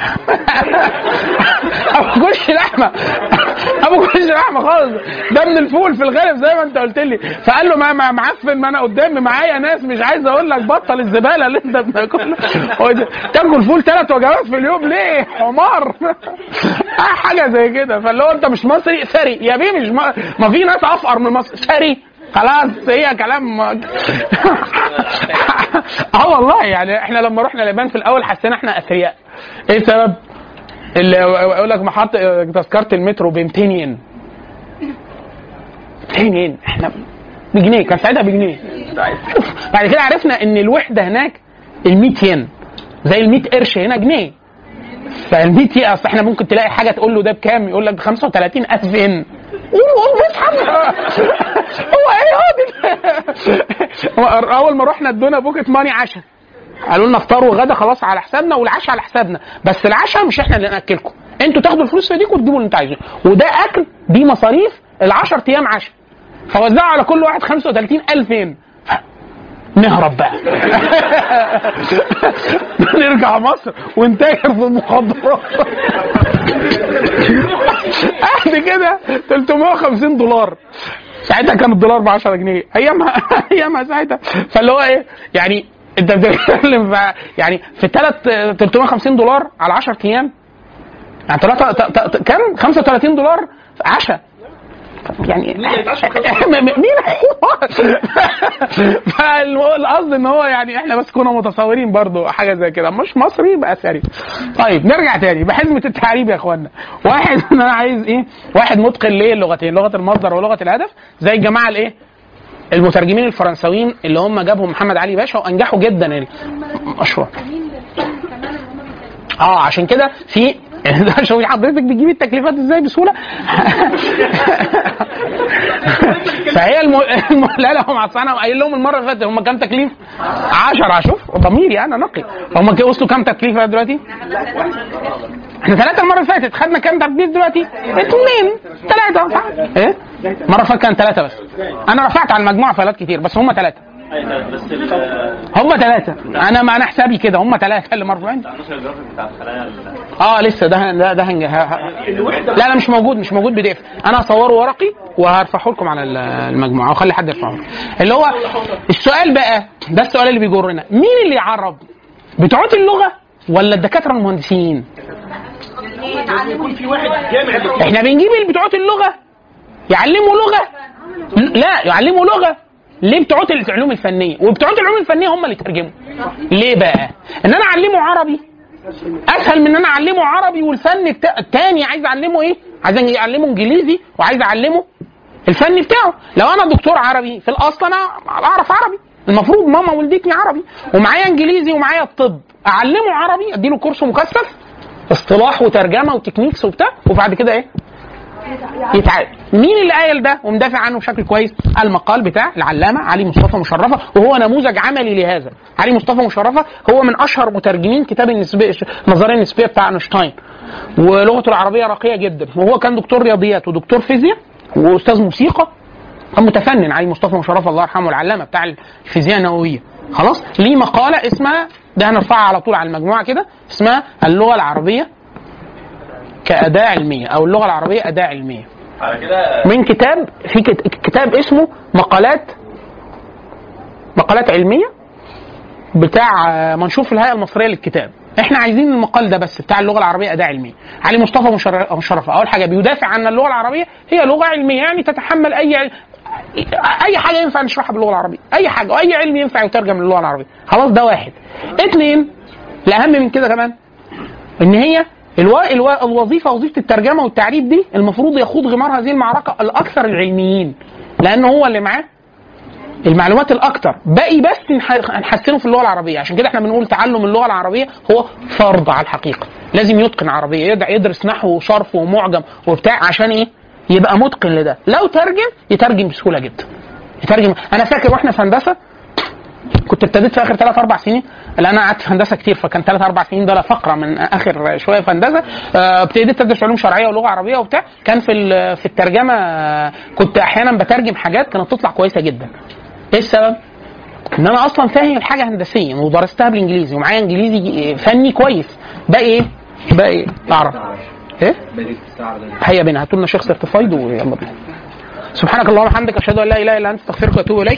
ما باكلش لحمه ما باكلش لحمه خالص ده من الفول في الغالب زي ما انت قلت لي فقال له ما ما معفن ما انا قدامي معايا ناس مش عايز اقول لك بطل الزباله اللي انت بتاكلها هو ده- تاكل فول ثلاث وجبات في اليوم ليه حمار آه، حاجه زي كده فاللي هو انت مش مصري ثري يا بيه مش ما, ما في ناس افقر من مصر ثري خلاص هي كلام اه والله يعني احنا لما رحنا اليابان في الاول حسينا احنا اثرياء ايه السبب؟ اللي يقول لك محط تذكره المترو ب 200 ين 200 ين احنا بجنيه كان ساعتها بجنيه بعد كده عرفنا ان الوحده هناك ال 100 ين زي ال 100 قرش هنا جنيه فال 100 ين اصل احنا ممكن تلاقي حاجه تقول له ده بكام يقول لك ب 35000 ين يقول بيسحب هو ايه هو دي هو اول ما رحنا ادونا بوكيت ماني عشاء قالوا لنا افطار وغدا خلاص على حسابنا والعشاء على حسابنا بس العشاء مش احنا اللي ناكلكم انتوا تاخدوا الفلوس دي وتجيبوا اللي انتوا عايزينه وده اكل دي مصاريف ال 10 ايام عشاء فوزعوا على كل واحد 35000 ين نهرب بقى نرجع مصر ونتاجر في المخدرات قد كده 350 دولار ساعتها كان الدولار ب 10 جنيه ايامها ايامها ساعتها فاللي هو ايه يعني انت بتتكلم في يعني في ثلاث 350 دولار على 10 ايام يعني ثلاثة ت- ت- كام 35 دولار عشاء يعني م- م- مين فالقصد ان هو يعني احنا بس كنا متصورين برضو حاجه زي كده مش مصري يبقى سري طيب نرجع تاني بحزمه التعريب يا اخوانا واحد انا عايز ايه واحد متقن ليه اللغتين لغه المصدر ولغه الهدف زي الجماعه الايه المترجمين الفرنساويين اللي هم جابهم محمد علي باشا وانجحوا جدا المشروع اه عشان كده في شوفي حضرتك بتجيبي التكليفات ازاي بسهوله فهي الم... الم... لا لا هم اصل انا قايل لهم المره اللي فاتت هم كام تكليف؟ 10 شوف ضميري انا نقي هم كده وصلوا كام تكليف بقى دلوقتي؟ احنا ثلاثة المرة اللي فاتت خدنا كام تكليف دلوقتي؟ اثنين ثلاثة صح؟ ايه؟ المرة اللي فاتت كان ثلاثة بس انا رفعت على المجموعة فايلات كتير بس هم ثلاثة بس ال هم ثلاثة انا ما انا حسابي كده هم ثلاثة اللي مرفوعين النشر الجرافيك بتاع الخلايا ال- اه لسه ده ده ده هنج... ه... ه... لا لا مش موجود مش موجود بي دي اف انا هصوره ورقي وهرفعه لكم على ال- المجموعه واخلي حد يرفعه اللي هو السؤال بقى ده السؤال اللي بيجرنا مين اللي يعرب بتوع اللغه ولا الدكاتره المهندسين يكون في واحد جامع احنا بنجيب اللي بتوع اللغه يعلموا لغه لا يعلموا لغه ليه بتوع العلوم الفنيه وبتوع العلوم الفنيه هم اللي يترجموا ليه بقى ان انا اعلمه عربي اسهل من ان انا اعلمه عربي والفن التا- التاني عايز اعلمه ايه عايز اعلمه انجليزي وعايز اعلمه الفن بتاعه لو انا دكتور عربي في الاصل انا اعرف عربي المفروض ماما ولدتني عربي ومعايا انجليزي ومعايا الطب اعلمه عربي اديله كورس مكثف اصطلاح وترجمه وتكنيكس وبتاع وبعد كده ايه يتعاد مين اللي قايل ده ومدافع عنه بشكل كويس المقال بتاع العلامه علي مصطفى مشرفه وهو نموذج عملي لهذا علي مصطفى مشرفه هو من اشهر مترجمين كتاب النسبيه النظريه النسبيه بتاع اينشتاين ولغته العربيه راقيه جدا وهو كان دكتور رياضيات ودكتور فيزياء واستاذ موسيقى كان متفنن علي مصطفى مشرفه الله يرحمه العلامه بتاع الفيزياء النوويه خلاص ليه مقاله اسمها ده هنرفعها على طول على المجموعه كده اسمها اللغه العربيه كأداة علمية أو اللغة العربية أداة علمية على كده من كتاب في كت- كتاب اسمه مقالات مقالات علمية بتاع آه، منشور في الهيئة المصرية للكتاب احنا عايزين المقال ده بس بتاع اللغة العربية أداة علمية علي مصطفى مشر- مشرف أول حاجة بيدافع عن اللغة العربية هي لغة علمية يعني تتحمل أي عل- أي حاجة ينفع نشرحها باللغة العربية أي حاجة وأي علم ينفع يترجم للغة العربية خلاص ده واحد اتنين الأهم من كده كمان ان هي الو... الو... الوظيفه وظيفه الترجمه والتعريب دي المفروض يخوض غمار هذه المعركه الاكثر العلميين لان هو اللي معاه المعلومات الاكثر باقي بس نح- نحسنه في اللغه العربيه عشان كده احنا بنقول تعلم اللغه العربيه هو فرض على الحقيقه لازم يتقن عربيه يدع- يدرس نحو وصرف ومعجم وبتاع عشان ايه يبقى متقن لده لو ترجم يترجم بسهوله جدا يترجم انا فاكر واحنا في هندسه كنت ابتديت في اخر ثلاث اربع سنين لان انا قعدت في هندسه كتير فكان ثلاث اربع سنين ده فقره من اخر شويه في هندسه آه، ابتديت ادرس علوم شرعيه ولغه عربيه وبتاع كان في ال- في الترجمه آه، كنت احيانا بترجم حاجات كانت تطلع كويسه جدا ايه السبب؟ ان انا اصلا فاهم الحاجه هندسيا ودرستها بالانجليزي ومعايا انجليزي فني كويس باقي ايه؟ باقي ايه؟ اعرف ايه؟ هيا بينا هاتوا لنا شيخ سيرتيفايد ويلا بينا سبحانك اللهم وبحمدك اشهد ان لا اله الا انت استغفرك واتوب اليك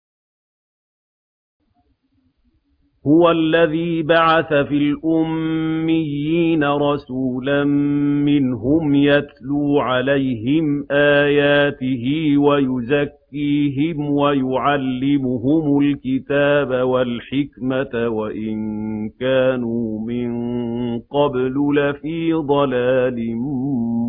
هو الذي بعث في الأميين رسولا منهم يتلو عليهم آياته ويزكيهم ويعلمهم الكتاب والحكمة وإن كانوا من قبل لفي ضلال